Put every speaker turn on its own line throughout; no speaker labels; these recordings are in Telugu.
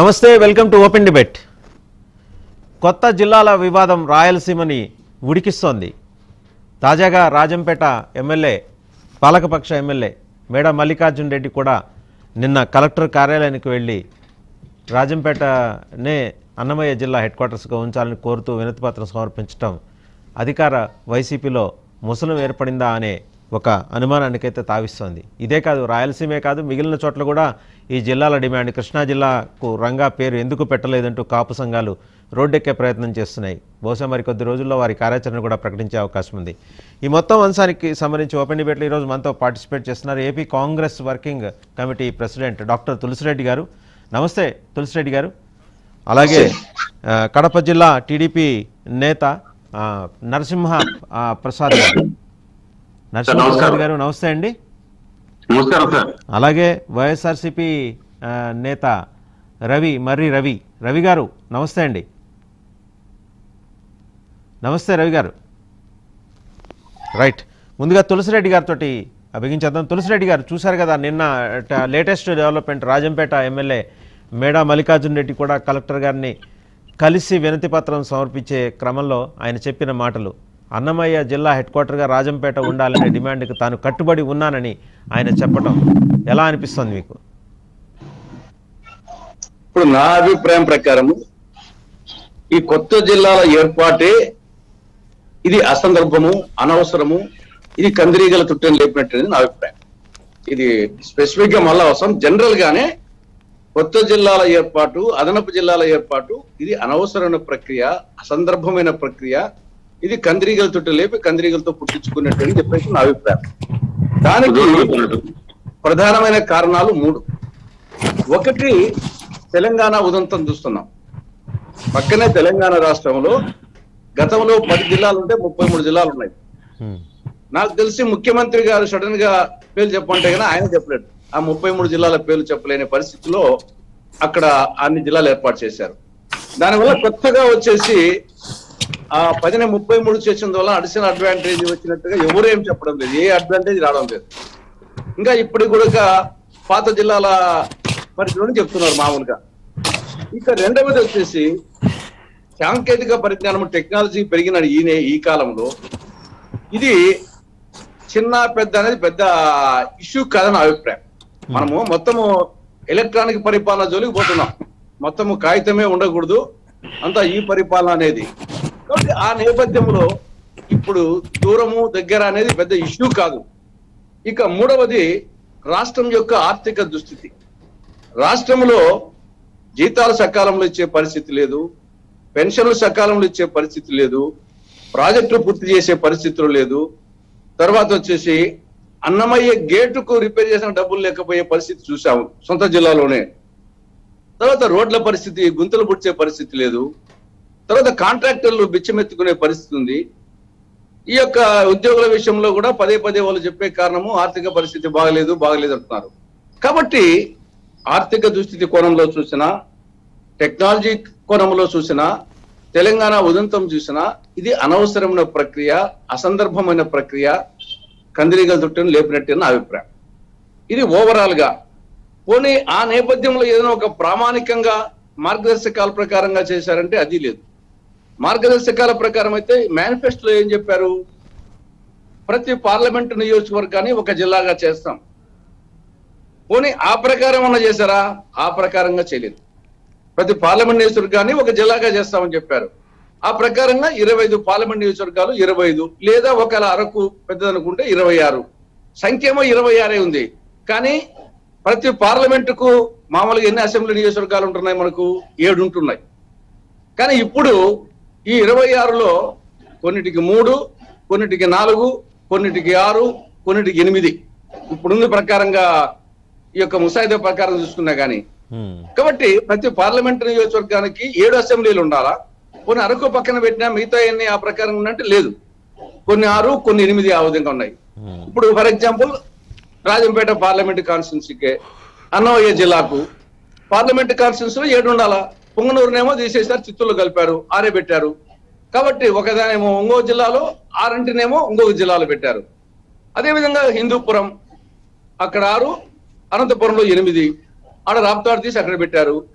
నమస్తే వెల్కమ్ టు ఓపెన్ డిబేట్ కొత్త జిల్లాల వివాదం రాయలసీమని ఉడికిస్తోంది తాజాగా రాజంపేట ఎమ్మెల్యే పాలకపక్ష ఎమ్మెల్యే మేడ మల్లికార్జున్ రెడ్డి కూడా నిన్న కలెక్టర్ కార్యాలయానికి వెళ్ళి రాజంపేటనే అన్నమయ్య జిల్లా హెడ్ క్వార్టర్స్గా ఉంచాలని కోరుతూ వినతిపత్రం సమర్పించడం అధికార వైసీపీలో ముసలం ఏర్పడిందా అనే ఒక అనుమానానికైతే తావిస్తోంది ఇదే కాదు రాయలసీమే కాదు మిగిలిన చోట్ల కూడా ఈ జిల్లాల డిమాండ్ కృష్ణా జిల్లాకు రంగా పేరు ఎందుకు పెట్టలేదంటూ కాపు సంఘాలు రోడ్డెక్కే ప్రయత్నం చేస్తున్నాయి బహుశా మరి కొద్ది రోజుల్లో వారి కార్యాచరణ కూడా ప్రకటించే అవకాశం ఉంది ఈ మొత్తం అంశానికి సంబంధించి ఓపెన్ డిబేట్లో ఈరోజు మనతో పార్టిసిపేట్ చేస్తున్నారు AP Congress working committee president doctor Tulasi Reddy garu నమస్తే తులసిరెడ్డి గారు అలాగే ఆ, కడప జిల్లా టీడీపీ నేత ఆ, నరసింహ ఆ, ప్రసాద్ గారు నరసింహ ప్రసాద్ గారు నమస్తే అండి
నమస్కారం సార్
అలాగే వైఎస్ఆర్సిపి ఆ, నేత రవి మర్రి రవి రవి గారు నమస్తే అండి నమస్తే రవి గారు రైట్ ముందుగా తులసిరెడ్డి గారితో అభిగించేద్దాం తులసిరెడ్డి గారు చూశారు కదా నిన్న latest development Rajampet MLA Meda Mallikarjun Reddy కూడా కలెక్టర్ గారిని కలిసి వినతి పత్రం సమర్పించే క్రమంలో ఆయన చెప్పిన మాటలు అన్నమయ్య జిల్లా హెడ్ క్వార్టర్గా రాజంపేట ఉండాలనే డిమాండ్కి తాను కట్టుబడి ఉన్నానని ఆయన చెప్పడం ఎలా అనిపిస్తుంది మీకు
ఇప్పుడు నా అభిప్రాయం ప్రకారము ఈ కొత్త జిల్లాల ఏర్పాటే ఇది అసందర్భము అనవసరము ఇది కందిరీగల చుట్టని లేపినట్టు నా అభిప్రాయం ఇది స్పెసిఫిక్ గా మళ్ళా అవసరం జనరల్ గానే కొత్త జిల్లాల ఏర్పాటు అదనపు జిల్లాల ఏర్పాటు ఇది అనవసరమైన ప్రక్రియ అసందర్భమైన ప్రక్రియ ఇది కందిరీగల చుట్టూ లేపి కందిరీగలతో పుట్టించుకున్నట్టు అని చెప్పేసి నా అభిప్రాయం దానికి ప్రధానమైన కారణాలు మూడు ఒకటి తెలంగాణ ఉదంతం చూస్తున్నాం పక్కనే తెలంగాణ రాష్ట్రంలో గతంలో పది జిల్లాలు ఉంటే ముప్పై మూడు జిల్లాలు ఉన్నాయి
హ్మ్.
నాకు తెలిసి ముఖ్యమంత్రి గారు సడన్ గా పేర్లు చెప్పంటే కానీ ఆయన చెప్పలేడు ఆ ముప్పై మూడు జిల్లాల పేర్లు చెప్పలేని పరిస్థితిలో అక్కడ అన్ని జిల్లాలు ఏర్పాటు చేశారు దానివల్ల కొత్తగా వచ్చేసి ఆ పదిన ముప్పై మూడు చేసిన వల్ల అడిషనల్ అడ్వాంటేజ్ వచ్చినట్టుగా ఎవరు ఏం చెప్పడం లేదు ఏ అడ్వాంటేజ్ రావడం లేదు ఇంకా ఇప్పుడు కూడా పాత జిల్లాల పరిధిలోనే చెప్తున్నారు మామూలుగా ఇక రెండవది వచ్చేసి సాంకేతిక పరిజ్ఞానం టెక్నాలజీ పెరిగిన ఈయన ఈ కాలంలో ఇది చిన్న పెద్ద అనేది పెద్ద ఇష్యూ కాదని నా అభిప్రాయం మనము మొత్తము ఎలక్ట్రానిక్ పరిపాలన జోలికి పోతున్నాం మొత్తము కాగితమే ఉండకూడదు అంతా ఈ పరిపాలన అనేది కాబట్టి ఆ నేపథ్యంలో ఇప్పుడు దూరము దగ్గర అనేది పెద్ద ఇష్యూ కాదు ఇక మూడవది రాష్ట్రం యొక్క ఆర్థిక దుస్థితి రాష్ట్రంలో జీతాలు సకాలంలో ఇచ్చే పరిస్థితి లేదు పెన్షన్లు సకాలంలో ఇచ్చే పరిస్థితి లేదు ప్రాజెక్టులు పూర్తి చేసే పరిస్థితులు లేదు తర్వాత వచ్చేసి అన్నమయ్య గేటుకు రిపేర్ చేసిన డబ్బులు లేకపోయే పరిస్థితి చూసాము సొంత జిల్లాలోనే తర్వాత రోడ్ల పరిస్థితి గుంతలు పుడిచే పరిస్థితి లేదు తర్వాత కాంట్రాక్టర్లు బిచ్చమెత్తుకునే పరిస్థితి ఉంది ఈ యొక్క ఉద్యోగుల విషయంలో కూడా పదే పదే వాళ్ళు చెప్పే కారణము ఆర్థిక పరిస్థితి బాగలేదు బాగలేదు అంటున్నారు కాబట్టి ఆర్థిక దుస్థితి కోణంలో చూసినా టెక్నాలజీ కోణంలో చూసినా తెలంగాణ ఉదంతం చూసినా ఇది అనవసరమైన ప్రక్రియ అసందర్భమైన ప్రక్రియ కందిరీగల చుట్టూ లేపినట్టు నా అభిప్రాయం ఇది ఓవరాల్ గా పోనీ ఆ నేపథ్యంలో ఏదైనా ఒక ప్రామాణికంగా మార్గదర్శకాల ప్రకారంగా చేశారంటే అది లేదు మార్గదర్శకాల ప్రకారం అయితే మేనిఫెస్టోలో ఏం చెప్పారు ప్రతి పార్లమెంటు నియోజకవర్గాన్ని ఒక జిల్లాగా చేస్తాం పోనీ ఆ ప్రకారం అన్న చేశారా ఆ ప్రకారంగా చేయలేదు ప్రతి పార్లమెంట్ నియోజకవర్గాన్ని ఒక జిల్లాగా చేస్తామని చెప్పారు ఆ ప్రకారంగా ఇరవై ఐదు పార్లమెంట్ నియోజకవర్గాలు ఇరవై ఐదు లేదా ఒకవేళ అరకు పెద్దదనుకుంటే ఇరవై ఆరు సంఖ్య ఏమో ఇరవై ఆరే ఉంది కానీ ప్రతి పార్లమెంటుకు మామూలుగా ఎన్ని అసెంబ్లీ నియోజకవర్గాలు ఉంటున్నాయి మనకు ఏడు ఉంటున్నాయి కానీ ఇప్పుడు ఈ ఇరవై ఆరులో కొన్నిటికి మూడు కొన్నిటికి నాలుగు కొన్నిటికి ఆరు కొన్నిటికి ఎనిమిది ఇప్పుడుంది ప్రకారంగా ఈ యొక్క ముసాయిదా ప్రకారం చూసుకున్నా కానీ
హ్మ్.
కాబట్టి ప్రతి పార్లమెంట్ నియోజకవర్గానికి ఏడు అసెంబ్లీలు ఉండాలా కొన్ని అరకు పక్కన పెట్టినా మిగతా ఎన్ని ఆ ప్రకారం ఉన్నట్టు లేదు కొన్ని ఆరు కొన్ని ఎనిమిది ఆ విధంగా ఉన్నాయి
హ్మ్.
ఇప్పుడు ఫర్ ఎగ్జాంపుల్ రాజంపేట పార్లమెంట్ కాన్స్టిట్యున్సీకే అన్నమయ్య జిల్లాకు పార్లమెంట్ కాన్స్టిట్యున్సీలో ఏడు ఉండాలా పుంగనూరునేమో తీసేసారు చిత్తూరులో కలిపారు ఆరే పెట్టారు కాబట్టి ఒకదానేమో ఒంగోలు జిల్లాలో ఆరింటినేమో ఇంకొక జిల్లాలో పెట్టారు అదేవిధంగా హిందూపురం అక్కడ ఆరు అనంతపురంలో ఎనిమిది ఆడ రాప్తాడు తీసి అక్కడ పెట్టారు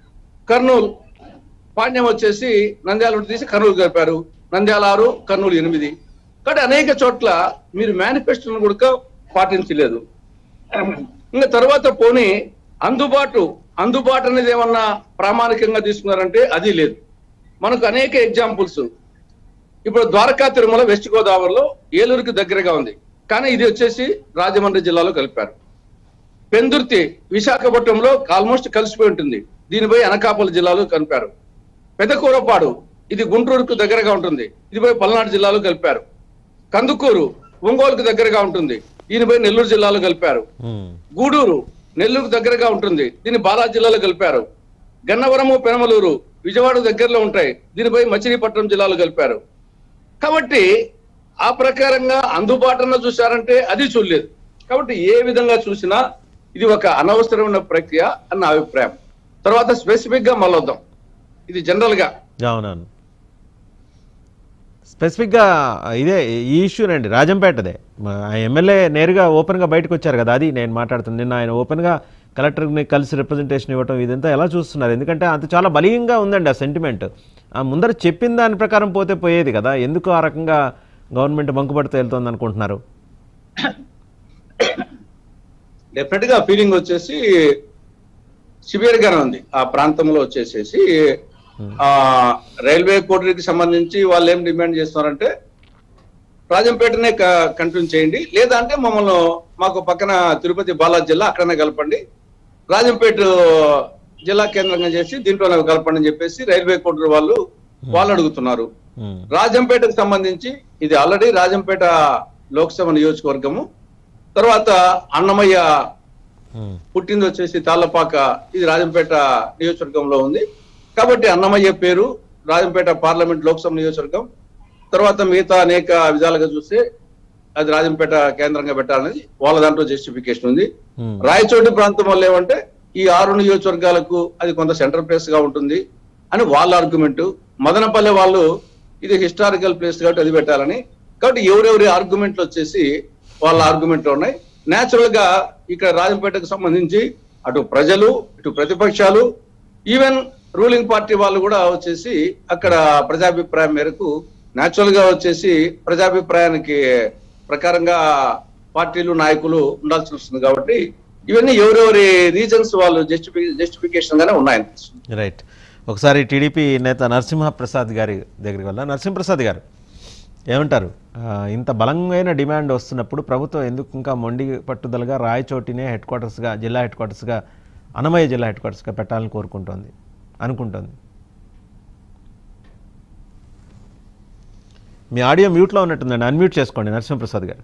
కర్నూలు పాండ్యం వచ్చేసి నంద్యాల నుండి తీసి కర్నూలు కలిపారు నంద్యాల ఆరు కర్నూలు ఎనిమిది కాబట్టి అనేక చోట్ల మీరు మేనిఫెస్టోను కూడా పాటించలేదు ఇంకా తర్వాత పోనీ అందుబాటు అందుబాటు అనేది ఏమన్నా ప్రామాణికంగా తీసుకున్నారంటే అది లేదు మనకు అనేక ఎగ్జాంపుల్స్ ఇప్పుడు ద్వారకా తిరుమల వెస్ట్ గోదావరిలో ఏలూరుకి దగ్గరగా ఉంది కానీ ఇది వచ్చేసి రాజమండ్రి జిల్లాలో కలిపారు పెందుర్తి విశాఖపట్నంలో ఆల్మోస్ట్ కలిసిపోయి ఉంటుంది దీనిపై అనకాపల్లి జిల్లాలో కలిపారు పెదకూరపాడు ఇది గుంటూరుకు దగ్గరగా ఉంటుంది ఇది పోయి పల్నాడు జిల్లాలో కలిపారు కందుకూరు ఒంగోలుకు దగ్గరగా ఉంటుంది దీనిపై నెల్లూరు జిల్లాలో కలిపారు
ఉమ్,
గూడూరు నెల్లూరుకు దగ్గరగా ఉంటుంది దీన్ని బాలాజీ జిల్లాలో కలిపారు గన్నవరము పెనమలూరు విజయవాడ దగ్గరలో ఉంటాయి దీనిపై మచిలీపట్నం జిల్లాలో కలిపారు కాబట్టి ఆ ప్రకారంగా అందుబాటులో చూశారంటే అది చూడలేదు కాబట్టి ఏ విధంగా చూసినా ఇది ఒక అనవసరమైన ప్రక్రియ అన్న అభిప్రాయం తర్వాత స్పెసిఫిక్ గా మళ్ళొద్దాం ఇది జనరల్ గా
అవునవును స్పెసిఫిక్గా ఇదే ఈ ఇష్యూనండి రాజంపేటదే మా ఎమ్మెల్యే నేరుగా ఓపెన్గా బయటకు వచ్చారు కదా అది నేను మాట్లాడుతుంది నిన్న ఆయన ఓపెన్గా కలెక్టర్ని కలిసి రిప్రజెంటేషన్ ఇవ్వటం ఇదంతా ఎలా చూస్తున్నారు ఎందుకంటే అంత చాలా బలీయంగా ఉందండి ఆ సెంటిమెంట్ ఆ ముందర చెప్పిన దాని ప్రకారం పోతే పోయేది కదా ఎందుకు ఆ రకంగా గవర్నమెంట్ బంకుపడుతూ వెళ్తుంది అనుకుంటున్నారు
డెఫినెట్ గా ఫీలింగ్ వచ్చేసి సివియర్ గానే ఉంది ఆ ప్రాంతంలో వచ్చేసేసి ఆ రైల్వే కోటరీకి సంబంధించి వాళ్ళు ఏం డిమాండ్ చేస్తున్నారంటే రాజంపేటనే కంటిన్యూ చేయండి లేదా అంటే మమ్మల్ని మాకు పక్కన తిరుపతి బాలాజీ జిల్లా అక్కడనే కలపండి రాజంపేట జిల్లా కేంద్రంగా చేసి దీంట్లోనే కలపండి అని చెప్పేసి రైల్వే కోటరీ వాళ్ళు వాళ్ళు అడుగుతున్నారు
ఉమ్,
రాజంపేటకు సంబంధించి ఇది ఆల్రెడీ రాజంపేట లోక్సభ నియోజకవర్గము తర్వాత అన్నమయ్య
ఉమ్,
పుట్టింది వచ్చేసి తాళ్లపాక ఇది రాజంపేట నియోజకవర్గంలో ఉంది కాబట్టి అన్నమయ్య పేరు రాజంపేట పార్లమెంట్ లోక్సభ నియోజకవర్గం తర్వాత మిగతా అనేక విధాలుగా చూస్తే అది రాజంపేట కేంద్రంగా పెట్టాలనేది వాళ్ళ దాంట్లో జస్టిఫికేషన్ ఉంది
ఉమ్,
రాయచోటి ప్రాంతం వల్ల ఏమంటే ఈ ఆరు నియోజకవర్గాలకు అది కొంత సెంట్రల్ ప్లేస్ గా ఉంటుంది అని వాళ్ళ ఆర్గ్యుమెంట్ మదనపల్లె వాళ్ళు ఇది హిస్టారికల్ ప్లేస్ కాబట్టి అది పెట్టాలని కాబట్టి ఎవరెవరి ఆర్గ్యుమెంట్లు వచ్చేసి వాళ్ళ ఆర్గ్యుమెంట్లు ఉన్నాయి నేచురల్ గా ఇక్కడ రాజంపేటకు సంబంధించి అటు ప్రజలు ఇటు ప్రతిపక్షాలు ఈవెన్ రూలింగ్ పార్టీ వాళ్ళు కూడా వచ్చేసి అక్కడ ప్రజాభిప్రాయం మేరకు నేచురల్ గా వచ్చేసి ప్రజాభిప్రాయానికి ప్రకారంగా పార్టీలు నాయకులు ఉండాల్సి వస్తుంది కాబట్టి ఇవన్నీ ఎవరెవరి రీజన్స్ వాళ్ళు జస్టిఫి జస్టిఫికేషన్ గానే ఉన్నాయి
రైట్ ఒకసారి టీడీపీ నేత నరసింహప్రసాద్ గారి దగ్గరికి వెళ్దాం నరసింహప్రసాద్ గారు ఏమంటారు ఆ, ఇంత బలమైన డిమాండ్ వస్తున్నప్పుడు ప్రభుత్వం ఎందుకు ఇంకా మొండి పట్టుదలగా రాయచోటినే హెడ్ క్వార్టర్స్గా జిల్లా హెడ్ క్వార్టర్స్గా అన్నమయ్య జిల్లా హెడ్ క్వార్టర్స్గా పెట్టాలని కోరుకుంటోంది అనుకుంటోంది మీ ఆడియో మ్యూట్లో ఉన్నట్టుందండి అన్మ్యూట్ చేసుకోండి నరసింహప్రసాద్ గారు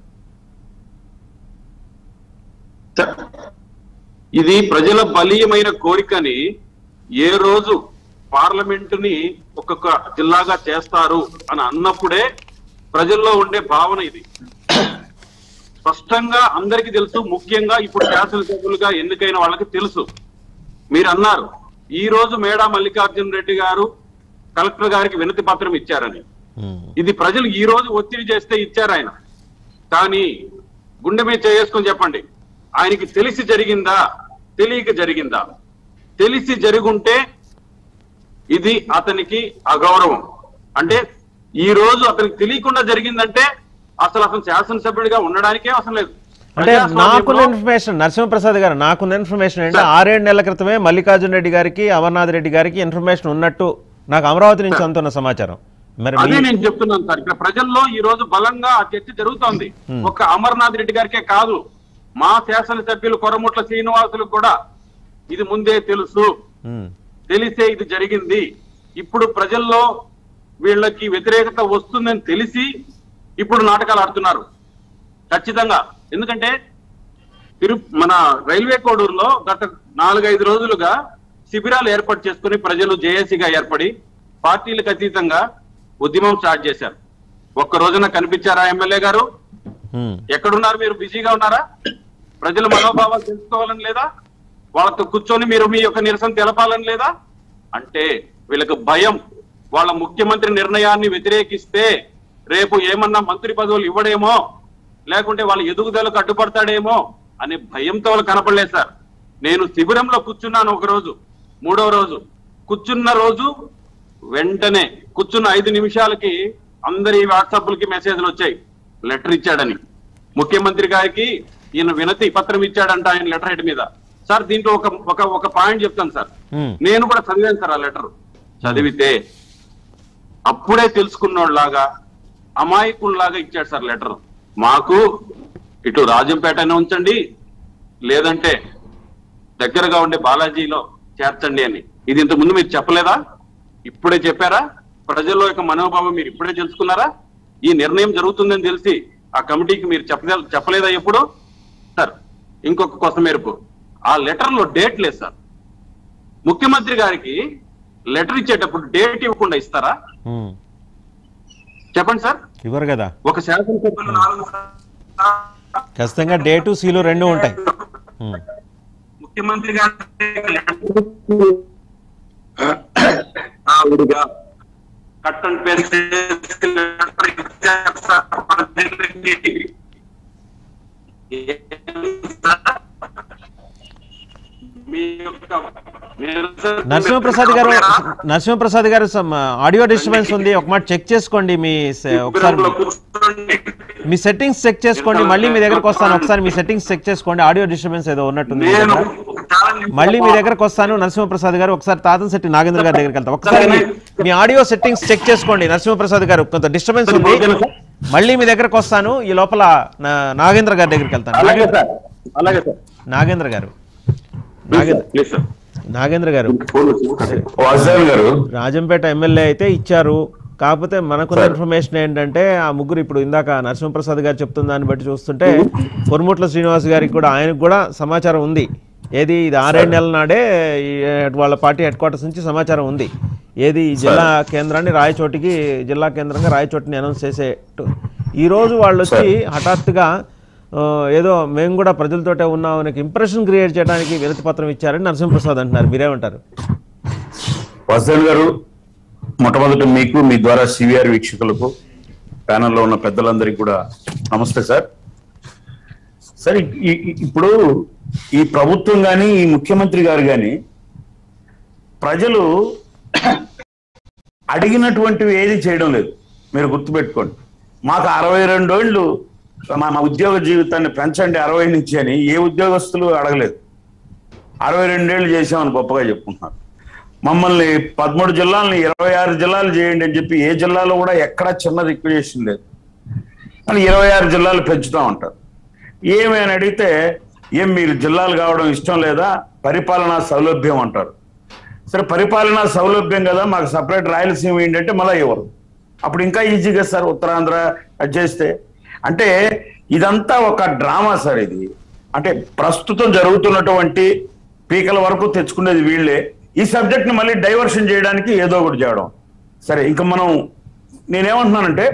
ఇది ప్రజల బలీయమైన కోరికని ఏ రోజు పార్లమెంటుని ఒక్కొక్క జిల్లాగా చేస్తారు అని అన్నప్పుడే ప్రజల్లో ఉండే భావన ఇది స్పష్టంగా అందరికీ తెలుసు ముఖ్యంగా ఇప్పుడు శాసనసభ్యులుగా ఎన్నికైన వాళ్ళకి తెలుసు మీరు అన్నారు ఈ రోజు మేడా మల్లికార్జున రెడ్డి గారు కలెక్టర్ గారికి వినతి పత్రం ఇచ్చారని
ఉమ్,
ఇది ప్రజలు ఈ రోజు ఒత్తిడి చేస్తే ఇచ్చారు ఆయన కానీ గుండె మీద చేసుకొని చెప్పండి ఆయనకి తెలిసి జరిగిందా తెలియక జరిగిందా తెలిసి జరుగుంటే ఇది అతనికి అగౌరవం అంటే ఈ రోజు అతనికి తెలియకుండా జరిగిందంటే అసలు అతను శాసనసభ్యుడిగా ఉండడానికే అవసరం లేదు
అంటే నాకున్న
ప్రజాస్వామ్యంలో
ఇన్ఫర్మేషన్ నరసింహప్రసాద్ గారు నాకున్న ఇన్ఫర్మేషన్ ఏంటంటే ఆరేడు నెలల క్రితమే మల్లికార్జున రెడ్డి గారికి అమర్నాథ్ రెడ్డి గారికి ఇన్ఫర్మేషన్ ఉన్నట్టు నాకు అమరావతి నుంచి అందుతున్న సమాచారం మరి
అదే
మీ-
నేను చెప్తున్నాను సార్ ఇక్కడ ప్రజల్లో ఈ రోజు బలంగా ఆ చర్చ జరుగుతోంది ఒక అమర్నాథ్ రెడ్డి గారికే కాదు మా శాసనసభ్యులు కొరముట్ల శ్రీనివాసులకు కూడా ఇది ముందే తెలుసు
ఉమ్,
తెలిసే ఇది జరిగింది ఇప్పుడు ప్రజల్లో వీళ్ళకి వ్యతిరేకత వస్తుందని తెలిసి ఇప్పుడు నాటకాలు ఆడుతున్నారు ఖచ్చితంగా ఎందుకంటే తిరు మన రైల్వే కోడూరులో గత నాలుగైదు రోజులుగా శిబిరాలు ఏర్పాటు చేసుకుని ప్రజలు జేఏసీగా ఏర్పడి పార్టీలకు అతీతంగా ఉద్యమం స్టార్ట్ చేశారు ఒక్క రోజున కనిపించారా ఎమ్మెల్యే గారు
ఉమ్,
ఎక్కడున్నారు మీరు బిజీగా ఉన్నారా ప్రజల మనోభావాలు తెలుసుకోవాలని లేదా వాళ్ళతో కూర్చొని మీరు మీ యొక్క నిరసన తెలపాలని లేదా అంటే వీళ్ళకి భయం వాళ్ళ ముఖ్యమంత్రి నిర్ణయాన్ని వ్యతిరేకిస్తే రేపు ఏమన్నా మంత్రి పదవులు ఇవ్వడేమో లేకుంటే వాళ్ళ ఎదుగుదలకు అడ్డుపడతాడేమో అనే భయంతో వాళ్ళు కనపడలేదు సార్ నేను శిబిరంలో కూర్చున్నాను ఒక రోజు మూడో రోజు కూర్చున్న రోజు వెంటనే కూర్చున్న ఐదు నిమిషాలకి అందరి వాట్సాప్లకి మెసేజ్లు వచ్చాయి లెటర్ ఇచ్చాడని ముఖ్యమంత్రి గారికి ఈయన వినతి పత్రం ఇచ్చాడంట ఆయన లెటర్ హెడ్ మీద సార్ దీంట్లో ఒక ఒక ఒక పాయింట్ చెప్తాను సార్
ఉమ్,
నేను కూడా చదివాను సార్ ఆ లెటర్ చదివితే అప్పుడే తెలుసుకున్నోళ్ళలాగా అమాయకుల్లాగా ఇచ్చాడు సార్ లెటర్ మాకు ఇటు రాజంపేటనే ఉంచండి లేదంటే దగ్గరగా ఉండే బాలాజీలో చేర్చండి అని ఇది ఇంత ముందు మీరు చెప్పలేదా ఇప్పుడే చెప్పారా ప్రజల్లో యొక్క మనోభావం మీరు ఇప్పుడే తెలుసుకున్నారా ఈ నిర్ణయం జరుగుతుందని తెలిసి ఆ కమిటీకి మీరు చెప్పలే చెప్పలేదా ఎప్పుడు సార్ ఇంకొక కొత్త మేరకు ఆ లెటర్ లో డేట్ లేదు సార్ ముఖ్యమంత్రి గారికి లెటర్ ఇచ్చేటప్పుడు డేట్ ఇవ్వకుండా ఇస్తారా
ఉమ్.
చెప్పండి సార్
ఇవ్వరు కదా
ఒక శాసనసభ్యులు నాలుగు
ఖచ్చితంగా డేటు సీలు రెండు ఉంటాయి ఉమ్,
ముఖ్యమంత్రి గారికి ఆవిడగా కట్ అండ్ పేస్ట్ చేసి letter ఇచ్చారు సార్ ప్రజలకి. ఏం సార్? మీ యొక్క నిరసన
నరసింహప్రసాద్ గారు నరసింహప్రసాద్ గారు సమ్ ఆడియో డిస్టర్బెన్స్ ఉంది ఒక మాట చెక్ చేసుకోండి మీ స- ఒకసారి
శిబిరంలో కూర్చోండి.
మీ సెట్టింగ్స్ చెక్ చేసుకోండి మళ్ళీ మీ దగ్గరకు వస్తాను ఒకసారి మీ సెట్టింగ్స్ చెక్ చేసుకోండి ఆడియో డిస్టర్బెన్స్ ఏదో ఉన్నట్టుంది మీ
నేను
దగ్గర.
ఒక ఛాలెంజ్
మళ్ళీ మీ దగ్గరకు వస్తాను నరసింహప్రసాద్ గారు ఒకసారి తాతన్ శెట్టి నాగేంద్ర గారి దగ్గరికి వెళ్తాం ఒకసారి మీ- మీ ఆడియో సెట్టింగ్స్ చెక్ చేసుకోండి నరసింహప్రసాద్ గారు కొంత డిస్టర్బెన్స్ ఉంది
ఓకేనా సార్?
మళ్ళీ మీ దగ్గరకు వస్తాను ఈ లోపల నా- నాగేంద్ర గారి దగ్గరికి వెళ్తాను
అలాగే సార్ అలాగే sir
Nagendra garu
please
Nagendra
sir please sir
Nagendra garu
phone వచ్చింది.
వాసుదేవ్ గారు
రాజంపేట ఎమ్మెల్యే అయితే ఇచ్చారు కాకపోతే మనకున్న ఇన్ఫర్మేషన్ ఏంటంటే ఆ ముగ్గురు ఇప్పుడు ఇందాక నరసింహప్రసాద్ గారు చెప్తున్న దాన్ని బట్టి చూస్తుంటే పొరుముట్ల శ్రీనివాస్ గారికి కూడా ఆయనకు కూడా సమాచారం ఉంది ఏది ఇది ఆరేడు నెలల నాడే ఈ వాళ్ళ పార్టీ హెడ్ క్వార్టర్స్ నుంచి సమాచారం ఉంది ఏది ఈ జిల్లా కేంద్రాన్ని రాయచోటికి జిల్లా కేంద్రంగా రాయచోటిని అనౌన్స్ చేసేట్టు ఈ రోజు వాళ్ళు వచ్చి హఠాత్తుగా ఆ, ఏదో మేము కూడా ప్రజలతోటే ఉన్నాం అనే ఇంప్రెషన్ క్రియేట్ చేయడానికి వినతి పత్రం ఇచ్చారని నరసింహప్రసాద్ అంటున్నారు మీరేమంటారు
వాసుదేవ్ గారు మొట్టమొదటి మీకు మీ ద్వారా సివిఆర్ వీక్షకులకు ప్యానెల్లో ఉన్న పెద్దలందరికీ కూడా నమస్తే సార్ సార్ ఇ- ఇ- ఇ- ఇప్పుడు ఈ ప్రభుత్వం కానీ ఈ ముఖ్యమంత్రి గారు కానీ ప్రజలు అడిగినటువంటివి ఏది చేయడం లేదు మీరు గుర్తుపెట్టుకోండి మాకు అరవై రెండేళ్ళు మా మా ఉద్యోగ జీవితాన్ని పెంచండి అరవై నుంచి అని ఏ ఉద్యోగస్తులు అడగలేదు అరవై రెండేళ్ళు చేసామని గొప్పగా చెప్పుకుంటున్నారు మమ్మల్ని పదమూడు జిల్లాలని ఇరవై ఆరు జిల్లాలు చేయండి అని చెప్పి ఏ జిల్లాలో కూడా ఎక్కడా చిన్న రిక్వెషన్ లేదు అని ఇరవై ఆరు జిల్లాలు పెంచుతా ఉంటారు ఏమి అని అడిగితే ఏం మీరు జిల్లాలు కావడం ఇష్టం లేదా పరిపాలనా సౌలభ్యం అంటారు సరే పరిపాలనా సౌలభ్యం కదా మాకు సపరేట్ రాయలసీమ ఏంటంటే మళ్ళీ ఇవ్వరు అప్పుడు ఇంకా ఈజీగా సార్ ఉత్తరాంధ్ర అది చేస్తే అంటే ఇదంతా ఒక డ్రామా సార్ ఇది అంటే ప్రస్తుతం జరుగుతున్నటువంటి పీకల వరకు తెచ్చుకునేది వీళ్ళే ఈ సబ్జెక్ట్ ని మళ్ళీ డైవర్షన్ చేయడానికి ఏదో ఒకటి చేయడం సరే ఇంకా మనం నేనేమంటున్నానంటే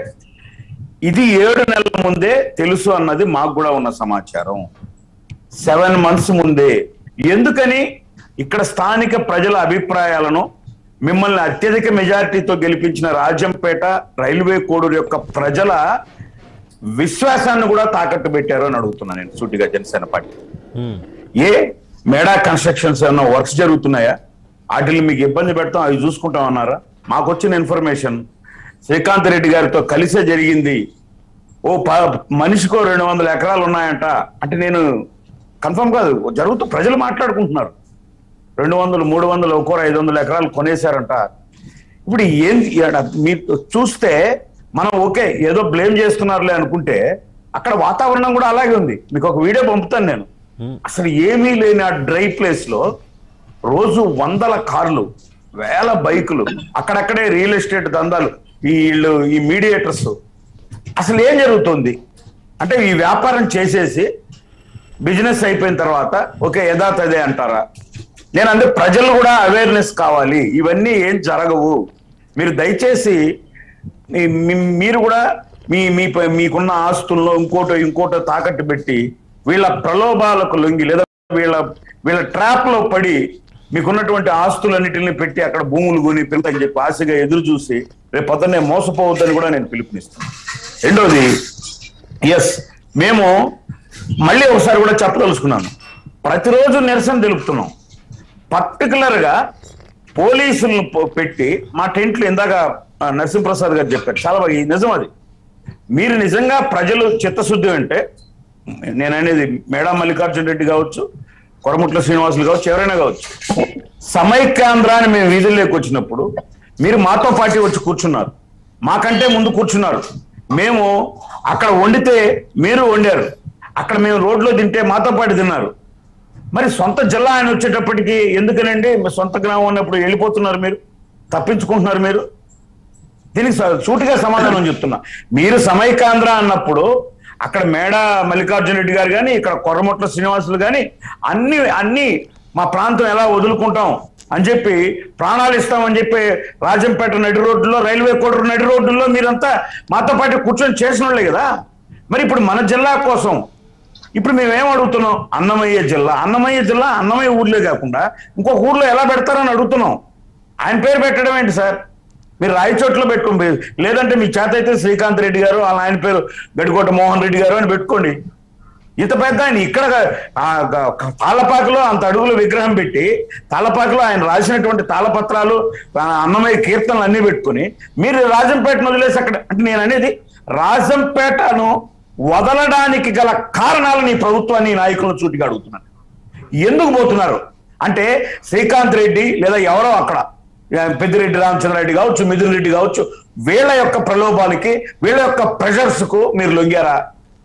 ఇది ఏడు నెలల ముందే తెలుసు అన్నది మాకు కూడా ఉన్న సమాచారం సెవెన్ మంత్స్ ముందే ఎందుకని ఇక్కడ స్థానిక ప్రజల అభిప్రాయాలను మిమ్మల్ని అత్యధిక మెజారిటీతో గెలిపించిన రాజంపేట రైల్వే కోడూరు యొక్క ప్రజల విశ్వాసాన్ని కూడా తాకట్టు పెట్టారు అని అడుగుతున్నా నేను సూటిగా జనసేన పార్టీ
ఉమ్,
ఏ మేడా కన్స్ట్రక్షన్స్ ఏమన్నా వర్క్స్ జరుగుతున్నాయా వాటిని మీకు ఇబ్బంది పెడతాం అవి చూసుకుంటాం అన్నారా మాకు వచ్చిన ఇన్ఫర్మేషన్ శ్రీకాంత్ రెడ్డి గారితో కలిసే జరిగింది ఓ ప మనిషికో రెండు వందల ఎకరాలు ఉన్నాయంట అంటే నేను కన్ఫర్మ్ కాదు జరుగుతూ ప్రజలు మాట్లాడుకుంటున్నారు రెండు వందలు మూడు వందలు ఒక్కో ఐదు వందల ఎకరాలు కొనేశారంట ఇప్పుడు ఏం ఈడ మీరు చూస్తే మనం ఓకే ఏదో బ్లేమ్ చేస్తున్నారులే అనుకుంటే అక్కడ వాతావరణం కూడా అలాగే ఉంది మీకు ఒక వీడియో పంపుతాను నేను
ఉమ్,
అసలు ఏమీ లేని ఆ డ్రై ప్లేస్ లో రోజు వందల కార్లు వేల బైకులు అక్కడక్కడే రియల్ ఎస్టేట్ దందాలు వీళ్ళు ఈ మీడియేటర్స్ అసలు ఏం జరుగుతుంది అంటే ఈ వ్యాపారం చేసేసి బిజినెస్ అయిపోయిన తర్వాత ఓకే యథాతథే అంటారా నేను అంటే ప్రజలు కూడా అవేర్నెస్ కావాలి ఇవన్నీ ఏం జరగవు మీరు దయచేసి మీ- మీ- మీరు కూడా మీ మీ ప- మీకున్న ఆస్తుల్లో ఇంకోటో ఇంకోటో తాకట్టు పెట్టి వీళ్ళ ప్రలోభాలకు లొంగి లేదా వీళ్ళ వీళ్ళ ట్రాప్ లో పడి మీకున్నటువంటి ఆస్తులన్నిటిని పెట్టి అక్కడ భూములు కొని పెరుగుతాయని చెప్పి ఆశగా ఎదురు చూసి రేపు పొద్దున్నే మోసపోవద్దని కూడా నేను పిలుపునిస్తాను రెండోది ఎస్ మేము మళ్ళీ ఒకసారి కూడా చెప్పదలుచుకున్నాను ప్రతిరోజు నిరసన తెలుపుతున్నాం పర్టికులర్ గా పోలీసులను పో- పెట్టి మా టెంట్లు ఇందాక ఆ, నరసింహప్రసాద్ గారు చెప్పారు చాలా బాగా ఇది నిజం అది మీరు నిజంగా ప్రజలు చిత్తశుద్ధి అంటే నేను అనేది మేడా మల్లికార్జున రెడ్డి కావచ్చు కొరముట్ల శ్రీనివాసులు కావచ్చు ఎవరైనా కావచ్చు సమైక్యాంధ్ర అని మేము వీధుల్లోకి వచ్చినప్పుడు మీరు మాతో పాటు వచ్చి కూర్చున్నారు మాకంటే ముందు కూర్చున్నారు మేము అక్కడ వండితే మీరు వండారు అక్కడ మేము రోడ్లో తింటే మాతో పాటు తిన్నారు మరి సొంత జిల్లా ఆయన వచ్చేటప్పటికి ఎందుకనండి మీ సొంత గ్రామం ఉన్నప్పుడు వెళ్ళిపోతున్నారు మీరు తప్పించుకుంటున్నారు మీరు దీనికి స- సూటిగా సమాధానం చెప్తున్నా మీరు సమైకాంధ్ర అన్నప్పుడు అక్కడ మేడ మల్లికార్జున రెడ్డి గారు కానీ ఇక్కడ కొర్రముట్ల శ్రీనివాసులు కానీ అన్ని అన్ని మా ప్రాంతం ఎలా వదులుకుంటాం అని చెప్పి ప్రాణాలు ఇస్తామని చెప్పి రాజంపేట నడి రోడ్డులో రైల్వే కోడూరు నడి రోడ్డుల్లో మీరంతా మాతో పాటు కూర్చొని చేసిన వాళ్ళే కదా మరి ఇప్పుడు మన జిల్లా కోసం ఇప్పుడు మేము ఏం అడుగుతున్నాం అన్నమయ్య జిల్లా అన్నమయ్య జిల్లా అన్నమయ్య ఊర్లే కాకుండా ఇంకొక ఊర్లో ఎలా పెడతారని అడుగుతున్నాం ఆయన పేరు పెట్టడం ఏంటి సార్ మీరు రాయచోట్లో పెట్టుకోండి లేదంటే మీ చేత అయితే శ్రీకాంత్ రెడ్డి గారు వాళ్ళ ఆయన పేరు గడికోట మోహన్ రెడ్డి గారు అని పెట్టుకోండి ఇంత పెద్ద ఆయన ఇక్కడ ఆ గ- తాళపాకలో అంత అడుగుల విగ్రహం పెట్టి తాళపాకలో ఆయన రాసినటువంటి తాళపత్రాలు ఆ అన్నమయ్య కీర్తనలు అన్ని పెట్టుకుని మీరు రాజంపేటను వదిలేసి అక్కడ అంటే నేను అనేది రాజంపేటను వదలడానికి గల కారణాలను ఈ ప్రభుత్వాన్ని ఈ నాయకులను చూటిగా అడుగుతున్నాను ఎందుకు పోతున్నారు అంటే శ్రీకాంత్ రెడ్డి లేదా ఎవరో అక్కడ ఆ, పెద్దిరెడ్డి రామచంద్రారెడ్డి కావచ్చు మిథున్ రెడ్డి కావచ్చు వీళ్ళ యొక్క ప్రలోభాలకి వీళ్ళ యొక్క ప్రెషర్స్ కు మీరు లొంగారా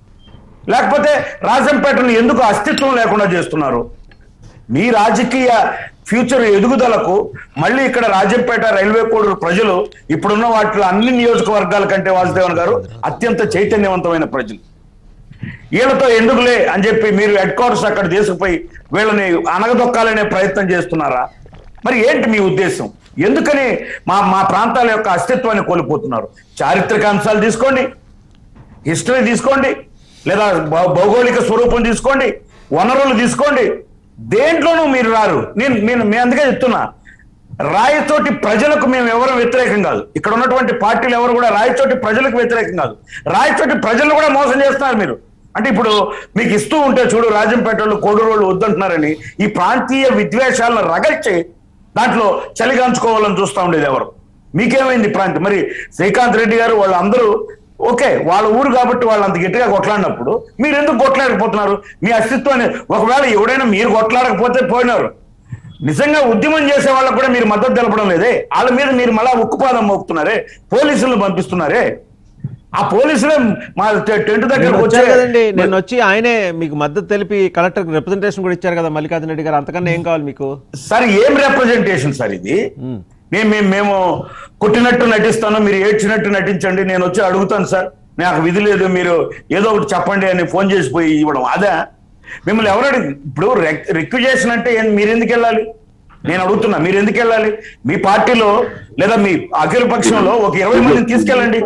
లేకపోతే రాజంపేటను ఎందుకు అస్తిత్వం లేకుండా చేస్తున్నారు మీ రాజకీయ ఫ్యూచర్ ఎదుగుదలకు మళ్ళీ ఇక్కడ రాజంపేట రైల్వే కోడూరు ప్రజలు ఇప్పుడున్న వాటిలో అన్ని నియోజకవర్గాల కంటే వాసుదేవన్ గారు అత్యంత చైతన్యవంతమైన ప్రజలు వీళ్ళతో ఎందుకులే అని చెప్పి మీరు హెడ్ క్వార్టర్స్ అక్కడ తీసుకుపోయి వీళ్ళని అనగదొక్కాలనే ప్రయత్నం చేస్తున్నారా మరి ఏంటి మీ ఉద్దేశం ఎందుకని మా మా ప్రాంతాల యొక్క అస్తిత్వాన్ని కోల్పోతున్నారు చారిత్రక అంశాలు తీసుకోండి హిస్టరీ తీసుకోండి లేదా భౌ- భౌగోళిక స్వరూపం తీసుకోండి వనరులు తీసుకోండి దేంట్లోనూ మీరు రారు నేను నేను మీ అందుకే చెప్తున్నా రాయచోటి ప్రజలకు మేము ఎవరు వ్యతిరేకం కాదు ఇక్కడ ఉన్నటువంటి పార్టీలు ఎవరు కూడా రాయచోటి ప్రజలకు వ్యతిరేకం కాదు రాయచోటి ప్రజలు కూడా మోసం చేస్తున్నారు మీరు అంటే ఇప్పుడు మీకు ఇస్తూ ఉంటే చూడు రాజంపేట వాళ్ళు కోడూరు వాళ్ళు వద్దంటున్నారని ఈ ప్రాంతీయ విద్వేషాలను రగల్చి దాంట్లో చలిగాంచుకోవాలని చూస్తా ఉండేది ఎవరు మీకేమైంది ఈ ప్రాంతం మరి శ్రీకాంత్ రెడ్డి గారు వాళ్ళందరూ ఓకే వాళ్ళ ఊరు కాబట్టి వాళ్ళు అంత గట్టిగా కొట్లాడినప్పుడు మీరు ఎందుకు కొట్లాడకపోతున్నారు మీ అస్తిత్వాన్ని ఒకవేళ ఎవడైనా మీరు కొట్లాడకపోతే పోయినారు నిజంగా ఉద్యమం చేసే వాళ్ళకు కూడా మీరు మద్దతు తెలపడం లేదే వాళ్ళ మీద మీరు మళ్ళా ఉక్కుపాదం మోపుతున్నారే పోలీసులను పంపిస్తున్నారే ఆ పోలీసులే మా టె- టెంట్
నేను
దగ్గరకు
వచ్చారు కదండి
వచ్చే
నేను వచ్చి ఆయనే మీకు మద్దతు తెలిపి కలెక్టర్ రిప్రజెంటేషన్ కూడా ఇచ్చారు కదా మల్లికార్జున రెడ్డి గారు అంతకన్నా ఏం కావాలి మీకు
సార్ ఏం రిప్రజెంటేషన్ సార్ ఇది
ఉమ్.
మేము మేము మేము కొట్టినట్టు నటిస్తాను మీరు ఏడ్చినట్టు నటించండి నేను వచ్చి అడుగుతాను సార్ నాకు విధి లేదు మీరు ఏదో ఒకటి చెప్పండి అని ఫోన్ చేసి పోయి ఇవ్వడం అదే మిమ్మల్ని ఎవరు అడిగి ఇప్పుడు రిక్విజేషన్ అంటే ఏం- మీరు ఎందుకు వెళ్ళాలి నేను అడుగుతున్నా మీరు ఎందుకు వెళ్ళాలి మీ పార్టీలో లేదా మీ అఖిల పక్షంలో ఒక ఇరవై మందిని తీసుకెళ్ళండి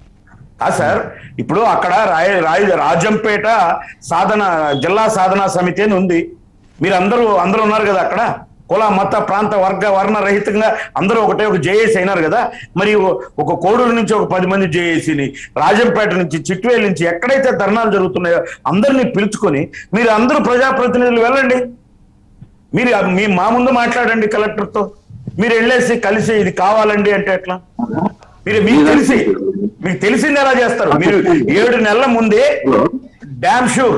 ఆ సార్ ఇప్పుడు అక్కడ రాయ రాయ రాజంపేట సాధన జిల్లా సాధనా సమితి అని ఉంది మీరు అందరూ అందరూ ఉన్నారు కదా అక్కడ కుల మత ప్రాంత వర్గ వర్ణ రహితంగా అందరూ ఒకటే ఒక జేఏసీ అయినారు కదా మరి ఓ- ఒక కోడూరు నుంచి ఒక పది మంది జేఏసీని రాజంపేట నుంచి చిట్వేలు నుంచి ఎక్కడైతే ధర్నాలు జరుగుతున్నాయో అందరినీ పిలుచుకొని మీరు అందరూ ప్రజాప్రతినిధులు వెళ్ళండి మీరు మీ మా ముందు మాట్లాడండి కలెక్టర్తో మీరు వెళ్ళేసి కలిసి ఇది కావాలండి అంటే ఎట్లా మీరు మీకు తెలిసి మీకు తెలిసింది ఎలా చేస్తారు మీరు ఏడు నెలల ముందే డామ్ షూర్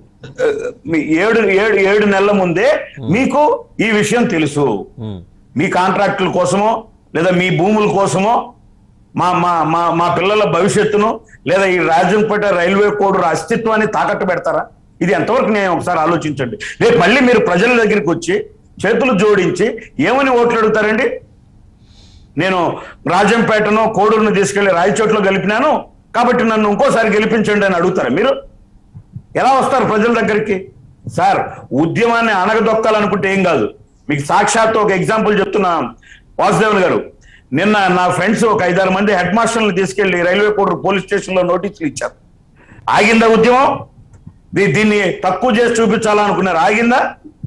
మీ ఏడు ఏడు ఏడు నెలల ముందే మీకు ఈ విషయం తెలుసు
ఉమ్.
మీ కాంట్రాక్టుల కోసమో లేదా మీ భూముల కోసమో మా మా మా మా పిల్లల భవిష్యత్తును లేదా ఈ రాజంపేట రైల్వే కోడూరు అస్తిత్వాన్ని తాకట్టు పెడతారా ఇది ఎంతవరకు నేను ఒకసారి ఆలోచించండి రేపు మళ్ళీ మీరు ప్రజల దగ్గరికి వచ్చి చేతులు జోడించి ఏమని ఓట్లు అడుగుతారండి నేను రాజంపేటను కోడూరును తీసుకెళ్లి రాయచోట్లో గెలిపినాను కాబట్టి నన్ను ఇంకోసారి గెలిపించండి అని అడుగుతారా మీరు ఎలా వస్తారు ప్రజల దగ్గరికి సార్ ఉద్యమాన్ని అణగదొక్కాలనుకుంటే ఏం కాదు మీకు సాక్షాత్ ఒక ఎగ్జాంపుల్ చెప్తున్నా వాసుదేవన్ గారు నిన్న నా ఫ్రెండ్స్ ఒక ఐదారు మంది హెడ్ మాస్టర్లను తీసుకెళ్లి రైల్వే కోడూరు పోలీస్ స్టేషన్ లో నోటీసులు ఇచ్చారు ఆగిందా ఉద్యమం దీ- దీన్ని తక్కువ చేసి చూపించాలనుకున్నారు ఆగిందా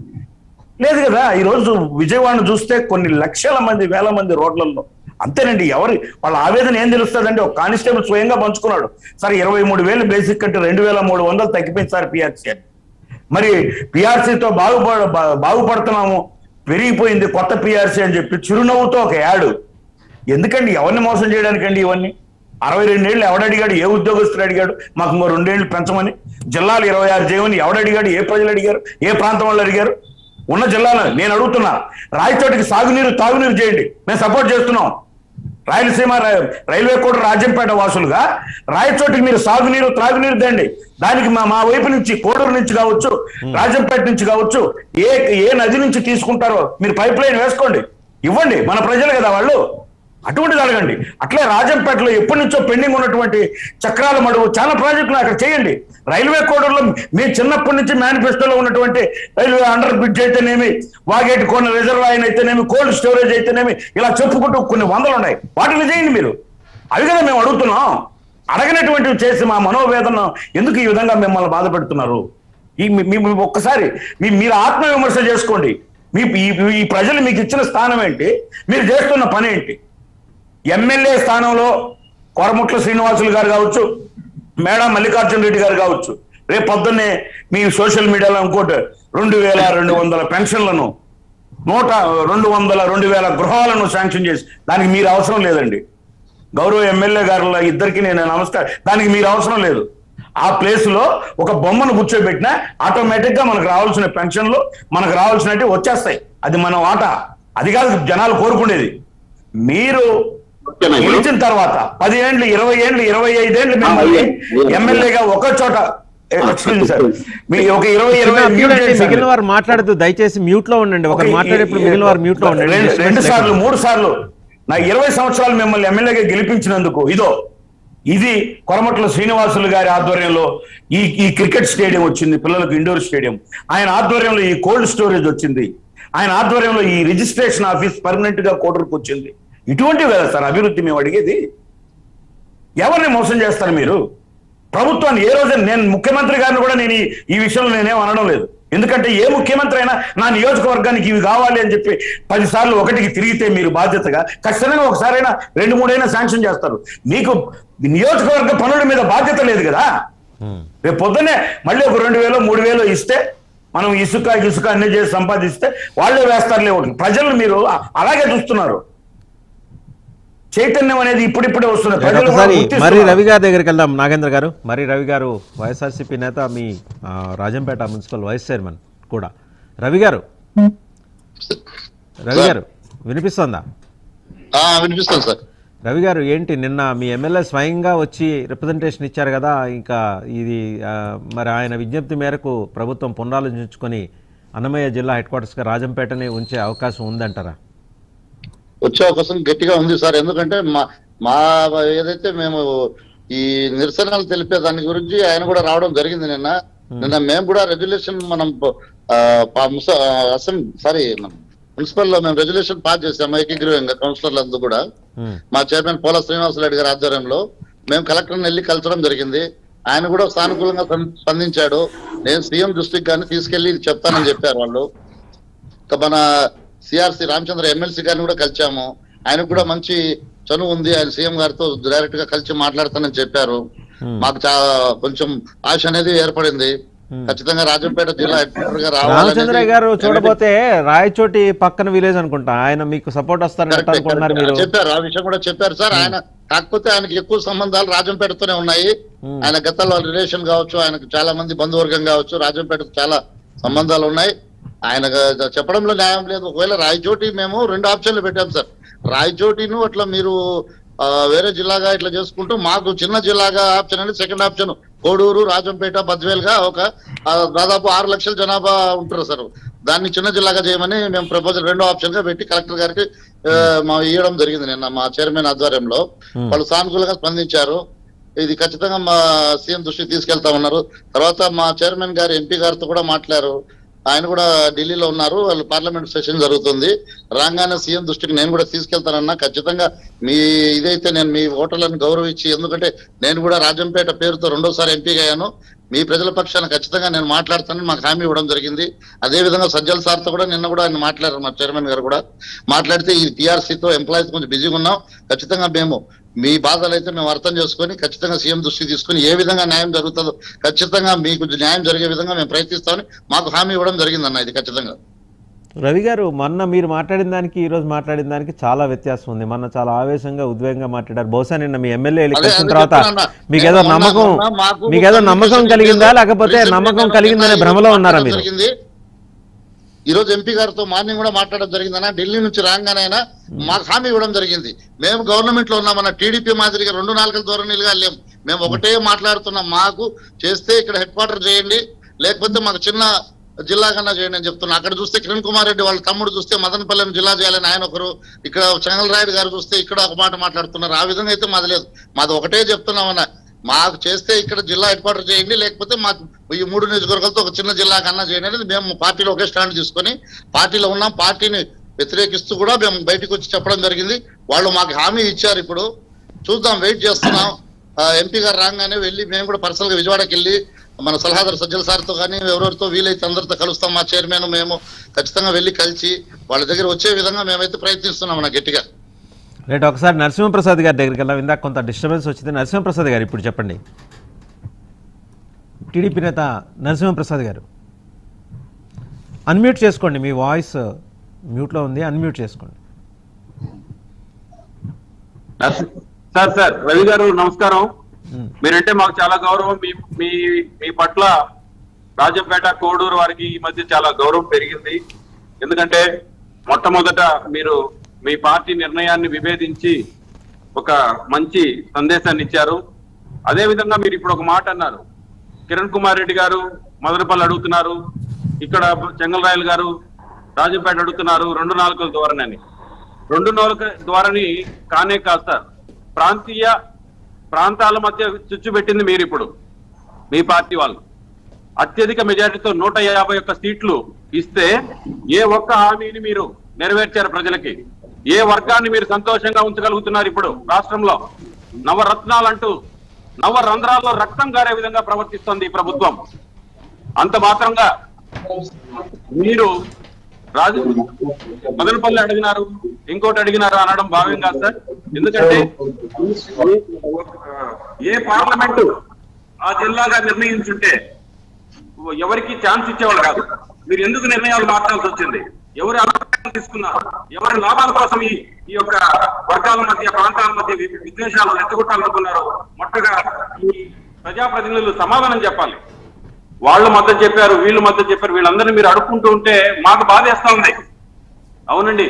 లేదు కదా ఈ రోజు విజయవాడను చూస్తే కొన్ని లక్షల మంది వేల మంది రోడ్లలో అంతేనండి ఎవరి వాళ్ళ ఆవేదన ఏం తెలుస్తుందంటే ఒక కానిస్టేబుల్ స్వయంగా పంచుకున్నాడు సార్ ఇరవై మూడు వేలు బేసిక్ కంటే రెండు వేల మూడు వందలు తగ్గిపోయింది సార్ పిఆర్సీ అని మరి పిఆర్సీతో బాగుపడ బా- బాగుపడుతున్నాము పెరిగిపోయింది కొత్త పిఆర్సీ అని చెప్పి చిరునవ్వుతో ఒక యాడు ఎందుకండి ఎవరిని మోసం చేయడానికండి ఇవన్నీ అరవై రెండేళ్ళు ఎవడడిగాడు ఏ ఉద్యోగస్తుడు అడిగాడు మాకు ఇంకో రెండేళ్లు పెంచమని జిల్లాలు ఇరవై ఆరు చేయమని ఎవడడిగాడు ఏ ప్రజలు అడిగారు ఏ ప్రాంతం వాళ్ళు అడిగారు ఉన్న జిల్లాలో నేను అడుగుతున్నా రాయచోటికి సాగునీరు తాగునీరు చేయండి మేము సపోర్ట్ చేస్తున్నాం రాయలసీమ ర- రైల్వే కోట రాజంపేట వాసులుగా రాయచోటికి మీరు సాగునీరు త్రాగునీరు దండి దానికి మా మా వైపు నుంచి కోడూరు నుంచి కావచ్చు రాజంపేట నుంచి కావచ్చు ఏ ఏ నది నుంచి తీసుకుంటారో మీరు పైప్ లైన్ వేసుకోండి ఇవ్వండి మన ప్రజలు కదా వాళ్ళు అటువంటిది అడగండి అట్లే రాజంపేటలో ఎప్పటి నుంచో పెండింగ్ ఉన్నటువంటి చక్రాల మడుగు చాలా ప్రాజెక్టులు అక్కడ చేయండి రైల్వే కోడర్లో మేము చిన్నప్పటి నుంచి మేనిఫెస్టోలో ఉన్నటువంటి రైల్వే అండర్ బ్రిడ్జ్ అయితేనేమి వాగేటి కొన్ని రిజర్వాయర్ అయితేనేమి కోల్డ్ స్టోరేజ్ అయితేనేమి ఇలా చెప్పుకుంటూ కొన్ని వందలు ఉన్నాయి వాటిని చేయండి మీరు అవి కదా మేము అడుగుతున్నాం అడగనటువంటివి చేసి మా మనోవేదన ఎందుకు ఈ విధంగా మిమ్మల్ని బాధ పెడుతున్నారు ఈ మీ- మీ- మీ ఒక్కసారి మీ మీరు ఆత్మవిమర్శ చేసుకోండి మీ ఈ- ఈ ప్రజలు మీకు ఇచ్చిన స్థానం ఏంటి మీరు చేస్తున్న పని ఏంటి ఎమ్మెల్యే స్థానంలో కొరముట్ల శ్రీనివాసులు గారు కావచ్చు మేడా మల్లికార్జున రెడ్డి గారు కావచ్చు రేపు పొద్దున్నే మీ సోషల్ మీడియాలో ఇంకోటి రెండు వేల రెండు వందల పెన్షన్లను నూట రెండు వందల రెండు వేల గృహాలను శాంక్షన్ చేసి దానికి మీరు అవసరం లేదండి గౌరవ ఎమ్మెల్యే గారుల ఇద్దరికి నేను నమస్కారం దానికి మీరు అవసరం లేదు ఆ ప్లేస్ లో ఒక బొమ్మను కూర్చోబెట్టినా ఆటోమేటిక్ గా మనకు రావాల్సిన పెన్షన్లు మనకు రావాల్సినవి వచ్చేస్తాయి అది మన వాట అది కాదు జనాలు కోరుకునేది మీరు
ఓకేనా ఇప్పుడు?
గెలిచిన తర్వాత పది ఏండ్లు ఇరవై ఏండ్లు ఇరవై ఐదేండ్లు మిమ్మల్ని ఎమ్మెల్యేగా ఒక చోట ఎక్స్క్యూజ్ సార్ మీ ఒక ఇరవై ఇరవై
చిన్న appeal అండి, మిగిలిన వారు మాట్లాడదు దయచేసి మ్యూట్ లో ఉండండి ఒకరు
ఒక
మాట్లాడేప్పుడు మిగిలిన వారు మ్యూట్ లో ఉండండి
రెండు- రెండు
Disturbance
సార్లు
లేకుండా.
మూడు సార్లు నా ఇరవై సంవత్సరాలు మిమ్మల్ని ఎమ్మెల్యేగా గెలిపించినందుకు ఇదో ఇది కొరమట్ల శ్రీనివాసులు గారి ఆధ్వర్యంలో ఈ ఈ క్రికెట్ స్టేడియం వచ్చింది పిల్లలకు ఇండోర్ స్టేడియం ఆయన ఆధ్వర్యంలో ఈ కోల్డ్ స్టోరేజ్ వచ్చింది ఆయన ఆధ్వర్యంలో ఈ రిజిస్ట్రేషన్ ఆఫీస్ పర్మనెంట్ గా కోటర్కి వచ్చింది ఇటువంటివి కదా సార్ అభివృద్ధి మేము అడిగేది ఎవరిని మోసం చేస్తారు మీరు ప్రభుత్వాన్ని ఏ రోజు నేను ముఖ్యమంత్రి గారిని కూడా నేను ఈ- ఈ విషయంలో నేనేం అనడం లేదు ఎందుకంటే ఏ ముఖ్యమంత్రి అయినా నా నియోజకవర్గానికి ఇవి కావాలి అని చెప్పి పది సార్లు ఒకటికి తిరిగితే మీరు బాధ్యతగా ఖచ్చితంగా ఒకసారైనా రెండు మూడైనా శాంక్షన్ చేస్తారు మీకు నియోజకవర్గ పనుల మీద బాధ్యత లేదు కదా
ఉమ్.
రేపు పొద్దున్నే మళ్ళీ ఒక రెండు వేలు మూడు వేలు ఇస్తే మనం ఇసుక ఇసుక అన్ని చేసి సంపాదిస్తే వాళ్ళే వేస్తారులే ఒకటి ప్రజలు మీరు అ- అలాగే చూస్తున్నారు చైతన్యం అనేది ఇప్పుడిప్పుడే వస్తుంది ప్రజలు కూడా
ఒకసారి మరి
గుర్తిస్తున్నారు.
రవి గారి దగ్గరికి వెళ్దాం నాగేంద్ర గారు మరి రవి గారు వైఎస్ఆర్సీపీ నేత మీ ఆ, రాజంపేట మున్సిపల్ వైస్ చైర్మన్ కూడా రవి గారు రవి గారు వినిపిస్తోందా
ఆ, వినిపిస్తుంది సార్
రవి గారు ఏంటి నిన్న మీ ఎమ్మెల్యే స్వయంగా వచ్చి రిప్రజెంటేషన్ ఇచ్చారు కదా ఇంకా ఇది ఆ, మరి ఆయన విజ్ఞప్తి మేరకు ప్రభుత్వం పునరాలోచించుకొని అన్నమయ్య జిల్లా హెడ్ క్వార్టర్స్గా రాజంపేటనే ఉంచే అవకాశం ఉందంటారా
వచ్చే అవకాశం గట్టిగా ఉంది సార్ ఎందుకంటే మా మా ఏదైతే మేము ఈ నిరసనలు తెలిపే దాని గురించి ఆయన కూడా రావడం జరిగింది నిన్న నిన్న మేము కూడా రెగ్యులేషన్ మనం ఆ, పా- ముస- ఆ, అసెంబ్లీ సారీ మున్సిపల్ లో మేము రెగ్యులేషన్ పాస్ చేసాము ఏకీగ్రీవంగా కౌన్సిలర్లు అందరూ కూడా
ఉమ్,
మా చైర్మన్ పోల శ్రీనివాసరెడ్డి గారి ఆధ్వర్యంలో మేము కలెక్టర్ని వెళ్ళి కలచడం జరిగింది ఆయన కూడా సానుకూలంగా స్పం- స్పందించాడు నేను సీఎం దృష్టికి కానీ తీసుకెళ్లి చెప్తానని చెప్పారు వాళ్ళు ఇంకా మన సిఆర్సి రామచంద్ర ఎమ్మెల్సీ గారిని కూడా కలిచాము ఆయనకు కూడా మంచి చనువు ఉంది ఆయన సీఎం గారితో డైరెక్ట్ గా కలిసి మాట్లాడతానని చెప్పారు
Hmm.
మాకు చా కొంచెం ఆశ అనేది ఏర్పడింది
Hmm.
ఖచ్చితంగా రాజంపేట జిల్లా హెడ్ క్వార్టర్ గా
రామచంద్రయ్య గారు
రావాలని
చూడబోతే రాయచోటి పక్కన విలేజ్ అనుకుంటా ఆయన మీకు సపోర్ట్ వస్తారని
కరెక్టే,
అనుకుంటున్నారు
కరెక్టే.
మీరు
చెప్పారు ఆ విషయం కూడా చెప్పారు సార్ ఆయన కాకపోతే ఆయనకి ఎక్కువ సంబంధాలు రాజంపేటతోనే ఉన్నాయి
Hmm.
ఆయన గతంలో రిలేషన్ కావచ్చు ఆయనకు చాలా మంది బంధువర్గం కావచ్చు రాజంపేటతో చాలా సంబంధాలు ఉన్నాయి ఆయన గ- చెప్పడంలో న్యాయం లేదు ఒకవేళ రాయచోటి మేము రెండు ఆప్షన్లు పెట్టాం సార్ రాయచోటిను అట్లా మీరు ఆ, వేరే జిల్లాగా ఇట్లా చేసుకుంటూ మాకు చిన్న జిల్లాగా ఆప్షన్ అనేది సెకండ్ ఆప్షన్ కోడూరు రాజంపేట బద్వేల్ గా ఒక ఆ, దాదాపు ఆరు లక్షల జనాభా ఉంటారు సార్ దాన్ని చిన్న జిల్లాగా చేయమని మేము ప్రపోజల్ రెండో ఆప్షన్ గా పెట్టి కలెక్టర్ గారికి ఆ, మా ఇవ్వడం జరిగింది నిన్న మా చైర్మన్ ఆధ్వర్యంలో
Hmm.
వాళ్ళు సానుకూలంగా స్పందించారు ఇది ఖచ్చితంగా మా సీఎం దృష్టికి తీసుకెళ్తా ఉన్నారు తర్వాత మా చైర్మన్ గారు ఎంపీ గారితో కూడా మాట్లాడారు ఆయన కూడా ఢిల్లీలో ఉన్నారు వాళ్ళు పార్లమెంట్ సెషన్ జరుగుతుంది రాగానే సీఎం దృష్టికి నేను కూడా తీసుకెళ్తానన్నా ఖచ్చితంగా మీ ఇదైతే నేను మీ ఓటర్లను గౌరవించి ఎందుకంటే నేను కూడా రాజంపేట పేరుతో రెండోసారి ఎంపీగా అయ్యాను మీ ప్రజల పక్షాన ఖచ్చితంగా నేను మాట్లాడతానని మాకు హామీ ఇవ్వడం జరిగింది అదే విధంగా సజ్జల్ సార్తో కూడా నిన్న కూడా ఆయన మాట్లాడారు మా చైర్మన్ గారు కూడా మాట్లాడితే ఈ టీఆర్సీతో ఎంప్లాయీస్ కొంచెం బిజీగా ఉన్నాం ఖచ్చితంగా మేము మీ బాధలు అయితే మేము అర్థం చేసుకొని ఖచ్చితంగా సీఎం దృష్టికి తీసుకొని ఏ విధంగా న్యాయం జరుగుతుందో ఖచ్చితంగా మీకు న్యాయం జరిగే విధంగా మేము ప్రయత్నిస్తామని మాకు హామీ ఇవ్వడం జరిగిందన్న ఇది ఖచ్చితంగా
రవి గారు మొన్న మీరు మాట్లాడిన దానికి ఈ రోజు మాట్లాడిన దానికి చాలా వ్యత్యాసం ఉంది మొన్న చాలా ఆవేశంగా ఉద్వేగంగా మాట్లాడారు బహుశా నిన్న మీ ఎమ్మెల్యే
అదే-
కలిసిన
అదే
తర్వాత
చెప్తున్నా.
మీకు ఏదో
నేను
నమ్మకం
మొన్న మాకు
మీకు ఏదో
ఒక
నమ్మకం
communication
కలిగిందా
లేదు.
లేకపోతే
Recently
నమ్మకం
నేను
కలిగిందనే
నిన్న
భ్రమలో ఉన్నారా
మాట్లాడడం
మీరు
జరిగింది. ఈ రోజు ఎంపీ గారితో మార్నింగ్ కూడా మాట్లాడడం జరిగిందన్న ఢిల్లీ నుంచి రాగానైనా మాకు హామీ ఇవ్వడం జరిగింది మేము గవర్నమెంట్ లో ఉన్నామన్న టీడీపీ మాదిరిగా రెండు నాలుగు ధోరణిలుగా లేం మేము ఒకటే మాట్లాడుతున్నాం మాకు చేస్తే ఇక్కడ హెడ్ క్వార్టర్ చేయండి లేకపోతే మాకు చిన్న జిల్లా కన్నా చేయండి అని చెప్తున్నా అక్కడ చూస్తే కిరణ్ కుమార్ రెడ్డి వాళ్ళ తమ్ముడు చూస్తే మదనపల్లెం జిల్లా చేయాలని ఆయన ఒకరు ఇక్కడ చెంగలరాయుడు గారు చూస్తే ఇక్కడ ఒక మాట మాట్లాడుతున్నారు ఆ విధంగా అయితే మాది లేదు మాది ఒకటే చెప్తున్నామన్న మాకు చేస్తే ఇక్కడ జిల్లా హెడ్ క్వార్టర్ చేయండి లేకపోతే మాకు ఈ మూడు నియోజకవర్గాలతో ఒక చిన్న జిల్లా కన్నా చేయండి అనేది మేము పార్టీలో ఒకే స్టాండ్ తీసుకొని పార్టీలో ఉన్నాం పార్టీని వ్యతిరేకిస్తూ కూడా మేము బయటకు వచ్చి చెప్పడం జరిగింది వాళ్ళు మాకు హామీ ఇచ్చారు ఇప్పుడు చూద్దాం వెయిట్ చేస్తున్నాం ఆ, ఎంపీ గారు రాగానే వెళ్ళి మేము కూడా పర్సనల్ గా విజయవాడకి వెళ్ళి మన సలహాదారు సజ్జల సార్తో కానీ ఎవరెవరితో వీలైతే అందరితో కలుస్తాం మా చైర్మన్ మేము ఖచ్చితంగా వెళ్ళి కలిసి వాళ్ళ దగ్గర వచ్చే విధంగా మేమైతే ప్రయత్నిస్తున్నాం నా గట్టిగా
రేటు ఒకసారి నరసింహప్రసాద్ గారి దగ్గరికి వెళ్దాం ఇందాక కొంత డిస్టర్బెన్స్ వచ్చింది నరసింహప్రసాద్ గారు ఇప్పుడు చెప్పండి టీడీపీ నేత నరసింహప్రసాద్ గారు అన్మ్యూట్ చేసుకోండి మీ వాయిస్ మ్యూట్లో ఉంది అన్మ్యూట్ చేసుకోండి
సార్ సార్ రవి గారు నమస్కారం
ఉమ్.
మీరంటే మాకు చాలా గౌరవం మీ మీ మీ పట్ల రాజంపేట కోడూరు వారికి ఈ మధ్య చాలా గౌరవం పెరిగింది ఎందుకంటే మొట్టమొదట మీరు మీ పార్టీ నిర్ణయాన్ని విభేదించి ఒక మంచి సందేశాన్ని ఇచ్చారు అదే విధంగా మీరు ఇప్పుడు ఒక మాట అన్నారు కిరణ్ కుమార్ రెడ్డి గారు మదనపల్లి అడుగుతున్నారు ఇక్కడ చెంగలరాయలు గారు రాజంపేట అడుగుతున్నారు రెండు నాలుగుల ద్వారానని రెండు నాలుగు ద్వారాని కానే కాదు సార్ ప్రాంతీయ ప్రాంతాల మధ్య చుచ్చు పెట్టింది మీరు ఇప్పుడు మీ పార్టీ వాళ్ళు అత్యధిక మెజారిటీతో నూట యాభై ఒక్క సీట్లు ఇస్తే ఏ ఒక్క హామీని మీరు నెరవేర్చారు ప్రజలకి ఏ వర్గాన్ని మీరు సంతోషంగా ఉంచగలుగుతున్నారు ఇప్పుడు రాష్ట్రంలో నవరత్నాలు అంటూ నవరంధ్రాల్లో రక్తం గారే విధంగా ప్రవర్తిస్తోంది ఈ ప్రభుత్వం అంత మాత్రంగా మీరు రాజు మదనపల్లి అడిగినారు ఇంకోటి అడిగినారు అనడం భావ్యం కాదు సార్ ఎందుకంటే ఏ పార్లమెంటు ఆ జిల్లాగా నిర్ణయించుంటే ఎవరికి ఛాన్స్ ఇచ్చేవాళ్ళు కాదు మీరు ఎందుకు నిర్ణయాలు మార్చాల్సి వచ్చింది ఎవరి అభిప్రాయం తీసుకున్నారు ఎవరి లాభాల కోసం ఈ ఈ యొక్క వర్గాల మధ్య ప్రాంతాల మధ్య వి- విద్వేషాలు రెచ్చగొట్టాలనుకున్నారు మొట్టగా ఈ ప్రజాప్రతినిధులు సమాధానం చెప్పాలి వాళ్ళు మద్దతు చెప్పారు వీళ్ళు మద్దతు చెప్పారు వీళ్ళందరినీ మీరు అడుక్కుంటూ ఉంటే మాకు బాధేస్తా ఉంది అవునండి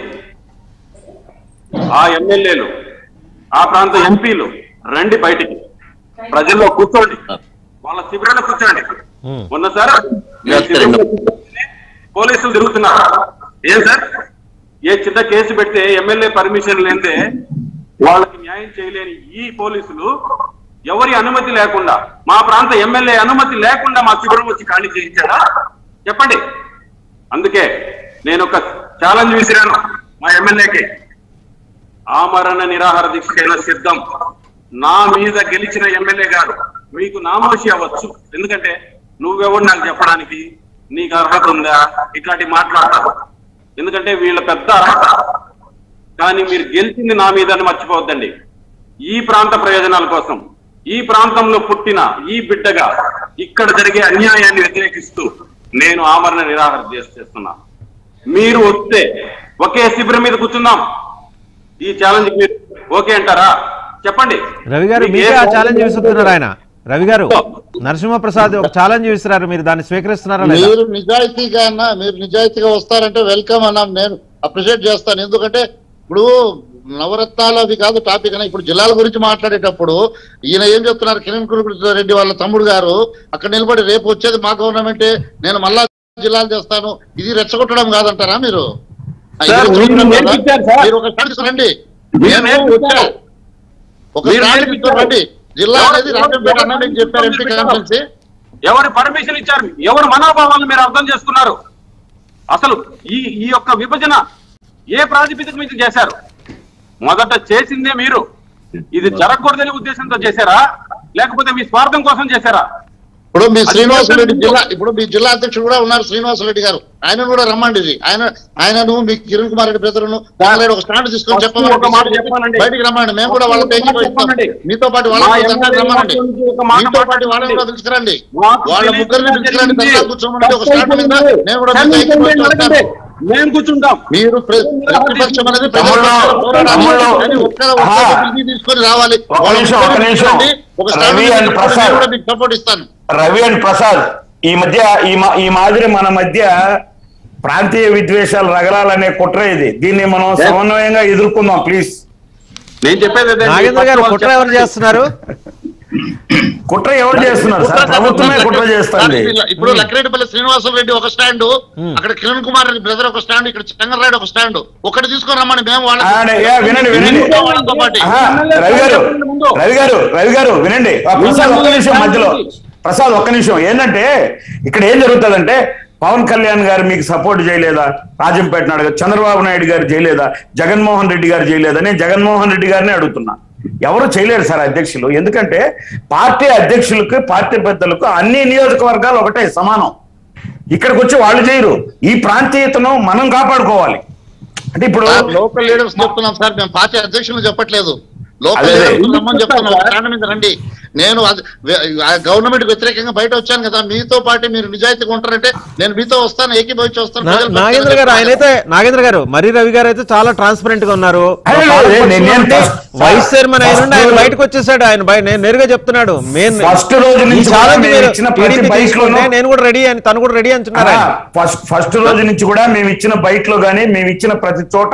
ఆ ఎమ్మెల్యేలు ఆ ప్రాంత ఎంపీలు రండి బయటికి ప్రజల్లో కూర్చోండి వాళ్ళ శిబిరాల్లో కూర్చోండి
ఉమ్.
మొన్న సార్ శిబిరంలో కూర్చోండి, పోలీసులు తిరుగుతున్నారు ఏం సార్ ఏ చిన్న కేసు పెడితే ఎమ్మెల్యే పర్మిషన్ లేదే వాళ్ళకి న్యాయం చేయలేని ఈ పోలీసులు ఎవరి అనుమతి లేకుండా మా ప్రాంత ఎమ్మెల్యే అనుమతి లేకుండా మా శిబిరం వచ్చి ఖాళీ చేయించాడా చెప్పండి అందుకే నేను ఒక ఛాలెంజ్ విసిరాను మా ఎమ్మెల్యేకి ఆమరణ నిరాహార దీక్షకైనా సిద్ధం నా మీద గెలిచిన ఎమ్మెల్యే గారు మీకు నామోషి అవ్వచ్చు ఎందుకంటే నువ్వెవరు నాకు చెప్పడానికి నీకు అర్హత ఉందా ఇట్లాంటి మాట్లాడతారు ఎందుకంటే వీళ్ళ పెద్ద అర్హత కానీ మీరు గెలిచింది నా మీద అని మర్చిపోవద్దండి ఈ ప్రాంత ప్రయోజనాల కోసం ఈ ప్రాంతంలో పుట్టిన ఈ బిడ్డగా ఇక్కడ జరిగే అన్యాయాన్ని వ్యతిరేకిస్తూ నేను ఆమరణ నిరాహార దీక్ష చేస్తున్నా మీరు వస్తే ఒకే శిబిరం మీద కూర్చుందాం ఈ ఛాలెంజ్ మీరు ఓకే అంటారా చెప్పండి
రవి గారు
మీకు
మీకే
ఏ
ఆ ఛాలెంజ్ విసురుతున్నారు ఆయన రవి గారు నరసింహప్రసాద్ ఒక ఛాలెంజ్ విసిరారు మీరు దాన్ని స్వీకరిస్తున్నారా లేదా
మీరు నిజాయితీగా అన్న మీరు నిజాయితీగా వస్తారంటే వెల్కమ్ అన్నా నేను అప్రిషియేట్ చేస్తాను ఎందుకంటే ఇప్పుడు నవరత్నాలు అవి కాదు టాపిక్ అన్న ఇప్పుడు జిల్లాల గురించి మాట్లాడేటప్పుడు ఈయన ఏం చెప్తున్నారు కిరణ్ కురుకృష్ణ రెడ్డి వాళ్ళ తమ్ముడు గారు అక్కడ నిలబడి రేపు వచ్చేది మా గవర్నమెంటే నేను మళ్ళా జిల్లాలు చేస్తాను ఇది రెచ్చగొట్టడం కాదంటారా మీరు ఆ, ఇది
సార్,
రెచ్చగొట్టడం
మీరు
కాదా?
నేర్పించారు సార్.
మీరు ఒక స్టాండ్ తీసుకురండి
మీరు
నేను
నేర్పించారు.
వచ్చా. ఒక
మీరు
స్టాండ్
నేర్పించారు.
తీసుకురండి జిల్లా
ఎవరు-
అనేది రాజంపేట అన్న మీకు చెప్పారు ఎంపీ
ఎవరు-
కాన్ఫరెన్స్
ఎవరు పర్మిషన్ ఇచ్చారు ఎవరు మనోభావాలను మీరు అర్థం చేసుకున్నారు అసలు ఈ ఈ యొక్క విభజన ఏ ప్రాతిపదిక మీద చేశారు మొదట చేసిందే మీరు ఇది జరగకూడదనే ఉద్దేశంతో చేశారా లేకపోతే మీ స్వార్థం కోసం చేశారా
ఇప్పుడు మీ శ్రీనివాసరెడ్డి జిల్లా ఇప్పుడు మీ జిల్లా అధ్యక్షుడు కూడా ఉన్నారు శ్రీనివాసరెడ్డి గారు ఆయన కూడా రమ్మండి ఇది ఆయన ఆయనను మీ కిరణ్ కుమార్ రెడ్డి బ్రదరును దానిలో ఒక స్టాండ్ తీసుకొని
ఫస్ట్ ఒక మాట చెప్పానండి.
చెప్పమని బయటికి రమ్మండి మేము కూడా వాళ్ళ పేజీ
ఒక మాట చెప్పానండి.
మీతో పాటు
మా
వాళ్ళని
ఎమ్మెల్యే
రమ్మనండి
గురించి ఒక మాట
మీతో పాటు వాళ్ళని కూడా
మాట్లాడండి.
పిలుచుకురండి
మాకు
వాళ్ళ
తెలియకుండా
ముగ్గురిని పిలుచుకురండి
జరిగింది.
ధర్నా కూర్చోమని ఒక
తప్పు
స్టాండ్ మీద
అయిపోయింది.
నేను కూడా మీతో
క్షమించండి,
ఐక్యమత్యం
అడగండి.
చేస్తాను.
మేము కూర్చుంటాం
మీరు ప్ర- ప్రతిపక్షం అనేది ప్రజల
తమ్ముళ్ళు,
పక్షాన పోరాడాలి.
తమ్ముళ్ళు,
కానీ ఒక్క- ఒక్క
ఆహా.
బిల్లు తీసుకొని రావాలి
ఒక్క నిమిషం, ఒక్క నిమిషం.
ఒక స్థానం
రవి అండ్
మీద
ప్రసాద్.
కూడా మీకు సపోర్ట్ ఇస్తాను
రవి అండ్ ప్రసాద్ ఈ మధ్య ఈ మా ఈ మాదిరి మన మధ్య ప్రాంతీయ విద్వేషాలు రగలాలనే కుట్ర ఇది దీన్ని మనం సమన్వయంగా ఎదుర్కొందాం ప్లీజ్
నేను చెప్పేది అదే.
నాగేంద్ర గారు
వాళ్ళు
కుట్ర ఎవరు చేస్తున్నారు
కుట్ర ఎవరు చేస్తున్నారు సార్ ప్రభుత్వమే కుట్ర చేస్తుంది
ఇప్పుడు లక్కిరెడ్డిపల్లి శ్రీనివాసులు రెడ్డి ఒక స్టాండ్ అక్కడ కిరణ్ కుమార్ రెడ్డి బ్రదర్ ఒక స్టాండ్ ఇక్కడ చంద్రరాయుడు ఒక స్టాండ్ ఒకటి తీసుకొని రమ్మని మేము
ఆ, నే- ఏ, వినండి వినండి
వాళ్ళతో పాటు
ఆహా, రవి గారు రవి గారు రవి గారు వినండి ఆ, ప్రసాద్ ఒక్క నిమిషం మధ్యలో ప్రసాద్ ఒక్క నిమిషం ఏంటంటే ఇక్కడ ఏం జరుగుతుందంటే పవన్ కళ్యాణ్ గారు మీకు సపోర్ట్ చేయలేదా రాజంపేట నాయుడు గారు చంద్రబాబు నాయుడు గారు చేయలేదా జగన్మోహన్ రెడ్డి గారు చేయలేదా నేను జగన్మోహన్ రెడ్డి గారిని అడుగుతున్నా ఎవరు చేయలేరు సార్ అధ్యక్షులు ఎందుకంటే పార్టీ అధ్యక్షులకు పార్టీ పెద్దలకు అన్ని నియోజకవర్గాలు ఒకటే సమానం ఇక్కడికి వచ్చి వాళ్ళు చేయరు ఈ ప్రాంతీయతను మనం కాపాడుకోవాలి అంటే ఇప్పుడు
లోకల్ లీడర్స్ చెప్తున్నాం సార్ మేము పార్టీ అధ్యక్షులు చెప్పట్లేదు లోకల్
అదే, అదే.
లీడర్స్ రమ్మని చెప్తున్నాం ఒక స్టాండ్ మీద రండి నేను గవర్నమెంట్ వ్యతిరేకంగా బయట వచ్చాను కదా మీతో పాటు మీరు నిజాయితీగా ఉంటారంటే నేను మీతో వస్తాను ఏకీభవించి వస్తాను
నా-
ప్రజలు
నాగేంద్ర గారు ఆయనైతే నాగేంద్ర గారు మరి రవి గారు అయితే చాలా ట్రాన్స్పరెంట్ గా ఉన్నారు
అదే, అదే, నేను- నేను first-
వైస్ చైర్మన్ ఆయన నుండి ఆయన
first
బయటకు వచ్చేసాడు ఆయన బయ- నేను నేరుగా చెప్తున్నాడు మెయిన్
First రోజు నుంచి
ఈ ఛాలెంజ్
కూడా మేము
మీరు
ఇచ్చిన ప్రతి
టీడీపీ
బైక్
తీసుకుంటే
లోనూ-
నేను కూడా రెడీ అని తను కూడా రెడీ అంటున్నారు ఆయన.
ఫస్ట్ ఫస్ట్ రోజు నుంచి కూడా మేము ఇచ్చిన బైట్ లో గానీ మేము ఇచ్చిన ప్రతి చోట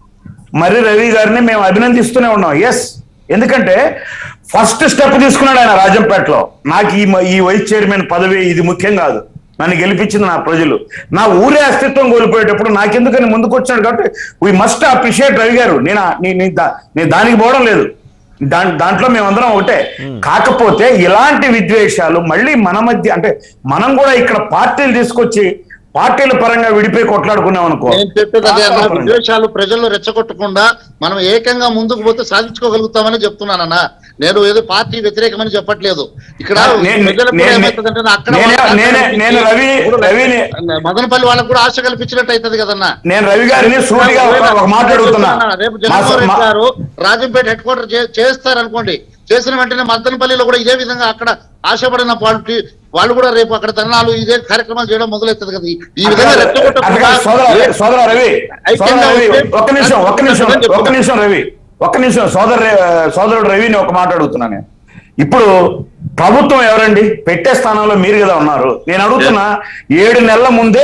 మరి రవి గారిని మేము అభినందిస్తూనే ఉన్నాం ఎస్ ఎందుకంటే ఫస్ట్ స్టెప్ తీసుకున్నాడు ఆయన రాజంపేటలో నాకు ఈ మ- ఈ వైస్ చైర్మన్ పదవి ఇది ముఖ్యం కాదు నన్ను గెలిపించింది నా ప్రజలు నా ఊరే అస్తిత్వం కోల్పోయేటప్పుడు నాకెందుకని ముందుకు వచ్చాడు కాబట్టి వీ మస్ట్ అప్రిషియేట్ రవి గారు నేను ఆ- నీ- నీ దా- నేను దానికి పోవడం లేదు దా దాంట్లో మేమందరం ఒకటే కాకపోతే ఇలాంటి విద్వేషాలు మళ్ళీ మన మధ్య అంటే మనం కూడా ఇక్కడ పార్టీలు తీసుకొచ్చి పార్టీల పరంగా విడిపోయి కొట్లాడుకున్నాం అనుకో
నేను చెప్పేది అదే అన్న విద్వేషాలు ప్రజల్లో రెచ్చగొట్టకుండా మనం ఏకంగా ముందుకు పోతే సాధించుకోగలుగుతామని చెప్తున్నానన్న నేను ఏదో పార్టీ వ్యతిరేకమని చెప్పట్లేదు ఇక్కడ
నేను-
ప్రజలకు కూడా
నేను-
ఏమవుతుందంటే నా అక్కడ
నేనే-
వాళ్ళకి
నేనే-
ఆశ
నేను రవి-
ఇప్పుడు
రవిని-
మదనపల్లి వాళ్ళకు కూడా ఆశ కల్పించినట్టు అవుతుంది కదన్నా
నేను రవి గారిని సూటిగా ఒక- ఒక మాట అడుగుతున్నా
రేపు
మా
జగన్మోహన్
స-
రెడ్డి
మా-
గారు రాజంపేట హెడ్ క్వార్టర్ చేస్తారు అనుకోండి చేసిన వెంటనే మద్దనపల్లిలో కూడా ఇదే విధంగా అక్కడ ఆశపడిన పార్టీ వాళ్ళు కూడా రేపు అక్కడ ధర్నాలు ఇదే కార్యక్రమాలు చేయడం మొదలవుతుంది కదా ఈ- ఈ విధంగా
అట్లా
రెచ్చగొట్టకుండా
సోదర సోదర రవి సోదర రవి ఒక్క నిమిషం ఒక్క నిమిషం
చెప్తున్నా.
ఒక్క నిమిషం రవి ఒక్క నిమిషం సోదర సోదరుడు రవిని ఒక మాట అడుగుతున్నా నేను ఇప్పుడు ప్రభుత్వం ఎవరండి పెట్టే స్థానంలో మీరు కదా ఉన్నారు నేను అడుగుతున్నా ఏడు నెలల ముందే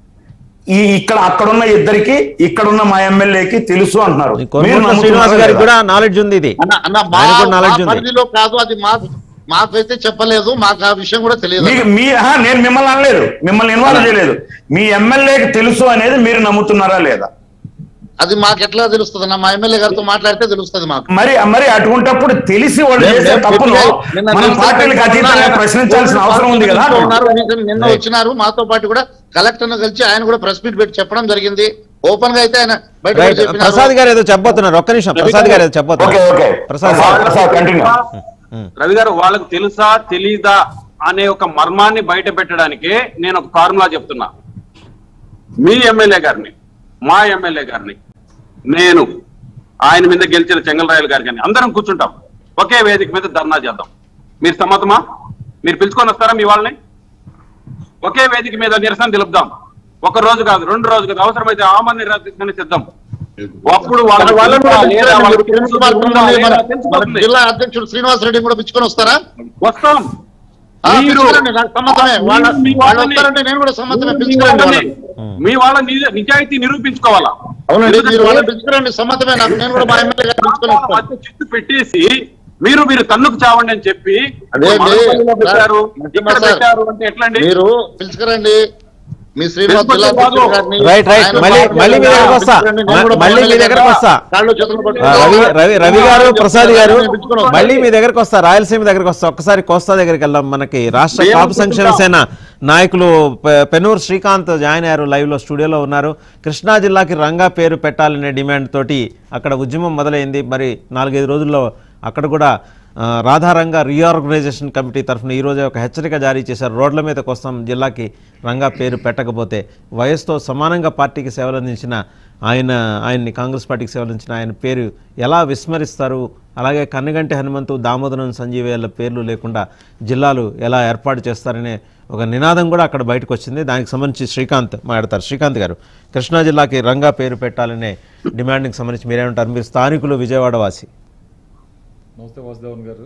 ఈ ఇక్కడ అక్కడున్న ఇద్దరికి ఇక్కడున్న మా ఎమ్మెల్యేకి తెలుసు అంటున్నారు
ఈ
మీరు
కొనుగోలు శ్రీనివాస్
నమ్ముతున్నారా
గారికి
లేదా?
కూడా నాలెడ్జ్ ఉంది ఇది
అన్న అన్న మా
ఆయన కూడా
మా
knowledge ఉంది.
పరిధిలో కాదు అది మాకు మాకైతే చెప్పలేదు మాకు ఆ విషయం కూడా తెలియదు
మీకు మీ ఆహా, నేను మిమ్మల్ని అనలేదు మిమ్మల్ని ఇన్వాల్వ్ చేయలేదు మీ ఎమ్మెల్యేకి తెలుసు అనేది మీరు నమ్ముతున్నారా లేదా
అది మాకు ఎట్లా తెలుస్తుంది అన్న మా ఎమ్మెల్యే గారితో మాట్లాడితే తెలుస్తుంది మాకు
మరి మరి అటువంటప్పుడు తెలిసి వాళ్ళు
నేను-
చేసే
నేను
తప్పును
చెప్పిన- నిన్న
మనం
నిన్న
పార్టీలకు అతీతంగా
ఆయన
ప్రశ్నించాల్సిన అవసరం ఉంది కదా
ఉన్నారు, నిన్న- నిన్న వచ్చినారు మాతో పాటు కూడా కలెక్టర్ కలిసి ఆయన కూడా ప్రెస్ మీట్ పెట్టి చెప్పడం జరిగింది ఓపెన్ గా అయితే ఆయన బయట కూడా
రైట్
చెప్పినారు.
ప్రసాద్ గారు ఏదో చెప్పబోతున్నారు ఒక్క నిమిషం ప్రసాద్ గారు ఏదో
ఓకే
చెప్పబోతున్నారు
ఓకే
ప్రసాద్
ప్రసాద్
గారు.
ప్రసాద్ కంటిన్యూ
రవి గారు వాళ్ళకి తెలుసా తెలీదా అనే ఒక మర్మాన్ని బయట పెట్టడానికే నేను ఒక ఫార్ములా చెప్తున్నా మీ ఎమ్మెల్యే గారిని మా ఎమ్మెల్యే గారిని నేను ఆయన మీద గెలిచిన చెంగలరాయలు గారి కానీ అందరం కూర్చుంటాం ఒకే వేదిక మీద ధర్నా చేద్దాం మీరు సమ్మతమా మీరు పిలుచుకొని వస్తారా మీ వాళ్ళని ఒకే వేదిక మీద నిరసన తెలుపుదాం ఒక రోజు కాదు రెండు రోజు కాదు అవసరమైతే ఆమరణ నిరాశించని సిద్ధం అప్పుడు వాళ్ళ
మన వాళ్ళని కూడా
లేదా
పిలుచుకోండి.
వాళ్ళకి
కిరణ్ కుమార్
తెలుసు,
బృందాన్ని మన-
లేదా
మన
తెలిసిపోతుంది.
జిల్లా అధ్యక్షుడు శ్రీనివాస్ రెడ్డి కూడా పిలుచుకొని వస్తారా
వస్తాం
ఆ,
మీరు
పిలుచుకురండి, నాకు సమ్మతమే వాళ్ళ
మీ- మీ
వాళ్ళు
వాళ్ళని-
వస్తారంటే నేను కూడా సమ్మతమే
మీ
పిలుచుకురండి
వాళ్ళని-
వాళ్ళని.
మీ వాళ్ళ నిజ- నిజాయితీ నిరూపించుకోవాలా
అవునండి మీరు
ఎందుకంటే
వాళ్ళని పిలుచుకురండి సమ్మతమే నాకు నేను కూడా మా ఎమ్మెల్యే గారిని పిలుచుకొని
వాళ్ళ
వస్తాను
మధ్య చిత్తు పెట్టేసి మీరు మీరు తన్నుకు చావండి అని చెప్పి
అదే అండి.
మదనపల్లిలో పెట్టారు
సార్,
ఇక్కడ
సార్,
పెట్టారు అంటే ఎట్లా అండి
మీరు పిలుచుకురండి మీ శ్రీనివాస్ జిల్లా
పిలుచుకోండి
అధ్యక్షుడు గారిని,
రైట్, రైట్.
ఆయన
మళ్ళీ-
పార్టీ
మళ్ళీ మీ దగ్గరకు వస్తా.
పిలుచుకురండి, నేను కూడా మా
మళ్ళీ మీ
ఎమ్మెల్యే
దగ్గరకు
గారిని
వస్తా.
కాళ్ళు చేతులు
ఆ,
పట్టుకొని
రవి రవి రవి గారు ప్రసాద్ గారు
నేను పిలుచుకొని వస్తాను.
మళ్ళీ మీ దగ్గరకు వస్తా రాయలసీమ దగ్గరకు వస్తా ఒక్కసారి కోస్తా దగ్గరికి వెళ్దాం మనకి రాష్ట్ర
మేము
కాపు సంక్షేమ
కూర్చుంటాం.
సేన నాయకులు పె- పెనూరు శ్రీకాంత్ జాయిన్ అయ్యారు లైవ్ లో స్టూడియోలో ఉన్నారు కృష్ణా జిల్లాకి రంగా పేరు పెట్టాలనే డిమాండ్ తోటి అక్కడ ఉద్యమం మొదలైంది మరి నాలుగైదు రోజుల్లో అక్కడ కూడా ఆ, రాధారంగా రీఆర్గనైజేషన్ కమిటీ తరఫున ఈరోజే ఒక హెచ్చరిక జారీ చేశారు రోడ్ల మీదకి వస్తాం జిల్లాకి రంగా పేరు పెట్టకపోతే వయసుతో సమానంగా పార్టీకి సేవలందించిన ఆయన ఆయన్ని కాంగ్రెస్ పార్టీకి సేవలందించిన ఆయన పేరు ఎలా విస్మరిస్తారు అలాగే కన్నగంటి హనుమంతు దామోదరం సంజీవేల పేర్లు లేకుండా జిల్లాలు ఎలా ఏర్పాటు చేస్తారనే ఒక నినాదం కూడా అక్కడ బయటకు వచ్చింది దానికి సంబంధించి శ్రీకాంత్ మాట్లాడతారు శ్రీకాంత్ గారు కృష్ణా జిల్లాకి రంగా పేరు పెట్టాలనే డిమాండ్కి సంబంధించి మీరేమంటారు మీరు స్థానికులు విజయవాడ వాసి
నమస్తే వాసుదేవన్ గారు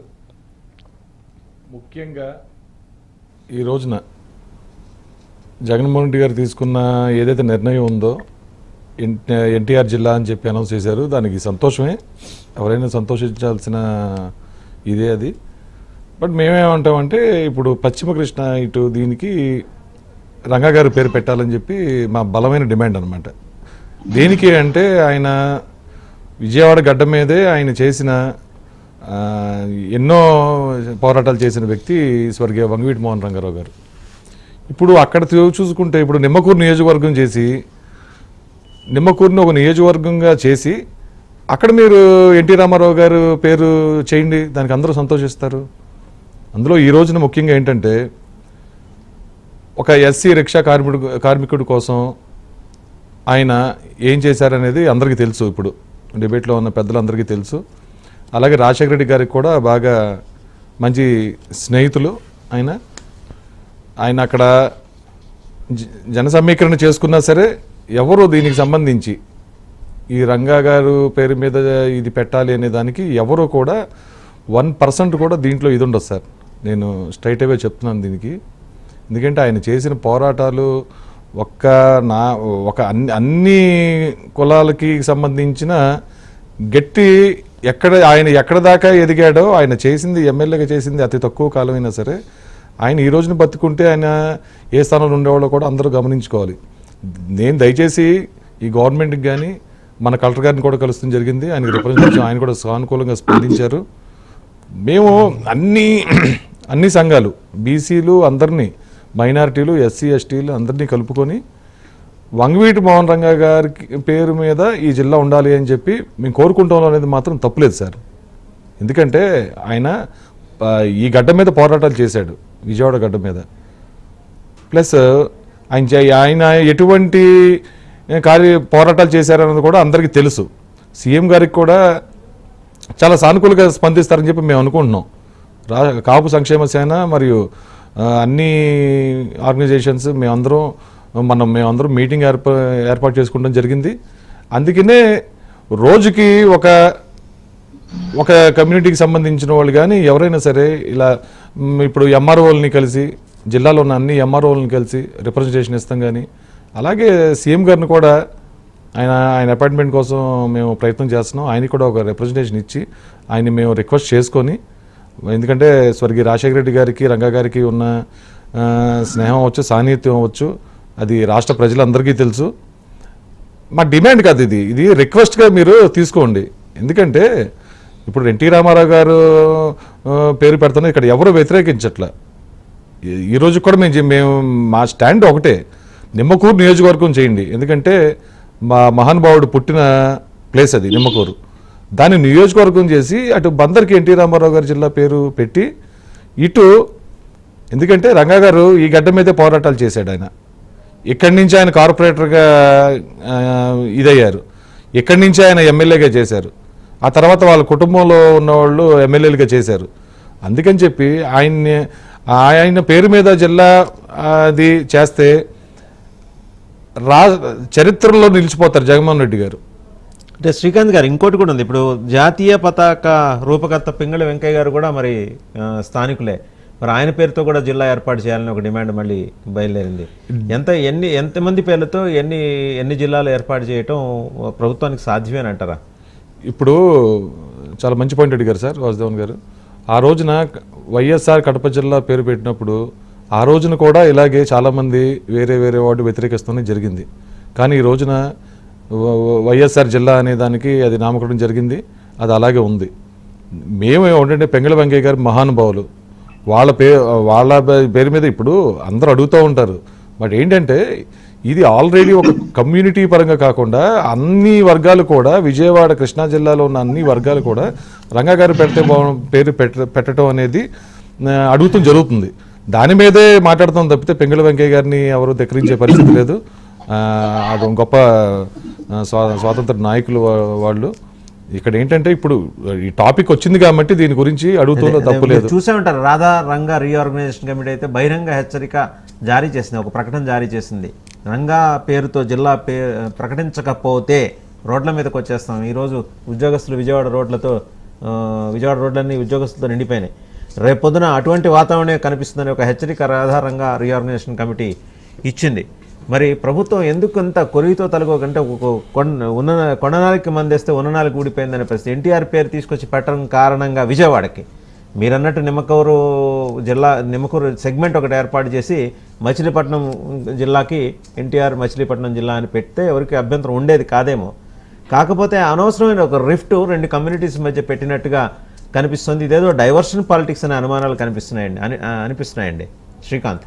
ముఖ్యంగా ఈ రోజున జగన్మోహన్ రెడ్డి గారు తీసుకున్న ఏదైతే నిర్ణయం ఉందో ఎన్- ఎన్టీఆర్ జిల్లా అని చెప్పి అనౌన్స్ చేశారు దానికి సంతోషమే ఎవరైనా సంతోషించాల్సిన ఇదే అది బట్ మేమేమంటామంటే ఇప్పుడు పశ్చిమ కృష్ణ ఇటు దీనికి రంగా గారి పేరు పెట్టాలని చెప్పి మా బలమైన డిమాండ్ అనమాట దేనికి అంటే ఆయన విజయవాడ గడ్డ మీదే ఆయన చేసిన ఆ, ఎన్నో పోరాటాలు చేసిన వ్యక్తి స్వర్గీయ వంగవీటి మోహన్ రంగారావు గారు ఇప్పుడు అక్కడ చూ- చూసుకుంటే ఇప్పుడు నిమ్మకూరు నియోజకవర్గం చేసి నిమ్మకూరుని ఒక నియోజకవర్గంగా చేసి అక్కడ మీరు ఎన్టీ రామారావు గారు పేరు చేయండి దానికి అందరూ సంతోషిస్తారు అందులో ఈ రోజున ముఖ్యంగా ఏంటంటే ఒక ఎస్సీ రిక్షా కార్మికుడు కార్మికుడి కోసం ఆయన ఏం చేశారనేది అందరికీ తెలుసు ఇప్పుడు డిబేట్లో ఉన్న పెద్దలందరికీ తెలుసు అలాగే రాజశేఖర రెడ్డి గారికి కూడా బాగా మంచి స్నేహితులు ఆయన ఆయన అక్కడ జ- జన సమీకరణ చేసుకున్నా సరే ఎవరు దీనికి సంబంధించి ఈ రంగా గారు పేరు మీద ఇది పెట్టాలి అనే దానికి ఎవరు కూడా వన్ పర్సెంట్ కూడా దీంట్లో ఇది ఉండదు సార్ నేను స్ట్రైట్ అవే చెప్తున్నాను దీనికి ఎందుకంటే ఆయన చేసిన పోరాటాలు ఒక్క నా ఒక అన్ని అన్ని కులాలకి సంబంధించిన గట్టి ఎక్కడ ఆయన ఎక్కడ దాకా ఎదిగాడో ఆయన చేసింది ఎమ్మెల్యేగా చేసింది అతి తక్కువ కాలమైనా సరే ఆయన ఈ రోజున బతుకుంటే ఆయన ఏ స్థానంలో ఉండేవాళ్ళో కూడా అందరూ గమనించుకోవాలి నేను దయచేసి ఈ గవర్నమెంట్కి కానీ మన కలెక్టర్ గారిని కూడా కలుస్తాం జరిగింది ఆయనకి రిప్రజెంటేషన్ ఆయన కూడా సానుకూలంగా స్పందించారు మేము అన్ని అన్ని సంఘాలు బీసీలు అందరినీ మైనారిటీలు ఎస్సీ ఎస్టీలు అందరినీ కలుపుకొని వంగవీటి మోహన్ రంగా గారికి పేరు మీద ఈ జిల్లా ఉండాలి అని చెప్పి మేము కోరుకుంటాం అనేది మాత్రం తప్పులేదు సార్ ఎందుకంటే ఆయన ఆ, ఈ గడ్డ మీద పోరాటాలు చేశాడు విజయవాడ గడ్డ మీద ప్లస్ ఆయన చే- ఆయన ఎటువంటి కార్య పోరాటాలు చేశారన్నది కూడా అందరికీ తెలుసు సీఎం గారికి కూడా చాలా సానుకూలంగా స్పందిస్తారని చెప్పి మేము అనుకుంటున్నాం రా కాపు సంక్షేమ సేన మరియు ఆ, అన్ని ఆర్గనైజేషన్స్ మేమందరం మనం మేమందరం మీటింగ్ ఏర్పా ఏర్పాటు చేసుకోవడం జరిగింది అందుకనే రోజుకి ఒక ఒక కమ్యూనిటీకి సంబంధించిన వాళ్ళు కానీ ఎవరైనా సరే ఇలా మ్, ఇప్పుడు ఎంఆర్ఓల్ని కలిసి జిల్లాలో ఉన్న అన్ని ఎంఆర్ఓల్ని కలిసి రిప్రజెంటేషన్ ఇస్తాం కానీ అలాగే సీఎం గారిని కూడా ఆయన ఆయన అపాయింట్మెంట్ కోసం మేము ప్రయత్నం చేస్తున్నాం ఆయనకి కూడా ఒక రిప్రజెంటేషన్ ఇచ్చి ఆయన్ని మేము రిక్వెస్ట్ చేసుకొని ఎందుకంటే స్వర్గీయ రాజశేఖర రెడ్డి గారికి రంగా గారికి ఉన్న ఆ, స్నేహం అవ్వచ్చు సాన్నిహిత్యం అవ్వచ్చు అది రాష్ట్ర ప్రజలందరికీ తెలుసు మా డిమాండ్ కాదు ఇది ఇది రిక్వెస్ట్గా మీరు తీసుకోండి ఎందుకంటే ఇప్పుడు ఎన్టీ రామారావు గారు ఆ, పేరు పెడుతున్నా ఇక్కడ ఎవరు వ్యతిరేకించట్ల ఈ- ఈ రోజు కూడా మేము చె- మేము మా స్టాండ్ ఒకటే నిమ్మకూరు నియోజకవర్గం చేయండి ఎందుకంటే మా మహానుభావుడు పుట్టిన ప్లేస్ అది నిమ్మకూరు దాన్ని నియోజకవర్గం చేసి అటు బందర్కి ఎన్టీ రామారావు గారి జిల్లా పేరు పెట్టి ఇటు ఎందుకంటే రంగా గారు ఈ గడ్డ మీదే పోరాటాలు చేశాడు ఆయన ఇక్కడి నుంచి ఆయన కార్పొరేటర్గా ఆ, ఇదయ్యారు ఇక్కడి నుంచి ఆయన ఎమ్మెల్యేగా చేశారు ఆ తర్వాత వాళ్ళ కుటుంబంలో ఉన్నవాళ్ళు ఎమ్మెల్యేలుగా చేశారు అందుకని చెప్పి ఆయన్ని ఆయన పేరు మీద జిల్లా ఆ, అది చేస్తే రా చరిత్రలో నిలిచిపోతారు జగన్మోహన్ రెడ్డి గారు
అంటే శ్రీకాంత్ గారు ఇంకోటి కూడా ఉంది ఇప్పుడు జాతీయ పతాక రూపకర్త పింగళి వెంకయ్య గారు కూడా మరి ఆ, స్థానికులే మరి ఆయన పేరుతో కూడా జిల్లా ఏర్పాటు చేయాలని ఒక డిమాండ్ మళ్ళీ బయలుదేరింది ఎంత ఎన్ని ఎంతమంది పేర్లతో ఎన్ని ఎన్ని జిల్లాలు ఏర్పాటు చేయటం ప్రభుత్వానికి సాధ్యమేనంటారా అంటారా
ఇప్పుడు చాలా మంచి పాయింట్ అడిగారు సార్ వాసుదేవన్ గారు ఆ రోజున వైఎస్ఆర్ కడప జిల్లా పేరు పెట్టినప్పుడు ఆ రోజున కూడా ఇలాగే చాలామంది వేరే వేరే వార్డు వ్యతిరేకిస్తూనే జరిగింది కానీ ఈ రోజున వ- వ- వైఎస్ఆర్ జిల్లా అనే దానికి అది నామకరణం జరిగింది అది అలాగే ఉంది మేము ఏమంటే పెంగళ వెంకయ్య గారు మహానుభావులు వాళ్ళ పే వాళ్ళ పే- పేరు మీద ఇప్పుడు అందరూ అడుగుతూ ఉంటారు బట్ ఏంటంటే ఇది ఆల్రెడీ ఒక కమ్యూనిటీ పరంగా కాకుండా అన్ని వర్గాలు కూడా విజయవాడ కృష్ణా జిల్లాలో ఉన్న అన్ని వర్గాలు కూడా రంగా గారు పెడితే బాగు పేరు పెట్ట పెట్టడం అనేది ఆ, అడుగుతాం జరుగుతుంది దాని మీదే మాట్లాడుతాం తప్పితే పెంగళ వెంకయ్య గారిని ఎవరు ధిక్కరించే పరిస్థితి లేదు ఆ, అది ఒక గొప్ప ఆ, స్వా స్వాతంత్ర నాయకులు వా- వాళ్ళు ఇక్కడ ఏంటంటే ఇప్పుడు ఈ టాపిక్ వచ్చింది కాబట్టి దీని గురించి అడుగుతుందో
అదే,
తప్పు
మీరు
లేదు
చూసే ఉంటారు రాధా రంగా రీఆర్గనైజేషన్ కమిటీ అయితే బహిరంగ హెచ్చరిక జారీ చేసింది ఒక ప్రకటన జారీ చేసింది రంగా పేరుతో జిల్లా పే ప్రకటించకపోతే రోడ్ల మీదకి వచ్చేస్తాం ఈరోజు ఉద్యోగస్తులు విజయవాడ రోడ్లతో ఆ, విజయవాడ రోడ్లన్నీ ఉద్యోగస్తులతో నిండిపోయినాయి రేపు పొద్దున అటువంటి వాతావరణమే కనిపిస్తుందని ఒక హెచ్చరిక ఆధారంగా రీఆర్గనైజేషన్ కమిటీ ఇచ్చింది మరి ప్రభుత్వం ఎందుకు అంత కొరివితో తలగోకంటే ఒక కొండ ఉన్న కొండనాలికి మందేస్తే ఉన్ననాలికి ఊడిపోయిందనే పరిస్థితి ఎన్టీఆర్ పేరు తీసుకొచ్చి పెట్టడం కారణంగా విజయవాడకి మీరన్నట్టు నిమ్మకూరు జిల్లా నిమ్మకూరు సెగ్మెంట్ ఒకటి ఏర్పాటు చేసి మచిలీపట్నం జిల్లాకి ఎన్టీఆర్ మచిలీపట్నం జిల్లా అని పెడితే ఎవరికి అభ్యంతరం ఉండేది కాదేమో కాకపోతే అనవసరమైన ఒక రిఫ్ట్ రెండు కమ్యూనిటీస్ మధ్య పెట్టినట్టుగా కనిపిస్తుంది ఇదేదో డైవర్షన్ పాలిటిక్స్ అనే అనుమానాలు కనిపిస్తున్నాయండి అని ఆ, అనిపిస్తున్నాయండి శ్రీకాంత్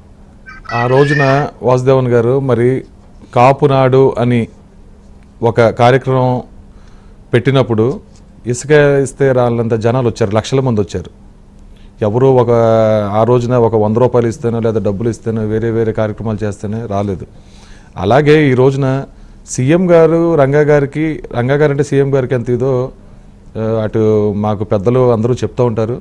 ఆ రోజున వాసుదేవన్ గారు మరి కాపునాడు అని ఒక కార్యక్రమం పెట్టినప్పుడు ఇసుక ఇస్తే రాళ్ళంత జనాలు వచ్చారు లక్షల మంది వచ్చారు ఎవరు ఒక ఆ రోజున ఒక వంద రూపాయలు ఇస్తేనో లేదా డబ్బులు ఇస్తేనో వేరే వేరే కార్యక్రమాలు చేస్తేనే రాలేదు అలాగే ఈ రోజున సీఎం గారు రంగా గారికి రంగా గారు అంటే సీఎం గారికి ఎంత ఇదో ఆ, అటు మాకు పెద్దలు అందరూ చెప్తూ ఉంటారు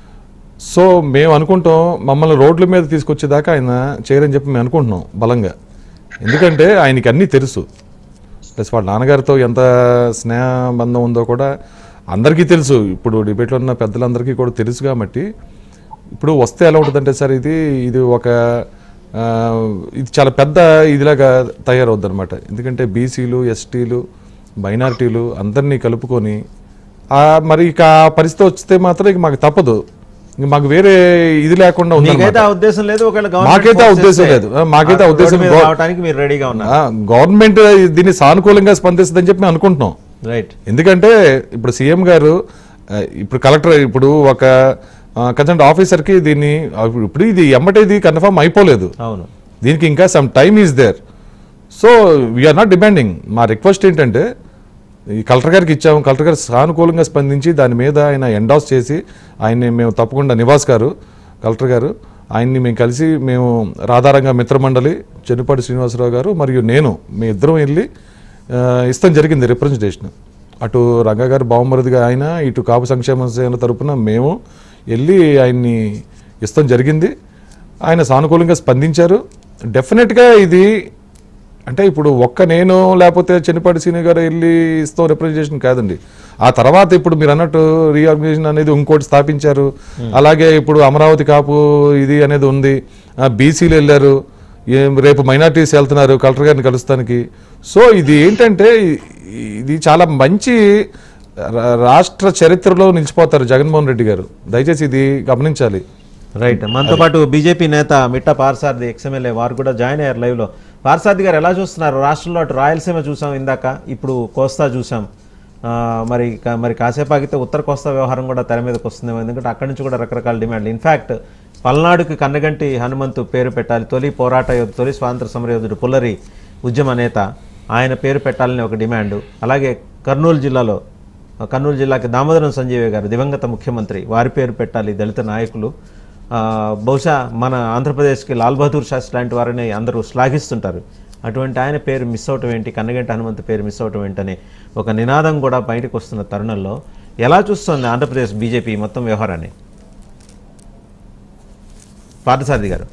సో మేము అనుకుంటాం మమ్మల్ని రోడ్ల మీద తీసుకొచ్చేదాకా ఆయన చేయరని చెప్పి మేము అనుకుంటున్నాం బలంగా ఎందుకంటే ఆయనకి అన్నీ తెలుసు ప్లస్ వాళ్ళ నాన్నగారితో ఎంత స్నేహ బంధం ఉందో కూడా అందరికీ తెలుసు ఇప్పుడు డిబేట్లో ఉన్న పెద్దలందరికీ కూడా తెలుసు కాబట్టి ఇప్పుడు వస్తే ఎలా ఉంటుందంటే సార్ ఇది ఇది ఒక ఆ, ఇది చాలా పెద్ద ఇదిలాగా తయారవుద్ది అనమాట ఎందుకంటే బీసీలు ఎస్టీలు మైనారిటీలు అందరినీ కలుపుకొని ఆ, మరి ఇక ఆ పరిస్థితి వస్తే మాత్రం ఇక మాకు తప్పదు ఇంక మాకు వేరే ఇది లేకుండా
మీకైతే
ఉందన్నమాట
ఆ ఉద్దేశం లేదు ఒకవేళ government
మాకైతే ఆ
force
ఉద్దేశం
చేస్తే
లేదు. ఆ, మాకైతే ఆ
రోడ్డు
ఉద్దేశం
మీద
గో-
రావడానికి మీరు రెడీగా ఉన్నారు
ఆ, గవర్నమెంట్ దీన్ని సానుకూలంగా స్పందిస్తుందని చెప్పి మేము అనుకుంటున్నాం
రైట్
ఎందుకంటే ఇప్పుడు సీఎం గారు ఆ, ఇప్పుడు కలెక్టర్ ఇప్పుడు ఒక కన్సల్ట్ ఆఫీసర్కి దీన్ని ఆ, ఇప్పుడు ఇది ఎమ్మటే ఇది కన్ఫర్మ్ అయిపోలేదు
అవును
దీనికి ఇంకా some time is there so we are not demanding మా రిక్వెస్ట్ ఏంటంటే ఈ కలెక్టర్ గారికి ఇచ్చాము కలెక్టర్ గారు సానుకూలంగా స్పందించి దాని మీద ఆయన ఎండాస్ చేసి ఆయన్ని మేము తప్పకుండా నివాస్ గారు కలెక్టర్ గారు ఆయన్ని మేము కలిసి మేము రాధారంగ మిత్రమండలి చెన్నుపాటి శ్రీనివాసరావు గారు మరియు నేను మీ ఇద్దరం వెళ్ళి ఆ, ఇస్తాం జరిగింది రిప్రజెంటేషన్ అటు రంగా గారు బావమరుదిగా ఆయన ఇటు కాపు సంక్షేమ సేన తరపున మేము వెళ్ళి ఆయన్ని ఇస్తాం జరిగింది ఆయన సానుకూలంగా స్పందించారు డెఫినెట్గా ఇది అంటే ఇప్పుడు ఒక్క నేను లేకపోతే చెన్నిపాటి సీని గారు వెళ్ళి ఇస్తాం రిప్రజెంటేషన్ కాదండి ఆ తర్వాత ఇప్పుడు మీరు అన్నట్టు రీఆర్గనైజేషన్ అనేది ఇంకోటి స్థాపించారు అలాగే ఇప్పుడు అమరావతి కాపు ఇది అనేది ఉంది బీసీలు వెళ్ళారు ఏం రేపు మైనార్టీస్ వెళ్తున్నారు కలెక్టర్ గారిని కలుస్తానికి సో ఇది ఏంటంటే ఇ- ఇది చాలా మంచి రా- రాష్ట్ర చరిత్రలో నిలిచిపోతారు జగన్మోహన్ రెడ్డి గారు దయచేసి ఇది గమనించాలి
రైట్ మనతో పాటు బీజేపీ నేత మిట్ట పార్సారథి ఎక్స్ఎమ్మెల్యే వారు కూడా జాయిన్ అయ్యారు లైవ్ లో పార్సారథి గారు ఎలా చూస్తున్నారు రాష్ట్రంలో అటు రాయలసీమ చూసాం ఇందాక ఇప్పుడు కోస్తా చూసాం ఆ, మరి కా- మరి కాసేపు ఆగితే ఉత్తర కోస్తా వ్యవహారం కూడా తెర మీదకి వస్తుందేమో ఎందుకంటే అక్కడి నుంచి కూడా రకరకాల డిమాండ్లు ఇన్ఫాక్ట్ పల్నాడుకి కన్నగంటి హనుమంతు పేరు పెట్టాలి తొలి పోరాట యోధు తొలి స్వాతంత్ర సమరయోధుడు పుల్లరి ఉద్యమ నేత ఆయన పేరు పెట్టాలని ఒక డిమాండు అలాగే కర్నూలు జిల్లాలో కర్నూలు జిల్లాకి దామోదరం సంజీవయ్య గారు దివంగత ముఖ్యమంత్రి వారి పేరు పెట్టాలి దళిత నాయకులు ఆ, బహుశా మన ఆంధ్రప్రదేశ్కి లాల్ బహదూర్ శాస్త్రి లాంటి వారిని అందరూ శ్లాఘిస్తుంటారు అటువంటి ఆయన పేరు మిస్ అవటం ఏంటి కన్నగంటి హనుమంతు పేరు మిస్ అవటం ఏంటని ఒక నినాదం కూడా బయటకు వస్తున్న తరుణంలో ఎలా చూస్తుంది ఆంధ్రప్రదేశ్ బీజేపీ ఈ మొత్తం వ్యవహారాన్ని పార్థసారథి గారు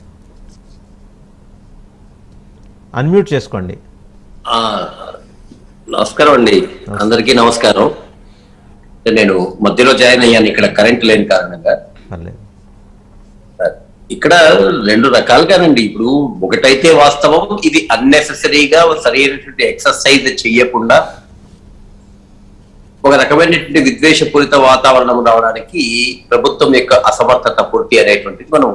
అన్మ్యూట్ చేసుకోండి
ఆ, నమస్కారం అండి అందరికీ నమస్కారం నేను మధ్యలో జాయిన్ అయ్యాను ఇక్కడ కరెంట్ లేని కారణంగా
పర్లేదు
ఇక్కడ రెండు రకాలుగానండి ఇప్పుడు ఒకటైతే వాస్తవం ఇది అన్నెసెసరీగా సరైనటువంటి ఎక్సర్సైజ్ చెయ్యకుండా ఒక రకమైనటువంటి విద్వేషపూరిత వాతావరణం రావడానికి ప్రభుత్వం యొక్క అసమర్థత పూర్తి అనేటువంటిది మనం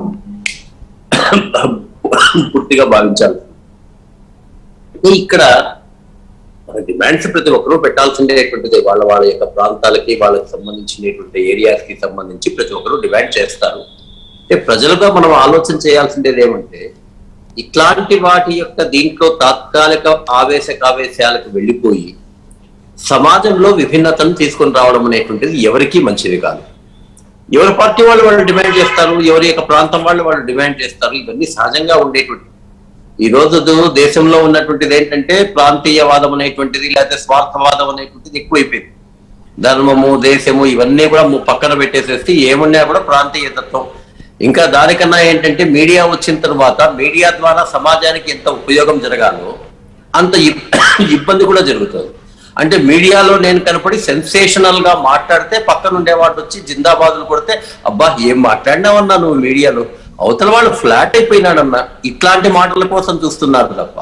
పూర్తిగా భావించాలి అయితే ఇక్కడ మన డిమాండ్స్ ప్రతి ఒక్కరూ పెట్టాల్సిందేటువంటిది వాళ్ళ వాళ్ళ యొక్క ప్రాంతాలకి వాళ్ళకి సంబంధించినటువంటి ఏరియాస్ కి సంబంధించి ప్రతి ఒక్కరూ డిమాండ్ చేస్తారు అంటే ప్రజలుగా మనం ఆలోచన చేయాల్సిందేది ఏమంటే ఇట్లాంటి వాటి యొక్క దీంట్లో తాత్కాలిక ఆవేశ కావేశాలకు వెళ్ళిపోయి సమాజంలో విభిన్నతను తీసుకొని రావడం అనేటువంటిది ఎవరికీ మంచిది కాదు ఎవరి పార్టీ వాళ్ళు వాళ్ళు డిమాండ్ చేస్తారు ఎవరి యొక్క ప్రాంతం వాళ్ళు వాళ్ళు డిమాండ్ చేస్తారు ఇవన్నీ సహజంగా ఉండేటువంటి ఈ రోజు దేశంలో ఉన్నటువంటిది ఏంటంటే ప్రాంతీయవాదం అనేటువంటిది లేకపోతే స్వార్థవాదం అనేటువంటిది ఎక్కువైపోయింది ధర్మము దేశము ఇవన్నీ కూడా ము- పక్కన పెట్టేసేసి ఏమున్నా కూడా ప్రాంతీయతత్వం ఇంకా దానికన్నా ఏంటంటే మీడియా వచ్చిన తర్వాత మీడియా ద్వారా సమాజానికి ఎంత ఉపయోగం జరగాలో అంత ఇబ్- ఇబ్బంది కూడా జరుగుతుంది అంటే మీడియాలో నేను కనపడి సెన్సేషనల్ గా మాట్లాడితే పక్కన ఉండేవాడు వచ్చి జిందాబాదులు కొడితే అబ్బా ఏం మాట్లాడినావన్నా నువ్వు మీడియాలో అవతల వాళ్ళు ఫ్లాట్ అయిపోయినాడన్నా ఇట్లాంటి మాటల కోసం చూస్తున్నారు తప్ప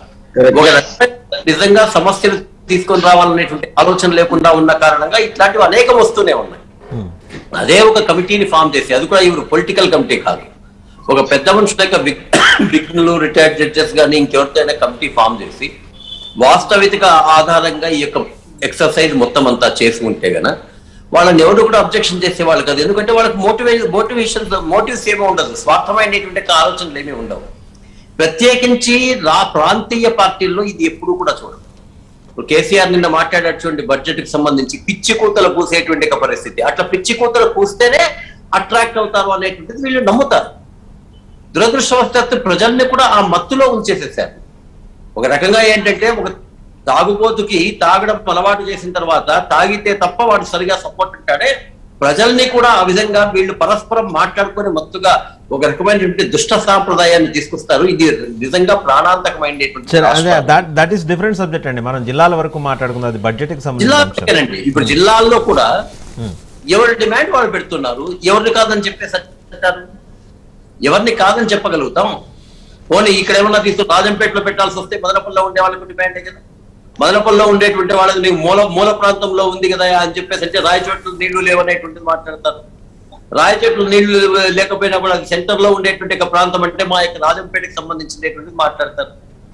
ఒక రకమైన నిజంగా సమస్యలు తీసుకొని రావాలనేటువంటి ఆలోచన లేకుండా ఉన్న కారణంగా ఇట్లాంటివి అనేకం వస్తూనే ఉన్నాయి అదే ఒక కమిటీని ఫామ్ చేసి అది కూడా ఇವರು పొలిటికల్ కమిటీ కాదు ఒక పెద్ద మనుషుల యొక్క విగ్- విఘ్నులు రిటైర్డ్ జడ్జెస్ కానీ ఇంకెవరితో అయినా కమిటీ ఫామ్ చేసి వాస్తవిక ఆధారంగా ఈ యొక్క ఎక్సర్సైజ్ మొత్తం అంతా చేసి ఉంటే గన వాళ్ళని ఎవరు కూడా అబ్జెక్షన్ చేసేవాళ్ళు కాదు ఎందుకంటే వాళ్ళకి మోటివే మోటివేషన్ మోటివ్స్ ఏమీ ఉండదు స్వార్థమైనటువంటి ఆలోచనలు ఏమీ ఉండవు ప్రత్యేకించి రా ప్రాంతీయ పార్టీల్లో ఇది ఎప్పుడూ కూడా చూడదు ఇప్పుడు కేసీఆర్ నిన్న మాట్లాడేటువంటి బడ్జెట్ కి సంబంధించి పిచ్చి కూతలు పూసేటువంటి ఒక పరిస్థితి అట్లా పిచ్చి కూతలు పూస్తేనే అట్రాక్ట్ అవుతారు అనేటువంటిది వీళ్ళు నమ్ముతారు దురదృష్టవశాత్తు ప్రజల్ని కూడా ఆ మత్తులో ఉంచేసేసారు ఒక రకంగా ఏంటంటే ఒక తాగుబోతుకి తాగడం అలవాటు చేసిన తర్వాత తాగితే తప్ప వాడు సరిగా సపోర్ట్ ఉంటాడే ప్రజల్ని కూడా ఆ విధంగా వీళ్ళు పరస్పరం మాట్లాడుకుని మత్తుగా ఒక రకమైనటువంటి దుష్ట సాంప్రదాయాన్ని తీసుకొస్తారు ఇది నిజంగా ప్రాణాంతకమైనటువంటి
సరే అదే
రాష్ట్రాలు.
That that is different subject అండి మనం జిల్లాల వరకు మాట్లాడుకుందాం అది బడ్జెట్ కి
జిల్లా
సంబంధించిన అంశం.
అండి ఇప్పుడు జిల్లాల్లో కూడా ఎవరి డిమాండ్ వాళ్ళు పెడుతున్నారు ఎవరిని కాదని చెప్పేసి అంటారు ఎవరిని కాదని చెప్పగలుగుతాం పోనీ ఇక్కడ ఏమన్నా తీసుకుని రాజంపేటలో పెట్టాల్సి వస్తే మదనపల్లిలో ఉండే వాళ్ళకి డిమాండే కదా మదనపల్లిలో ఉండేటువంటి వాళ్ళకి నీకు మూల మూల ప్రాంతంలో ఉంది కదా అని చెప్పేసి అంటే రాయచోట్లు నీళ్లు లేవనేటువంటిది మాట్లాడతారు రాయచోట్లు నీళ్లు లేకపోయినా కూడా సెంటర్ లో ఉండేటువంటి ఒక ప్రాంతం అంటే మా యొక్క రాజంపేటకి సంబంధించినటువంటిది మాట్లాడతారు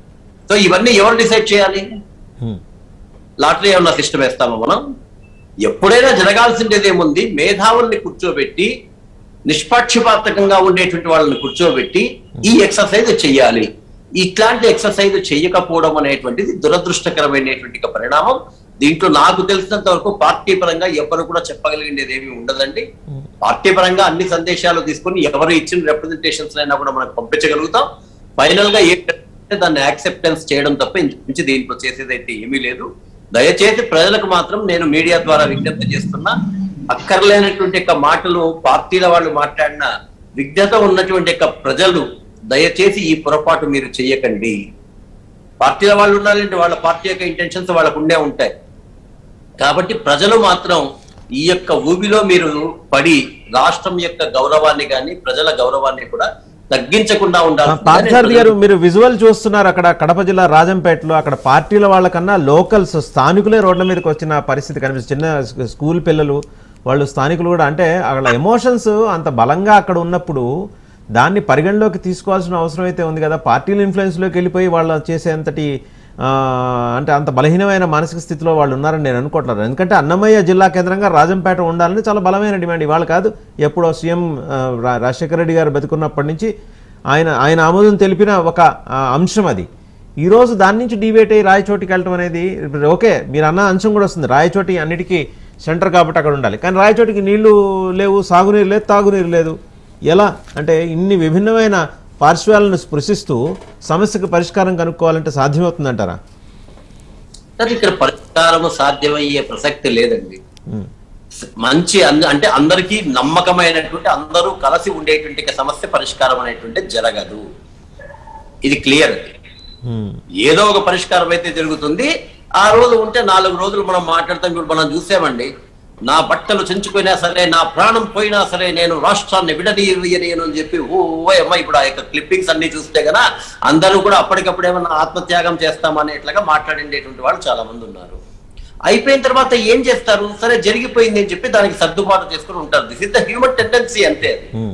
సో ఇవన్నీ ఎవరు డిసైడ్ చేయాలి
Hmm.
లాటరీ ఏమన్నా సిస్టమ్ వేస్తామా మనం ఎప్పుడైనా జరగాల్సిండేది ఏముంది మేధావుల్ని కూర్చోబెట్టి నిష్పక్షపాతకంగా ఉండేటువంటి వాళ్ళని కూర్చోబెట్టి ఈ ఎక్సర్సైజ్ చెయ్యాలి ఇట్లాంటి ఎక్సర్సైజ్ చెయ్యకపోవడం అనేటువంటిది దురదృష్టకరమైనటువంటి ఒక పరిణామం దీంట్లో నాకు తెలిసినంత వరకు పార్టీ పరంగా ఎవరు కూడా చెప్పగలిగేది ఏమీ ఉండదండి పార్టీ పరంగా అన్ని సందేశాలు తీసుకొని ఎవరు ఇచ్చిన రిప్రజెంటేషన్స్ అయినా కూడా మనకు పంపించగలుగుతాం ఫైనల్ గా ఏంటంటే దాన్ని యాక్సెప్టెన్స్ చేయడం తప్ప ఇంచుమించు దీంట్లో చేసేది అయితే ఏమీ లేదు దయచేసి ప్రజలకు మాత్రం నేను మీడియా ద్వారా విజ్ఞప్తి చేస్తున్నా అక్కర్లేనటువంటి యొక్క మాటలు పార్టీల వాళ్ళు మాట్లాడిన విజ్ఞత ఉన్నటువంటి యొక్క ప్రజలు దయచేసి ఈ పొరపాటు మీరు చెయ్యకండి పార్టీల వాళ్ళు ఉండాలంటే వాళ్ళ పార్టీ యొక్క ఇంటెన్షన్స్ వాళ్ళకు ఉండే ఉంటాయి కాబట్టి ప్రజలు మాత్రం ఈ యొక్క ఊబిలో మీరు పడి రాష్ట్రం యొక్క గౌరవాన్ని కానీ ప్రజల గౌరవాన్ని కూడా తగ్గించకుండా ఉండాలి
పార్థసారథి గారు మీరు విజువల్ చూస్తున్నారు అక్కడ కడప జిల్లా రాజంపేటలో అక్కడ పార్టీల వాళ్ళకన్నా లోకల్స్ స్థానికులే రోడ్ల మీదకి వచ్చిన పరిస్థితి కనిపిస్తుంది చిన్న స్కూ- స్కూల్ పిల్లలు వాళ్ళు స్థానికులు కూడా అంటే అక్కడ ఎమోషన్స్ అంత బలంగా అక్కడ ఉన్నప్పుడు దాన్ని పరిగణలోకి తీసుకోవాల్సిన అవసరం అయితే ఉంది కదా పార్టీల ఇన్ఫ్లుయెన్స్లోకి వెళ్ళిపోయి వాళ్ళు చేసేంతటి ఆ, అంటే అంత బలహీనమైన మానసిక స్థితిలో వాళ్ళు ఉన్నారని నేను అనుకోవట్లేదు ఎందుకంటే అన్నమయ్య జిల్లా కేంద్రంగా రాజంపేట ఉండాలని చాలా బలమైన డిమాండ్ ఇవాళ కాదు ఎప్పుడో సీఎం ఆ, రా- రాజశేఖర రెడ్డి గారు బతుకున్నప్పటి నుంచి ఆయన ఆయన ఆమోదం తెలిపిన ఒక ఆ, అంశం అది ఈరోజు దాని నుంచి డిబేట్ అయ్యి రాయచోటికి వెళ్ళటం అనేది ఇప్పుడు ఓకే మీరు అన్న అంశం కూడా వస్తుంది రాయచోటి అన్నిటికీ సెంటర్ కాబట్టి అక్కడ ఉండాలి కానీ రాయచోటికి నీళ్లు లేవు సాగునీరు లేదు తాగునీరు లేదు ఎలా అంటే ఇన్ని విభిన్నమైన పార్శ్వాలను స్పృశిస్తూ సమస్యకు పరిష్కారం కనుక్కోవాలంటే సాధ్యమవుతుందంటారా
కానీ ఇక్కడ పరిష్కారము సాధ్యమయ్యే ప్రసక్తి లేదండి మంచి అంద- అంటే అందరికీ నమ్మకమైనటువంటి అందరూ కలిసి ఉండేటువంటి ఒక సమస్య పరిష్కారం అనేటువంటి జరగదు ఇది క్లియర్ అది
ఉమ్,
ఏదో ఒక పరిష్కారం అయితే జరుగుతుంది ఆ రోజు ఉంటే నాలుగు రోజులు మనం మాట్లాడతాం ఇప్పుడు మనం చూసామండి నా బట్టలు చెంచుకున్నా సరే నా ప్రాణం పోయినా సరే నేను రాష్ట్రాన్ని విడదీయను అని చెప్పి ఓ ఓ అమ్మ ఇప్పుడు ఆ యొక్క క్లిప్పింగ్స్ అన్ని చూస్తే గనా అందరూ కూడా అప్పటికప్పుడు ఏమన్నా ఆత్మత్యాగం చేస్తామనేట్లుగా మాట్లాడిండేటువంటి వాళ్ళు చాలా మంది ఉన్నారు అయిపోయిన తర్వాత ఏం చేస్తారు సరే జరిగిపోయింది అని చెప్పి దానికి సర్దుబాటు చేసుకుని ఉంటారు this is the human tendency అంతే అది
ఉమ్.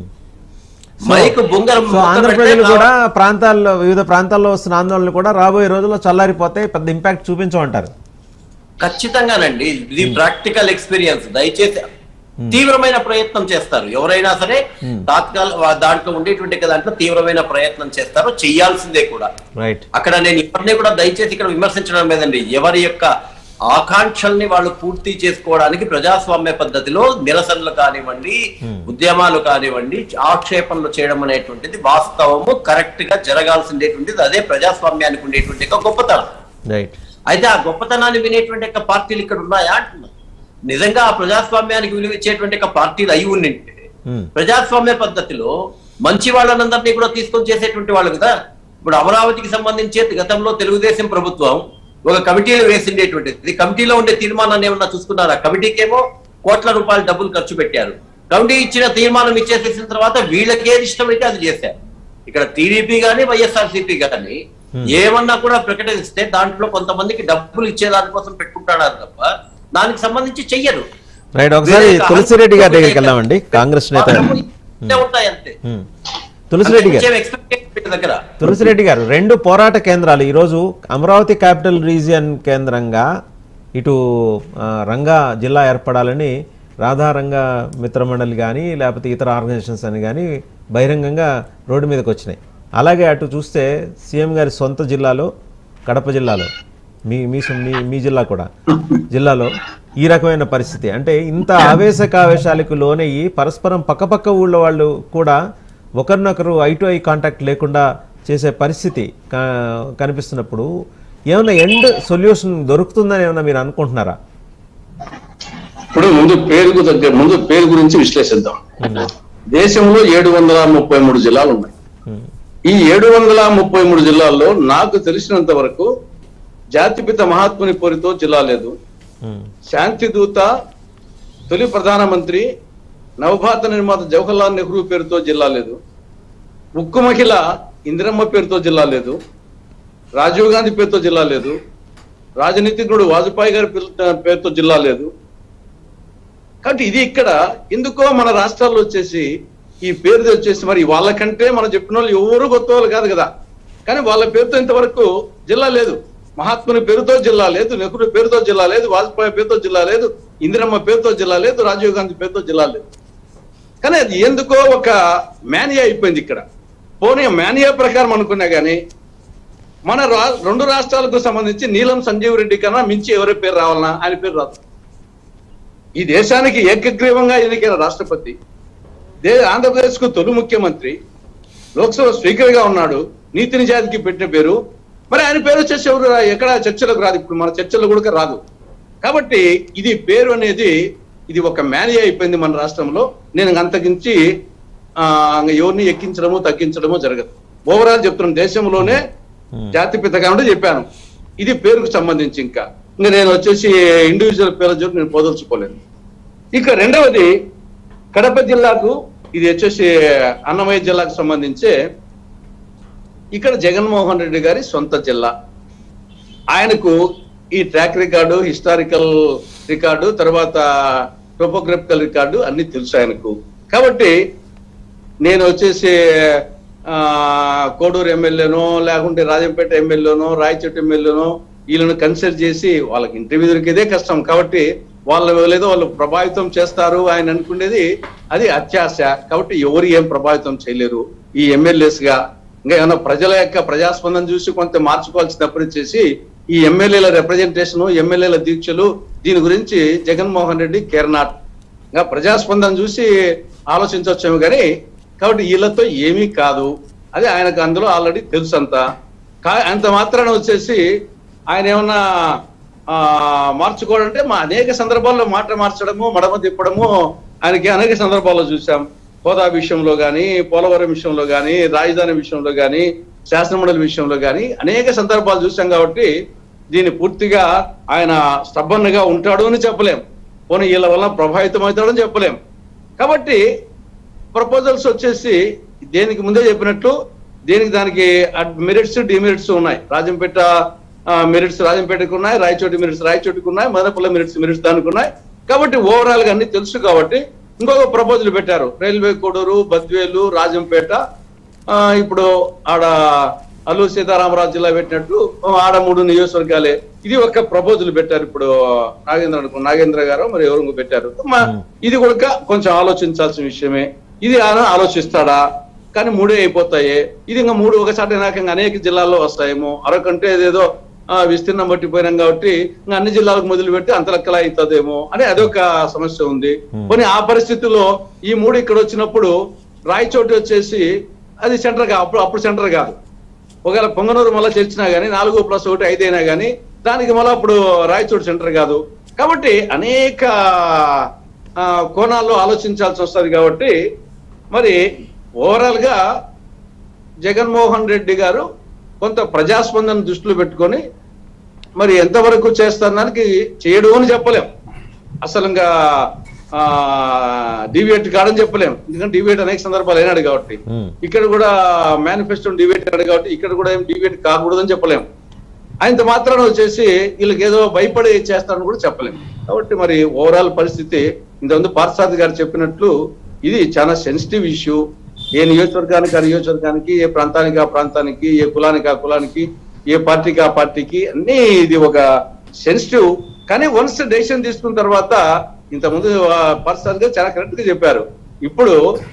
మైక్ బొంగరం
సో ఆంధ్ర ప్రజలు కూడా ప్రాంతాల్లో వివిధ ప్రాంతాల్లో వస్తున్న ఆందోళనలు కూడా రాబోయే రోజుల్లో చల్లారిపోతాయి పెద్ద ఇంపాక్ట్ చూపించమంటారు
ఖచ్చితంగానండి ఇది ప్రాక్టికల్ ఎక్స్పీరియన్స్ దయచేసి తీవ్రమైన ప్రయత్నం చేస్తారు ఎవరైనా సరే తాత్కాల వా- దాంట్లో ఉండేటువంటి దాంట్లో తీవ్రమైన ప్రయత్నం చేస్తారు చేయాల్సిందే కూడా
రైట్
అక్కడ నేను ఎవరిని కూడా దయచేసి ఇక్కడ విమర్శించడం లేదండి ఎవరి యొక్క ఆకాంక్షల్ని వాళ్ళు పూర్తి చేసుకోవడానికి ప్రజాస్వామ్య పద్ధతిలో నిరసనలు కానివ్వండి ఉద్యమాలు కానివ్వండి ఆక్షేపణలు చేయడం అనేటువంటిది వాస్తవము కరెక్ట్ గా జరగాల్సిందేటువంటిది అదే ప్రజాస్వామ్యానికి ఉండేటువంటి ఒక గొప్పతనం
రైట్
అయితే ఆ గొప్పతనాన్ని వినేటువంటి యొక్క పార్టీలు ఇక్కడ ఉన్నాయా అంటున్నా నిజంగా ఆ ప్రజాస్వామ్యానికి విలువ ఇచ్చేటువంటి ఒక పార్టీలు అయి ఉండింటే
ఉమ్,
ప్రజాస్వామ్య పద్ధతిలో మంచి వాళ్ళనందరినీ కూడా తీసుకొని చేసేటువంటి వాళ్ళు కదా ఇప్పుడు అమరావతికి సంబంధించి గతంలో తెలుగుదేశం ప్రభుత్వం ఒక కమిటీలు వేసిండేటువంటిది కమిటీలో ఉండే తీర్మానాన్ని ఏమన్నా చూసుకున్నారా కమిటీకి ఏమో కోట్ల రూపాయలు డబ్బులు ఖర్చు పెట్టారు కమిటీ ఇచ్చిన తీర్మానం ఇచ్చేసేసిన తర్వాత వీళ్ళకి ఏది ఇష్టమైతే అది చేశారు ఇక్కడ టీడీపీ గాని వైఎస్ఆర్సీపీ గాని ఏమన్నా కూడా ప్రకటిస్తే దాంట్లో కొంతమందికి డబ్బులు ఇచ్చే దానికోసం పెట్టుకుంటాడారు తప్ప దానికి సంబంధించి చెయ్యరు
రైట్ ఒకసారి
వేరే
తులసిరెడ్డి గారి దగ్గరికి వెళ్దామండి కాంగ్రెస్ నేత
వాళ్ళకు ఇంతే ఉంటాయి అంతే
ఉమ్. తులసిరెడ్డి గారు
అంతకుమించి expectation వీళ్ళ దగ్గర
తులసిరెడ్డి గారు రెండు పోరాట కేంద్రాలు ఈరోజు అమరావతి క్యాపిటల్ రీజియన్ కేంద్రంగా ఇటు ఆ, రంగా జిల్లా ఏర్పడాలని రాధారంగ మిత్రమండలి కానీ లేకపోతే ఇతర ఆర్గనైజేషన్స్ అని కానీ బహిరంగంగా రోడ్డు మీదకి వచ్చినాయి అలాగే అటు చూస్తే సీఎం గారి సొంత జిల్లాలో కడప జిల్లాలో మీ మీ సొ- మీ మీ జిల్లా కూడా జిల్లాలో ఈ రకమైన పరిస్థితి అంటే ఇంత ఆవేశకావేశాలకు లోనయ్యి పరస్పరం పక్కపక్క ఊళ్ళో వాళ్ళు కూడా ఒకరినొకరు ఐ టు ఐ కాంటాక్ట్ లేకుండా చేసే పరిస్థితి క- కనిపిస్తున్నప్పుడు ఏమైనా ఎండ్ సొల్యూషన్ దొరుకుతుందని ఏమైనా మీరు అనుకుంటున్నారా
ఇప్పుడు ముందు పేరుకు దగ్గర ముందు పేరు గురించి విశ్లేషిద్దాం దేశంలో ఏడు వందల ముప్పై మూడు జిల్లాలు ఉన్నాయి ఈ ఏడు వందల ముప్పై మూడు జిల్లాల్లో నాకు తెలిసినంత వరకు జాతిపిత మహాత్ముని పేరుతో జిల్లా లేదు
ఉమ్,
శాంతి దూత తొలి ప్రధానమంత్రి నవభారత నిర్మాత జవహర్లాల్ నెహ్రూ పేరుతో జిల్లా లేదు ఉక్కు మహిళ ఇందిరమ్మ పేరుతో జిల్లా లేదు రాజీవ్ గాంధీ పేరుతో జిల్లా లేదు రాజనీతిజ్ఞుడు వాజ్పేయి గారి పేరు- పేరుతో జిల్లా లేదు కాబట్టి ఇది ఇక్కడ ఎందుకో మన రాష్ట్రాల్లో వచ్చేసి ఈ పేరు వచ్చేసి మరి వాళ్ళకంటే మనం చెప్పిన వాళ్ళు ఎవరు కొత్త వాళ్ళు కాదు కదా కానీ వాళ్ళ పేరుతో ఇంతవరకు జిల్లా లేదు మహాత్ముని పేరుతో జిల్లా లేదు నెహ్రూ పేరుతో జిల్లా లేదు వాజ్పేయి పేరుతో జిల్లా లేదు ఇందిరమ్మ పేరుతో జిల్లా లేదు రాజీవ్ గాంధీ పేరుతో జిల్లా లేదు కానీ అది ఎందుకో ఒక మేనియా అయిపోయింది ఇక్కడ పోనీ మేనియా ప్రకారం అనుకున్నా కానీ మన రా రెండు రాష్ట్రాలకు సంబంధించి నీలం సంజీవ్ రెడ్డి కన్నా మించి ఎవరి పేరు రావాలన్నా ఆయన పేరు రాదు ఈ దేశానికి ఏకగ్రీవంగా ఎన్నికైన రాష్ట్రపతి దే ఆంధ్రప్రదేశ్ కు తొలి ముఖ్యమంత్రి లోక్సభ స్పీకర్ గా ఉన్నాడు నీతి నిజాతికి పెట్టిన పేరు మరి ఆయన పేరు వచ్చేసి ఎవరు రా- ఎక్కడ చర్చలకు రాదు ఇప్పుడు మన చర్చలో కూడా రాదు కాబట్టి ఇది పేరు అనేది ఇది ఒక మేనియా అయిపోయింది మన రాష్ట్రంలో నేను అంతకించి ఆ, ఇంక ఎవరిని ఎక్కించడము తగ్గించడము జరగదు ఓవరాల్ చెప్తున్నాను దేశంలోనే జాతిపితగా ఉంటే చెప్పాను ఇది పేరుకు సంబంధించి ఇంకా ఇంకా నేను వచ్చేసి ఇండివిజువల్ పేర్ల జోరు నేను పోదలుచుకోలేను ఇక రెండవది కడప జిల్లాకు ఇది వచ్చేసి అన్నమయ్య జిల్లాకు సంబంధించి ఇక్కడ జగన్మోహన్ రెడ్డి గారి సొంత జిల్లా ఆయనకు ఈ ట్రాక్ రికార్డు హిస్టారికల్ రికార్డు తర్వాత టోపోగ్రఫికల్ రికార్డు అన్ని తెలుసు ఆయనకు కాబట్టి నేను వచ్చేసి ఆ, కోడూరు ఎమ్మెల్యేనో లేకుంటే రాజంపేట ఎమ్మెల్యేనో రాయచోటి ఎమ్మెల్యేనో వీళ్ళని కన్సిడర్ చేసి వాళ్ళకి ఇంటర్వ్యూ దొరికేదే కష్టం కాబట్టి వాళ్ళు లేదో వాళ్ళు ప్రభావితం చేస్తారు ఆయన అనుకునేది అది అత్యాశ కాబట్టి ఎవరు ఏం ప్రభావితం చేయలేరు ఈ ఎమ్మెల్యేస్ గా ఇంకా ఏమైనా ప్రజల యొక్క ప్రజాస్పందన చూసి కొంత మార్చుకోవాల్సినప్పుడు చేసి ఈ ఎమ్మెల్యేల రిప్రజెంటేషన్ ఎమ్మెల్యేల దీక్షలు దీని గురించి జగన్మోహన్ రెడ్డి కేర్ నాట్ ఇంకా ప్రజాస్పందన చూసి ఆలోచించవచ్చేమో కానీ కాబట్టి వీళ్ళతో ఏమీ కాదు అది ఆయనకు అందులో ఆల్రెడీ తెలుసు అంతా కా- అంత మాత్రాన వచ్చేసి ఆయన ఏమన్నా ఆ, మార్చుకోవడం అంటే మా అనేక సందర్భాల్లో మాట మార్చడము మడమ తిప్పడము ఆయనకి అనేక సందర్భాల్లో చూసాం హోదా విషయంలో కానీ పోలవరం విషయంలో కానీ రాజధాని విషయంలో కానీ శాసనమండలి విషయంలో కానీ అనేక సందర్భాలు చూసాం కాబట్టి దీన్ని పూర్తిగా ఆయన స్టబ్బన్గా ఉంటాడు అని చెప్పలేం పోనీ వీళ్ళ వల్ల ప్రభావితం అవుతాడని చెప్పలేం కాబట్టి ప్రపోజల్స్ వచ్చేసి దేనికి ముందే చెప్పినట్టు దేనికి దానికి మెరిట్స్ డిమెరిట్స్ ఉన్నాయి రాజంపేట మెరిట్స్ రాజంపేటకు ఉన్నాయి రాయచోటి మెరిట్స్ రాయచోటికి ఉన్నాయి మదనపల్లి మెరిట్స్ మెరిట్స్ దానికి ఉన్నాయి కాబట్టి ఓవరాల్ గా అన్ని తెలుసు కాబట్టి ఇంకొక ప్రపోజల్ పెట్టారు రైల్వే కోడూరు బద్వేలు రాజంపేట ఆ, ఇప్పుడు ఆడ అల్లూరు సీతారామరాజు జిల్లా పెట్టినట్టు ఆడ మూడు నియోజకవర్గాలే ఇది ఒక ప్రపోజల్ పెట్టారు ఇప్పుడు నాగేంద్ర అనుకో నాగేంద్ర గారు మరి ఎవరు ఇంకో పెట్టారు మా- ఇది కూడా కొంచెం ఆలోచించాల్సిన విషయమే ఇది ఆయన ఆలోచిస్తాడా కానీ మూడే అయిపోతాయి ఇది ఇంకా మూడు ఒకసారి నాకు ఇంకా అనేక జిల్లాల్లో వస్తాయేమో అరకంటే ఏదేదో ఆ, విస్తీర్ణం పట్టిపోయినాం కాబట్టి ఇంకా అన్ని జిల్లాలకు మొదలు పెట్టి అంత లెక్కలా అవుతుందేమో అని అదొక సమస్య ఉంది పోనీ ఆ పరిస్థితుల్లో ఈ మూడు ఇక్కడ వచ్చినప్పుడు రాయచోటి వచ్చేసి అది సెంటర్ కా అప్పుడు అప్పుడు సెంటర్ కాదు ఒకవేళ పొంగనూరు మళ్ళీ చేర్చినా గానీ నాలుగు ప్లస్ ఒకటి ఐదు అయినా గానీ దానికి మళ్ళీ అప్పుడు రాయచోటి సెంటర్ కాదు కాబట్టి అనేక ఆ, కోణాల్లో ఆలోచించాల్సి వస్తుంది కాబట్టి మరి ఓవరాల్ గా జగన్మోహన్ రెడ్డి గారు కొంత ప్రజాస్పందన దృష్టిలో పెట్టుకొని మరి ఎంతవరకు చేస్తానికి చేయడు అని చెప్పలేం అసలు ఇంకా డివేట్ కాడని చెప్పలేం ఎందుకంటే డివేట్ అనేక సందర్భాలు అయినాడు కాబట్టి
Hmm.
ఇక్కడ కూడా మేనిఫెస్టో డివేట్ అయ్యాడు కాబట్టి ఇక్కడ కూడా ఏం డివేట్ కాకూడదని చెప్పలేం ఆయనతో మాత్రాన వచ్చేసి వీళ్ళకి ఏదో భయపడి చేస్తారని కూడా చెప్పలేం కాబట్టి మరి ఓవరాల్ పరిస్థితి ఇంతకుముందు పార్సాద్ గారు చెప్పినట్లు ఇది చాలా సెన్సిటివ్ ఇష్యూ ఏ నియోజకవర్గానికి ఆ నియోజకవర్గానికి ఏ ప్రాంతానికి ఆ ప్రాంతానికి ఏ కులానికి ఆ కులానికి ఏ పార్టీకి ఆ పార్టీకి అన్ని ఇది ఒక సెన్సిటివ్ కానీ వన్స్ డెసిషన్ తీసుకున్న తర్వాత ఇంతకుముందు పర్సనల్ గా చాలా కరెక్ట్ గా చెప్పారు ఇప్పుడు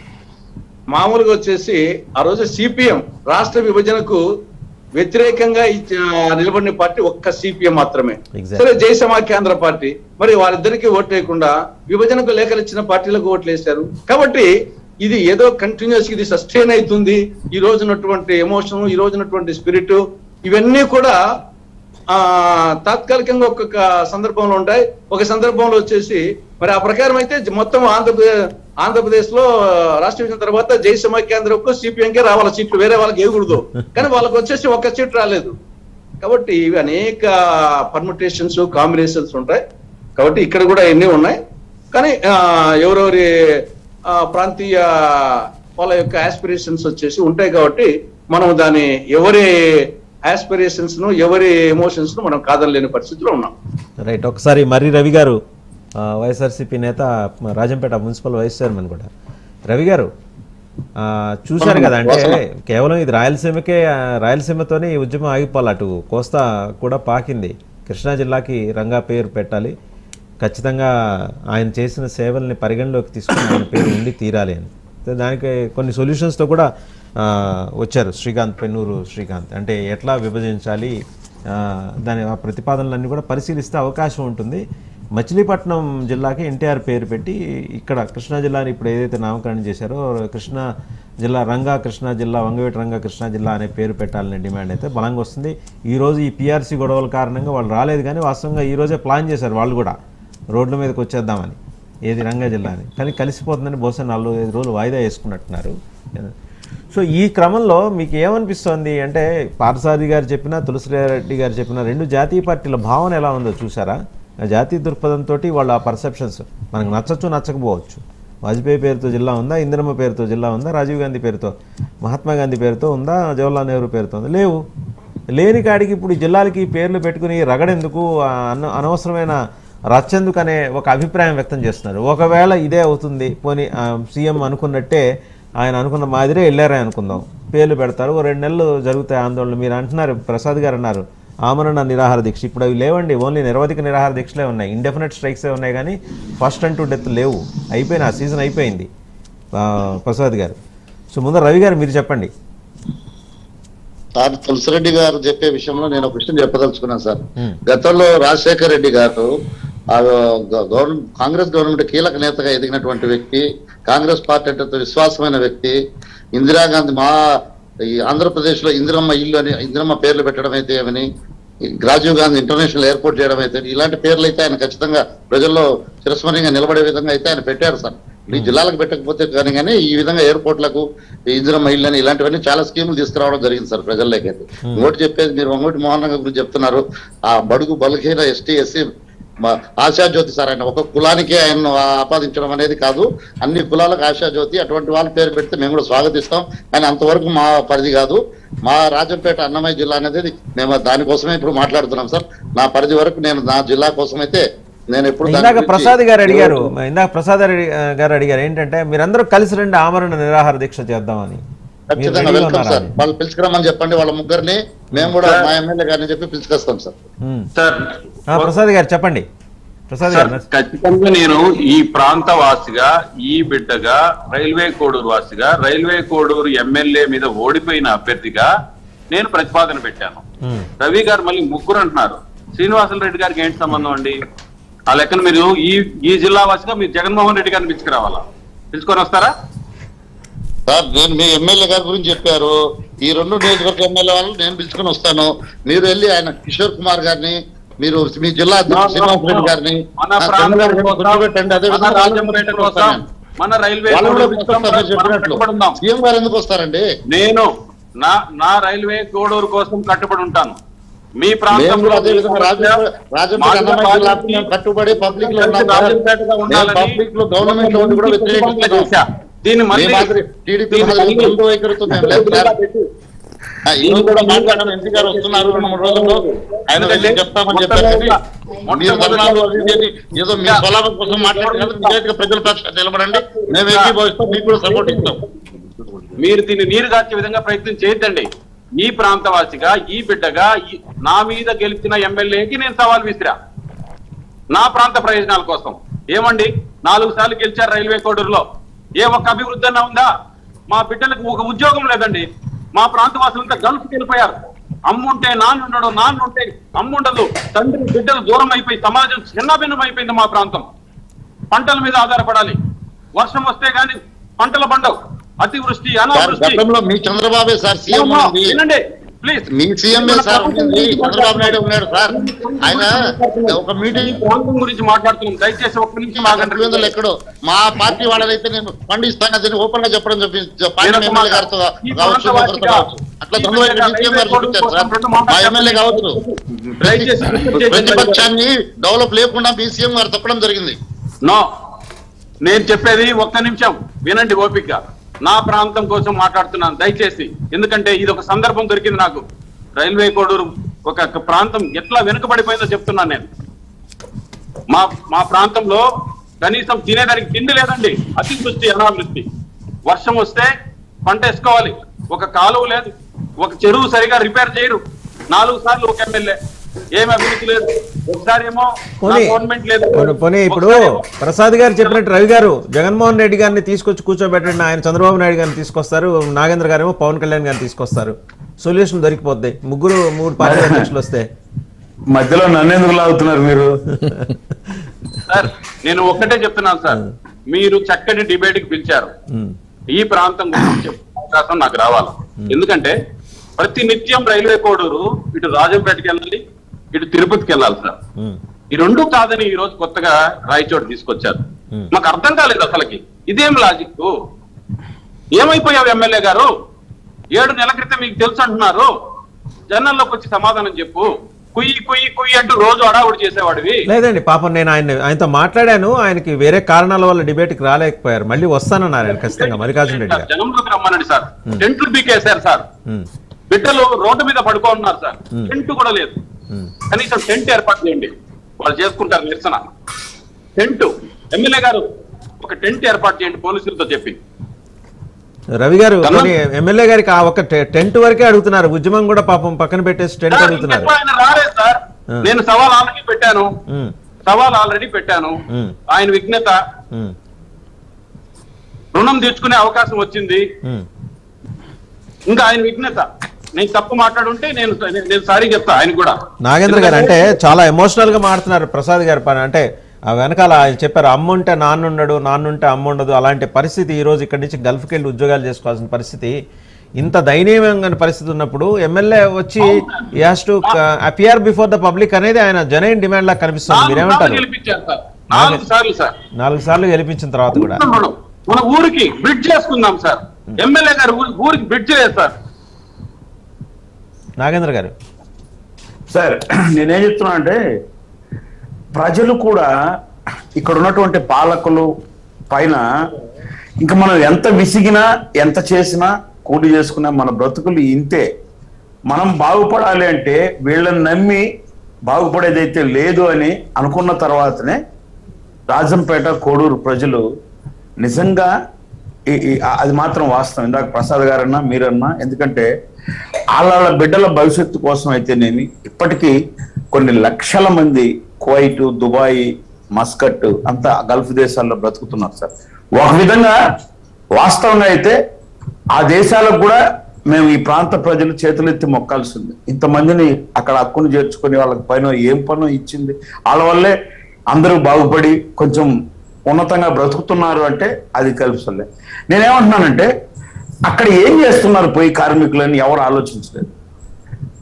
మామూలుగా వచ్చేసి ఆ రోజు సిపిఎం రాష్ట్ర విభజనకు వ్యతిరేకంగా ఇచ్చ- నిలబడిన పార్టీ ఒక్క సిపిఎం మాత్రమే
Exactly.
సరే జై సమాఖ్యాంధ్ర పార్టీ మరి వారిద్దరికి ఓటు వేయకుండా విభజనకు లేఖలు ఇచ్చిన పార్టీలకు ఓట్లు వేశారు కాబట్టి ఇది ఏదో కంటిన్యూస్ ఇది సస్టైన్ అవుతుంది ఈ రోజునటువంటి ఎమోషన్ ఈ రోజునటువంటి స్పిరిట్ ఇవన్నీ కూడా ఆ తాత్కాలికంగా ఒక్కొక్క సందర్భంలో ఉంటాయి ఒక సందర్భంలో వచ్చేసి మరి ఆ ప్రకారం అయితే జ- మొత్తం ఆంధ్రప్రదేశ్ ఆంధ్రప్రదేశ్ లో రాష్ట్ర విభజన తర్వాత జై సమాఖ్యాంధ్రకు సిపిఎంకే రావాలి సీట్లు వేరే వాళ్ళకి ఇవ్వకూడదు కానీ వాళ్ళకి వచ్చేసి ఒక్క సీట్ రాలేదు కాబట్టి ఇవి అనేక పర్ముటేషన్స్ కాంబినేషన్స్ ఉంటాయి కాబట్టి ఇక్కడ కూడా ఎన్ని ఉన్నాయి కానీ ఆ, ఎవరెవరి ఆ, ప్రాంతీయ వాళ్ళ యొక్క ఆస్పిరేషన్స్ వచ్చేసి ఉంటాయి కాబట్టి మనం దాని ఎవరి ఆస్పిరేషన్స్ ను ఎవరి ఎమోషన్స్ ను మనం కాదనలేని పరిస్థితిలో ఉన్నాం
రైట్ ఒకసారి మర్రి రవి గారు ఆ, వైఎస్ఆర్సీపీ నేత మ, రాజంపేట మున్సిపల్ వైస్ చైర్మన్ కూడా రవి గారు ఆ, చూశారు కదా అంటే కేవలం ఇది రాయలసీమకే ఆ, రాయలసీమతోనే ఈ ఉద్యమం ఆగిపోవాలి అటు కోస్తా కూడా పాకింది కృష్ణా జిల్లాకి రంగా పేరు పెట్టాలి ఖచ్చితంగా ఆయన చేసిన సేవల్ని పరిగణలోకి తీసుకుని ఆయన పేరు ఉండి తీరాలి అని సో దానికి కొన్ని సొల్యూషన్స్తో కూడా ఆ, వచ్చారు శ్రీకాంత్ పెన్నూరు శ్రీకాంత్ అంటే ఎట్లా విభజించాలి ఆ, దాని ఆ ప్రతిపాదనలన్నీ కూడా పరిశీలిస్తే అవకాశం ఉంటుంది మచిలీపట్నం జిల్లాకి ఎన్టీఆర్ పేరు పెట్టి ఇక్కడ కృష్ణా జిల్లాని ఇప్పుడు ఏదైతే నామకరణం చేశారో కృష్ణా జిల్లా రంగా కృష్ణా జిల్లా వంగవేటి రంగా కృష్ణా జిల్లా అనే పేరు పెట్టాలనే డిమాండ్ అయితే బలంగా వస్తుంది ఈ రోజు ఈ పీఆర్సీ గొడవల కారణంగా వాళ్ళు రాలేదు కానీ వాస్తవంగా ఈ రోజే ప్లాన్ చేశారు వాళ్ళు కూడా రోడ్ల మీదకి వచ్చేద్దామని ఏది రంగా జిల్లా అని కానీ కలిసిపోతుందని బహుశా నాలుగు ఐదు రోజులు వాయిదా వేసుకున్నట్టున్నారు సో ఈ క్రమంలో మీకు ఏమనిపిస్తోంది అంటే పార్థసారి గారు చెప్పిన తులసిరెడ్డి గారు చెప్పిన రెండు జాతీయ పార్టీల భావన ఎలా ఉందో చూసారా ఆ జాతీయ దృక్పథంతో వాళ్ళ ఆ పర్సెప్షన్స్ మనకు నచ్చచ్చు నచ్చకపోవచ్చు వాజ్పేయి పేరుతో జిల్లా ఉందా ఇందిరమ్మ పేరుతో జిల్లా ఉందా రాజీవ్ గాంధీ పేరుతో మహాత్మా గాంధీ పేరుతో ఉందా జవహర్లాల్ నెహ్రూ పేరుతో ఉందా లేవు లేని కాడికి ఇప్పుడు ఈ జిల్లాలకి ఈ పేర్లు పెట్టుకుని రగడెందుకు ఆ అన అనవసరమైన రచ్చెందుకు అనే ఒక అభిప్రాయం వ్యక్తం చేస్తున్నారు ఒకవేళ ఇదే అవుతుంది పోనీ ఆ, సీఎం అనుకున్నట్టే ఆయన అనుకున్న మాదిరే వెళ్ళారే అనుకుందాం పేర్లు పెడతారు ఓ రెండు నెలలు జరుగుతాయి ఆందోళనలు మీరు అంటున్నారు ప్రసాద్ గారు అన్నారు ఆమరణ నిరాహార దీక్ష ఇప్పుడు అవి లేవండి ఓన్లీ నిరవధిక నిరాహార దీక్షలే ఉన్నాయి ఇండెఫినెట్ స్ట్రైక్సే ఉన్నాయి కానీ ఫస్ట్ అంటూ డెత్ లేవు అయిపోయిన ఆ సీజన్ అయిపోయింది ఆ, ప్రసాద్ గారు సో ముందర రవి గారు మీరు చెప్పండి
సార్ తులసిరెడ్డి గారు చెప్పే విషయంలో నేను ఒక విషయం చెప్పదలుచుకున్నాను సార్
Hmm.
గతంలో రాజశేఖర్ రెడ్డి గారు ఆ గవర్నమెంట్ కాంగ్రెస్ గవర్నమెంట్ కీలక నేతగా ఎదిగినటువంటి వ్యక్తి కాంగ్రెస్ పార్టీ అంటే విశ్వాసమైన వ్యక్తి ఇందిరాగాంధీ మా ఈ ఆంధ్రప్రదేశ్ లో ఇందిరమ్మ ఇల్లు అని ఇందిరమ్మ పేర్లు పెట్టడం అయితే ఏమని ఈ రాజీవ్ గాంధీ ఇంటర్నేషనల్ ఎయిర్పోర్ట్ చేయడం అయితే ఇలాంటి పేర్లు అయితే ఆయన ఖచ్చితంగా ప్రజల్లో చిరస్మరణీయంగా నిలబడే విధంగా అయితే ఆయన పెట్టారు సార్ ఈ జిల్లాలకు పెట్టకపోతే కానీ కానీ ఈ విధంగా ఎయిర్పోర్ట్లకు ఈ ఇందిరమ్మ ఇల్లు అని ఇలాంటివన్నీ చాలా స్కీములు తీసుకురావడం జరిగింది సార్ ప్రజల్లోకి అయితే ఇంకోటి చెప్పేది మీరు ఇంకోటి మోహన్ రంగ గురించి చెప్తున్నారు ఆ బడుగు బలహీన ఎస్టీ ఎస్సీ మ- ఆశాజ్యోతి సార్ ఆయన ఒక కులానికే ఆయన ఆపాదించడం అనేది కాదు అన్ని కులాలకు ఆశాజ్యోతి అటువంటి వాళ్ళ పేరు పెడితే మేము కూడా స్వాగతిస్తాం కానీ అంతవరకు మా పరిధి కాదు మా రాజంపేట అన్నమయ్య జిల్లా అనేది మేము దానికోసమే ఇప్పుడు మాట్లాడుతున్నాం సార్ నా పరిధి వరకు నేను నా జిల్లా కోసం అయితే నేను ఎప్పుడు దాని
ఇందాక
గురించి
ప్రసాద్ గారు అడిగారు ఇందాక ప్రసాద్ గారి- గారు అడిగారు ఏంటంటే మీరందరూ కలిసి రండి ఆమరణ నిరాహార దీక్ష చేద్దామని మీరు
ఖచ్చితంగా
రెడీగా
వెల్కమ్
ఉన్నారా
సార్
అని?
వాళ్ళు పిలుచుకురమ్మని చెప్పండి వాళ్ళ ముగ్గురిని మేము కూడా
సార్.
మా ఎమ్మెల్యే గారిని చెప్పి పిలుచుకొస్తాం సార్
ఉమ్.
సార్
ఆ, ప్రసాద్ గారు చెప్పండి ప్రసాద్
సార్,
గారు
ఖచ్చితంగా నేను ఈ ప్రాంత వాసిగా ఈ బిడ్డగా రైల్వే కోడూరు వాసిగా రైల్వే కోడూరు ఎమ్మెల్యే మీద ఓడిపోయిన అభ్యర్థిగా నేను ప్రతిపాదన పెట్టాను
ఉమ్.
రవి గారు మళ్ళీ ముగ్గురు అంటున్నారు శ్రీనివాసులు రెడ్డి గారికి ఏంటి సంబంధం అండి ఆ లెక్కన మీరు ఈ ఈ జిల్లా వాసిగా మీరు జగన్మోహన్ రెడ్డి గారిని పిలుచుకురావాలా పిలుచుకొని వస్తారా
సార్ నేను మీ ఎమ్మెల్యే గారి గురించి చెప్పారు ఈ రెండు నియోజకవర్గ ఎమ్మెల్యే వాళ్ళు నేను పిలుచుకొని వస్తాను మీరు వెళ్ళి ఆయన కిషోర్ కుమార్ గారిని మీరు మీ జిల్లా అధ్యక్షుడు శ్రీనివాస్ రెడ్డి గారిని
మన
ఆ చంద్ర గారిని
ప్రాంతం కోసం,
కూర్చోబెట్టండి అదే
మన
విధంగా
రాజంపేట కోసం మన రైల్వే
వాళ్ళు కూడా
కోడూరు కోసం
కూర్చొస్తారు మీరు
మనం
చెప్పినట్లు
కట్టుబడి ఉందాం.
సీఎం గారు ఎందుకు వస్తారండి
నేను నా నా రైల్వే కోడూరు కోసం కట్టుబడి ఉంటాను మీ
మేము
ప్రాంతంలో
కూడా అదే విధంగా రాజంపేట రాజంపేట అన్నమయ్య జిల్లాకు మేము కట్టుబడి పబ్లిక్ లో ఉన్నాం సార్.
రాజంపేటగా ఉండాలని
పబ్లిక్ లో గవర్నమెంట్ లో ఉండి కూడా వ్యతిరేకిస్తున్నాం
చేశా. దీన్ని
మీ
మళ్ళీ
మాదిరి టీడీపీ
దీన్ని
మాదిరి
మళ్ళీ-
ముందు వైఖరితో మేము లేదు సార్ ఆ, ఈ రోజు కూడా మాట్లాడాను ఎంపీ గారు వస్తున్నారు రెండు మూడు రోజుల్లో ఆయన వెళ్ళి చెప్తామని చెప్పారు కానీ మీరు ధర్నాలు అది ఇది అని ఏదో మీ స్వలాభం కోసం మాట్లాడుతున్నారు నిజాయితీగా ప్రజల పక్షాన్ని నిలబడండి మేము ఏకీభవిస్తాం మీకు కూడా సపోర్ట్ ఇస్తాం
మీరు దీన్ని నీరు గార్చే విధంగా ప్రయత్నం చేయొద్దండి ఈ ప్రాంతవాసిగా ఈ బిడ్డగా ఈ- నా మీద గెలిచిన ఎమ్మెల్యేకి నేను సవాల్ విసిరా నా ప్రాంత ప్రయోజనాల కోసం ఏమండి నాలుగు సార్లు గెలిచారు రైల్వే కోడూరులో ఏ ఒక్క అభివృద్ధి అన్నా ఉందా మా బిడ్డలకు ఒక ఉద్యోగం లేదండి మా ప్రాంత వాసులంతా గల్ఫ్కి వెళ్ళిపోయారు అమ్ముంటే నాన్నుండడు నాన్నుంటే అమ్ముండదు తండ్రి బిడ్డలు దూరం అయిపోయి సమాజం చిన్నభిన్నం అయిపోయింది మా ప్రాంతం పంటల మీద ఆధారపడాలి వర్షం వస్తే గాని పంటలు పండవు అతివృష్టి
సార్
అనావృష్టి
గతంలో మీ చంద్రబాబే సార్ సీఎం ఉంది
వినండి ప్లీజ్
మీ సీఎం సార్ ఉంది చంద్రబాబు నాయుడు ఉన్నాడు సార్ ఆయన ఒక
ఈ
మీటింగ్
ప్రాంతం గురించి మాట్లాడుతున్నాం దయచేసి ఒక్క నిమిషం ఆగండి
వందలు ఎక్కడో మా పార్టీ వాళ్ళైతే నేను పండిస్తాను అది ఓపెన్ గా చెప్పడం చెప్పి పార్టీ
నేను
ఎమ్మెల్యే గారితో
ఈ
కావచ్చు
ప్రాంత
ఒకరితో కావచ్చు అట్లా
ఈ
చంద్రబాబు
విధంగా
సీఎం గారు చూపించారు సార్
రెండు మాటలు
మా ఎమ్మెల్యే కావచ్చు
దయచేసి
ప్రతి- ప్రతిపక్షాన్ని డెవలప్ లేకుండా మీ సీఎం గారు తప్పడం జరిగింది
నో నేను చెప్పేది ఒక్క నిమిషం వినండి ఓపిక నా ప్రాంతం కోసం మాట్లాడుతున్నాను దయచేసి ఎందుకంటే ఇది ఒక సందర్భం దొరికింది నాకు రైల్వే కోడూరు ఒక ఒక ప్రాంతం ఎట్లా వెనుకబడిపోయిందో చెప్తున్నాను నేను మా మా ప్రాంతంలో కనీసం తినేదానికి తిండి లేదండి అతివృష్టి అనావృష్టి వర్షం వస్తే పంట వేసుకోవాలి ఒక కాలువ లేదు ఒక చెరువు సరిగా రిపేర్ చేయరు నాలుగు సార్లు ఒక ఎమ్మెల్యే ఏమి అభివృద్ధి లేదు ఒకసారి ఏమో
పోనీ
గవర్నమెంట్ లేదు
పోనీ- పోనీ ఇప్పుడు
ఒకసారేమో
ప్రసాద్ గారు చెప్పినట్టు రవి గారు జగన్మోహన్ రెడ్డి గారిని తీసుకొచ్చి కూర్చోబెట్టండి ఆయన చంద్రబాబు నాయుడు గారిని తీసుకొస్తారు నాగేంద్ర గారేమో పవన్ కళ్యాణ్ గారిని తీసుకొస్తారు సొల్యూషన్ దొరికిపోద్ది ముగ్గురు మూడు పార్టీ అధ్యక్షులు వస్తే
మధ్యలో నన్ను ఎందుకు లాగుతున్నారు మీరు
సార్ నేను ఒక్కటే చెప్తున్నాను సార్ మీరు చక్కటి డిబేట్ కి పిలిచారు
ఉమ్,
ఈ ప్రాంతం గురించి చెప్పే అవకాశం నాకు రావాలి ఎందుకంటే ప్రతి నిత్యం రైల్వే కోడూరు ఇటు రాజంపేటకి వెళ్ళాలి ఇటు తిరుపతికి వెళ్ళాలి సార్
ఉమ్,
ఈ రెండు కాదని ఈ రోజు కొత్తగా రాయచోటు తీసుకొచ్చారు
Hmm.
మాకు అర్థం కాలేదు అసలుకి ఇదేం లాజిక్ ఏమైపోయావు ఎమ్మెల్యే గారు ఏడు నెలల క్రితం మీకు తెలుసు అంటున్నారు జనాల్లోకి వచ్చి సమాధానం చెప్పు కుయ్యి కుయ్యి కుయ్యి అంటూ రోజు అడావుడు చేసేవాడివి
లేదండి పాపం నేను ఆయన ఆయనతో మాట్లాడాను ఆయనకి వేరే కారణాల వల్ల డిబేట్కి రాలేకపోయారు మళ్ళీ వస్తానన్నారు ఆయన ఖచ్చితంగా మల్లికార్జున రెడ్డి గారు
జనంలోకి రమ్మనండి సార్ టెంట్లు బీకేశారు సార్
ఉమ్,
బిడ్డలు రోడ్డు మీద పడుకోనున్నారు సార్
Hmm.
టెంట్ కూడా లేదు
ఉమ్.
కనీసం టెంట్ ఏర్పాటు చేయండి వాళ్ళు చేసుకుంటారు నిరసన టెంట్ ఎమ్మెల్యే గారు ఒక టెంట్ ఏర్పాటు చేయండి పోలీసులతో చెప్పి
రవి గారు
కన్నా-
పోనీ ఎమ్మెల్యే గారికి ఆ ఒక టె- టెంట్ వరకే అడుగుతున్నారు ఉద్యమం కూడా పాపం పక్కన పెట్టేసి టెంట్
సార్,
అడుగుతున్నారు
ఇంకెక్కువ ఆయన రాలేదు సార్
Hmm.
నేను సవాల్ ఆల్రెడీ పెట్టాను
ఉమ్,
సవాల్ ఆల్రెడీ పెట్టాను
Hmm.
ఆయన విఘ్నత
ఉమ్,
రుణం తీర్చుకునే అవకాశం వచ్చింది
ఉమ్.
ఇంకా ఆయన విఘ్నత నేను తప్పు మాట్లాడుంటే నేను నేను సారీ చెప్తా ఆయన కూడా
నాగేంద్ర గారు అంటే చాలా ఎమోషనల్ గా మాడుతున్నారు ప్రసాద్ గారు పని అంటే ఆ వెనకాల ఆయన చెప్పారు అమ్ముంటే నాన్నుండడు నాన్నుంటే అమ్ముండదు అలాంటి పరిస్థితి ఈ రోజు ఇక్కడి నుంచి గల్ఫ్కి వెళ్ళి ఉద్యోగాలు చేసుకోవాల్సిన పరిస్థితి ఇంత దయనీయమైన పరిస్థితి ఉన్నప్పుడు ఎమ్మెల్యే వచ్చి has to appear before the public అనేది ఆయన జనైన్ డిమాండ్ లా కనిపిస్తుంది
నాలుగు సార్లు
మీరేమంటారు
గెలిపించారు సార్ నాలుగు సార్లు సార్
నాలుగు సార్లు గెలిపించిన తర్వాత కూడా
మనం మన ఊరికి బ్రిడ్జ్ చేసుకుందాం సార్ ఎమ్మెల్యే గారు ఊరి- ఊరికి బ్రిడ్జ్ లేదు సార్
నాగేంద్ర గారు
సార్ నేనేం చెప్తున్నా అంటే ప్రజలు కూడా ఇక్కడ ఉన్నటువంటి పాలకులు పైన ఇంకా మనం ఎంత విసిగినా ఎంత చేసినా కూలి చేసుకున్నా మన బ్రతుకులు ఇంతే మనం బాగుపడాలి అంటే వీళ్ళని నమ్మి బాగుపడేదైతే లేదు అని అనుకున్న తర్వాతనే రాజంపేట కోడూరు ప్రజలు నిజంగా ఈ- ఈ- అది మాత్రం వాస్తవం ఇందాక ప్రసాద్ గారన్నా మీరన్నా ఎందుకంటే వాళ్ళ బిడ్డల భవిష్యత్తు కోసం అయితేనేమి ఇప్పటికీ కొన్ని లక్షల మంది కువైట్ దుబాయ్ మస్కట్ అంతా గల్ఫ్ దేశాల్లో బ్రతుకుతున్నారు సార్ ఒక విధంగా వాస్తవంగా అయితే ఆ దేశాలకు కూడా మేము ఈ ప్రాంత ప్రజలు చేతులెత్తి మొక్కాల్సింది ఇంతమందిని అక్కడ హక్కును చేర్చుకొని వాళ్ళకి పైన ఏం పనో ఇచ్చింది వాళ్ళ వల్లే అందరూ బాగుపడి కొంచెం ఉన్నతంగా బ్రతుకుతున్నారు అంటే అది కల్పిసలే నేనేమంటున్నానంటే అక్కడ ఏం చేస్తున్నారు పోయి కార్మికులని ఎవరు ఆలోచించలేదు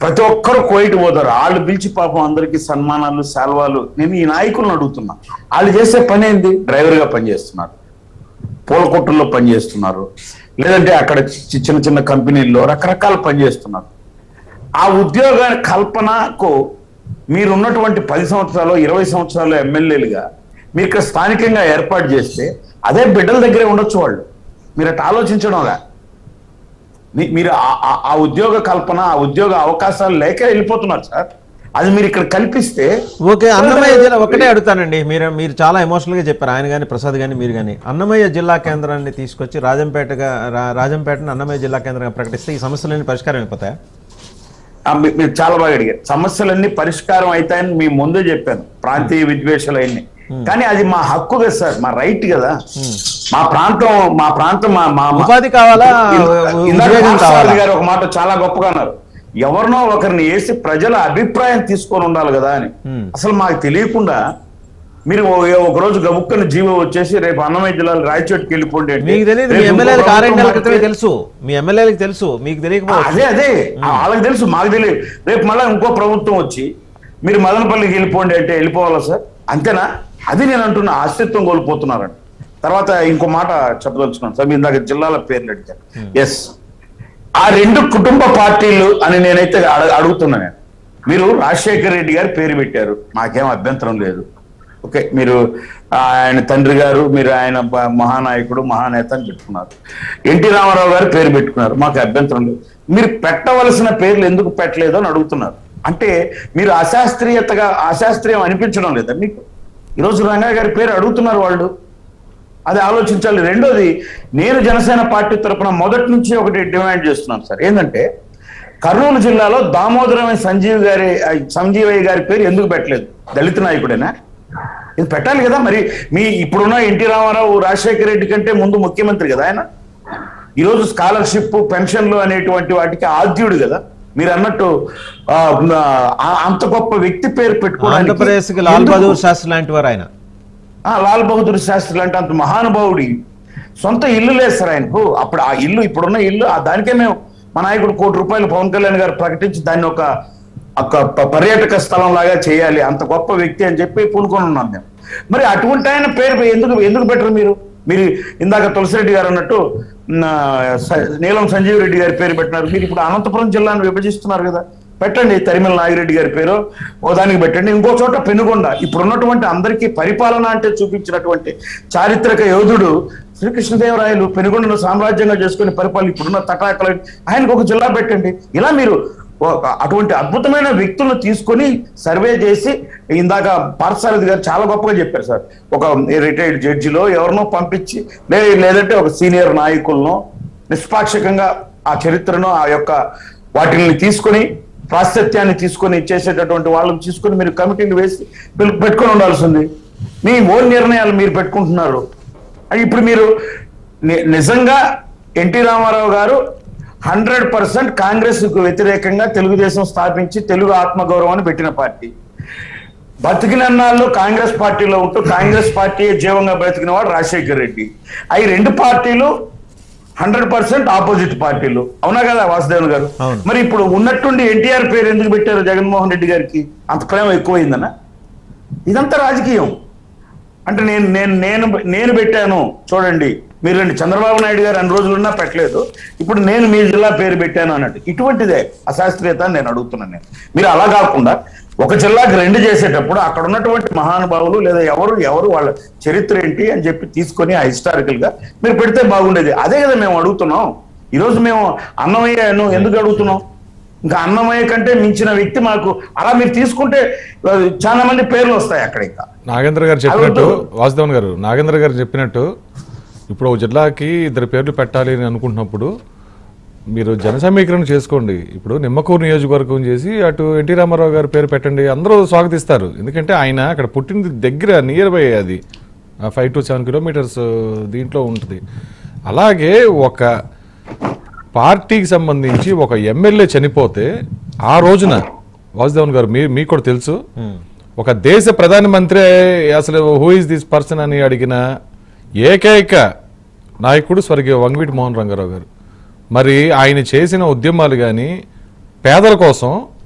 ప్రతి ఒక్కరు కోయిట్ పోతారు వాళ్ళు పిలిచి పాపం అందరికి సన్మానాలు శాల్వాలు నేను ఈ నాయకులను అడుగుతున్నా వాళ్ళు చేసే పని ఏంది డ్రైవర్ గా పనిచేస్తున్నారు పూల కొట్టుల్లో పనిచేస్తున్నారు లేదంటే అక్కడ చి- చిన్న చిన్న కంపెనీల్లో రకరకాల పనిచేస్తున్నారు ఆ ఉద్యోగ కల్పనకు మీరున్నటువంటి పది సంవత్సరాలు ఇరవై సంవత్సరాలు ఎమ్మెల్యేలుగా మీరు ఇక్కడ స్థానికంగా ఏర్పాటు చేస్తే అదే బిడ్డల దగ్గరే ఉండొచ్చు వాళ్ళు మీరు అట్లా ఆలోచించడంలా మీ- మీరు ఆ- ఆ- ఆ ఉద్యోగ కల్పన ఆ ఉద్యోగ అవకాశాలు లేక వెళ్ళిపోతున్నారు సార్ అది మీరు ఇక్కడ కల్పిస్తే
ఓకే అన్నమయ్య జిల్లా ఒకటే అడుగుతానండి మీరు మీరు చాలా ఎమోషనల్గా చెప్పారు ఆయన కానీ ప్రసాద్ కానీ మీరు కానీ అన్నమయ్య జిల్లా కేంద్రాన్ని తీసుకొచ్చి రాజంపేటగా రా- రాజంపేటను అన్నమయ్య జిల్లా కేంద్రంగా ప్రకటిస్తే ఈ సమస్యలన్నీ పరిష్కారం అయిపోతాయా
ఆ, మీ- మీరు చాలా బాగా అడిగారు సమస్యలన్నీ పరిష్కారం అవుతాయని మీ ముందే చెప్పాను ప్రాంతీయ విద్వేషాలు అన్ని కానీ అది మా హక్కు కదా సార్ మా రైట్ కదా మా ప్రాంతం మా ప్రాంతం మా మా మా-
ఉపాధి కావాలా
ఇందాక- ఇందాక
ఉద్యోగం
పార్థసారథి
కావాలా
గారు ఒక మాట చాలా గొప్పగా అన్నారు ఎవరినో ఒకరిని వేసి ప్రజల అభిప్రాయం తీసుకొని ఉండాలి కదా అని
Hmm.
అసలు మాకు తెలియకుండా మీరు ఓ- ఒక రోజు గబుక్కని జీవో వచ్చేసి రేపు అన్నమయ్య జిల్లాలో రాయచోటికి వెళ్ళిపోండి అంటే
మీకు తెలియదు మీ
రేపు ఇంకో
ఎమ్మెల్యేలకు ఆరేడు నెలల
ప్రభుత్వం
క్రితమే
మారితే-
తెలుసు మీ ఎమ్మెల్యేలకు తెలుసు మీకు తెలియకపోవచ్చు
అదే అదే వాళ్ళకి తెలుసు మాకు తెలియదు రేపు మళ్ళీ ఇంకో ప్రభుత్వం వచ్చి మీరు మదనపల్లికి వెళ్ళిపోండి అంటే వెళ్ళిపోవాలా సార్ అంతేనా అది నేను అంటున్న అస్తిత్వం కోల్పోతున్నారండి తర్వాత ఇంకో మాట చెప్పదలుచుకున్నాను సార్ మీరు ఇందాక జిల్లాల పేర్లు అడిగారు ఎస్ ఆ రెండు కుటుంబ పార్టీలు అని నేనైతే అడ- అడుగుతున్నా నేను మీరు రాజశేఖర రెడ్డి గారు పేరు పెట్టారు మాకేం అభ్యంతరం లేదు ఓకే మీరు ఆ, ఆయన తండ్రి గారు మీరు ఆయన బ- మహానాయకుడు మహానేత అని పెట్టుకున్నారు ఎన్టీ రామారావు గారు పేరు పెట్టుకున్నారు మాకు అభ్యంతరం లేదు మీరు పెట్టవలసిన పేర్లు ఎందుకు పెట్టలేదు అని అడుగుతున్నారు అంటే మీరు అశాస్త్రీయతగా అశాస్త్రీయం అనిపించడం లేదా మీకు ఈరోజు రంగా గారి పేరు అడుగుతున్నారు వాళ్ళు అది ఆలోచించాలి రెండోది నేను జనసేన పార్టీ తరపున మొదటి నుంచి ఒకటి డిమాండ్ చేస్తున్నాను సార్ ఏంటంటే కర్నూలు జిల్లాలో దామోదరమైన సంజీవ్ గారి ఆ, సంజీవయ్య గారి పేరు ఎందుకు పెట్టలేదు దళిత నాయకుడేనా ఇది పెట్టాలి కదా మరి మీ ఇప్పుడున్న ఎన్టీ రామారావు రాజశేఖర రెడ్డి కంటే ముందు ముఖ్యమంత్రి కదా ఆయన ఈరోజు స్కాలర్షిప్ పెన్షన్లు అనేటువంటి వాటికి ఆద్యుడు కదా మీరు అన్నట్టు ఆ, ఆ, అంత గొప్ప వ్యక్తి పేరు పెట్టుకోవడానికి
ఆంధ్రప్రదేశ్కి లాల్
ఎందుకు?
బహదూర్ శాస్త్రి లాంటి వారు ఆయన
ఆ లాల్ బహదూర్ శాస్త్రి లాంటి అంత మహానుభావుడి సొంత ఇల్లు లేదు సార్ ఆయనకు అప్పుడు ఆ ఇల్లు ఇప్పుడున్న ఇల్లు ఆ దానికే మేము మా నాయకుడు కోటి రూపాయలు పవన్ కళ్యాణ్ గారు ప్రకటించి దాన్ని ఒక ఒక ప- పర్యాటక స్థలం లాగా చేయాలి అంత గొప్ప వ్యక్తి అని చెప్పి పూనుకొని ఉన్నాం మేము మరి అటువంటి ఆయన పేరు ఎందుకు ఎందుకు పెట్టరు మీరు మీరు ఇందాక తులసిరెడ్డి గారు అన్నట్టు నా, స- నీలం సంజీవ్ రెడ్డి గారి పేరు పెట్టినారు మీరు ఇప్పుడు అనంతపురం జిల్లాను విభజిస్తున్నారు కదా పెట్టండి తరిమల నాగిరెడ్డి గారి పేరు ఓ దానికి పెట్టండి ఇంకో చోట పెనుగొండ ఇప్పుడు ఉన్నటువంటి అందరికీ పరిపాలన అంటే చూపించినటువంటి చారిత్రక యోధుడు శ్రీకృష్ణదేవరాయలు పెనుగొండను సామ్రాజ్యంగా చేసుకుని పరిపాలన ఇప్పుడున్న తటాకలు ఆయనకు ఒక జిల్లా పెట్టండి ఇలా మీరు ఒక అటువంటి అద్భుతమైన వ్యక్తులను తీసుకొని సర్వే చేసి ఇందాక పార్థసారథి గారు చాలా గొప్పగా చెప్పారు సార్ ఒక రిటైర్డ్ జడ్జిలో ఎవరినో పంపించి లే లేదంటే ఒక సీనియర్ నాయకులను నిష్పాక్షికంగా ఆ చరిత్రను ఆ యొక్క వాటిని తీసుకొని ప్రాశస్త్యాన్ని తీసుకొని చేసేటటువంటి వాళ్ళని తీసుకొని మీరు కమిటీలు వేసి పిలు- పెట్టుకొని ఉండాల్సింది మీ ఓన్ నిర్ణయాలు మీరు పెట్టుకుంటున్నారు అది ఇప్పుడు మీరు ని- నిజంగా ఎన్టీ రామారావు గారు హండ్రెడ్ పర్సెంట్ కాంగ్రెస్ కు వ్యతిరేకంగా తెలుగుదేశం స్థాపించి తెలుగు ఆత్మగౌరవాన్ని పెట్టిన పార్టీ బతికినన్నాళ్ళు కాంగ్రెస్ పార్టీలో ఉంటూ కాంగ్రెస్ పార్టీ జీవంగా బ్రతికిన వాడు రాజశేఖర్ రెడ్డి అవి రెండు పార్టీలు హండ్రెడ్ పర్సెంట్ ఆపోజిట్ పార్టీలు అవునా కదా వాసుదేవన్ గారు
అవును.
మరి ఇప్పుడు ఉన్నట్టుండి ఎన్టీఆర్ పేరు ఎందుకు పెట్టారు జగన్మోహన్ రెడ్డి గారికి అంత ప్రేమ ఎక్కువైందనా ఇదంతా రాజకీయం అంటే నేను నేను నేను నేను పెట్టాను చూడండి మీరు రండి చంద్రబాబు నాయుడు గారు అన్ని రోజులున్నా పెట్టలేదు ఇప్పుడు నేను మీ జిల్లా పేరు పెట్టాను అన్నట్టు ఇటువంటిదే అశాస్త్రీయత అని నేను అడుగుతున్నాను నేను మీరు అలా కాకుండా ఒక జిల్లాకి రెండు చేసేటప్పుడు అక్కడ ఉన్నటువంటి మహానుభావులు లేదా ఎవరు ఎవరు వాళ్ళ చరిత్ర ఏంటి అని చెప్పి తీసుకొని ఆ హిస్టారికల్ గా మీరు పెడితే బాగుండేది అదే కదా మేము అడుగుతున్నాం ఈరోజు మేము అన్నమయ్యను ఎందుకు అడుగుతున్నాం ఇంకా అన్నమయ్య కంటే మించిన వ్యక్తి మాకు అలా మీరు తీసుకుంటే ఆ, చాలా మంది పేర్లు వస్తాయి అక్కడ ఇంకా
నాగేంద్ర గారు చెప్పినట్టు
అవును.
వాసుదేవన్ గారు నాగేంద్ర గారు చెప్పినట్టు ఇప్పుడు ఒక జిల్లాకి ఇద్దరు పేర్లు పెట్టాలి అని అనుకుంటున్నప్పుడు మీరు జన సమీకరణ చేసుకోండి ఇప్పుడు నిమ్మకూరు నియోజకవర్గం చేసి అటు ఎన్టీ రామారావు గారి పేరు పెట్టండి అందరూ స్వాగతిస్తారు ఎందుకంటే ఆయన అక్కడ పుట్టినది దగ్గర నియర్ బై అది ఫైవ్ టు సెవెన్ కిలోమీటర్స్ దీంట్లో ఉంటుంది అలాగే ఒక పార్టీకి సంబంధించి ఒక ఎమ్మెల్యే చనిపోతే ఆ రోజున వాసుదేవన్ గారు మీ మీకు కూడా తెలుసు ఒక దేశ ప్రధానమంత్రి అసలు హూ ఇస్ దిస్ పర్సన్ అని అడిగిన ఏకైక నాయకుడు స్వర్గీయ వంగవీటి మోహన్ రంగారావు గారు మరి ఆయన చేసిన ఉద్యమాలు కానీ పేదల కోసం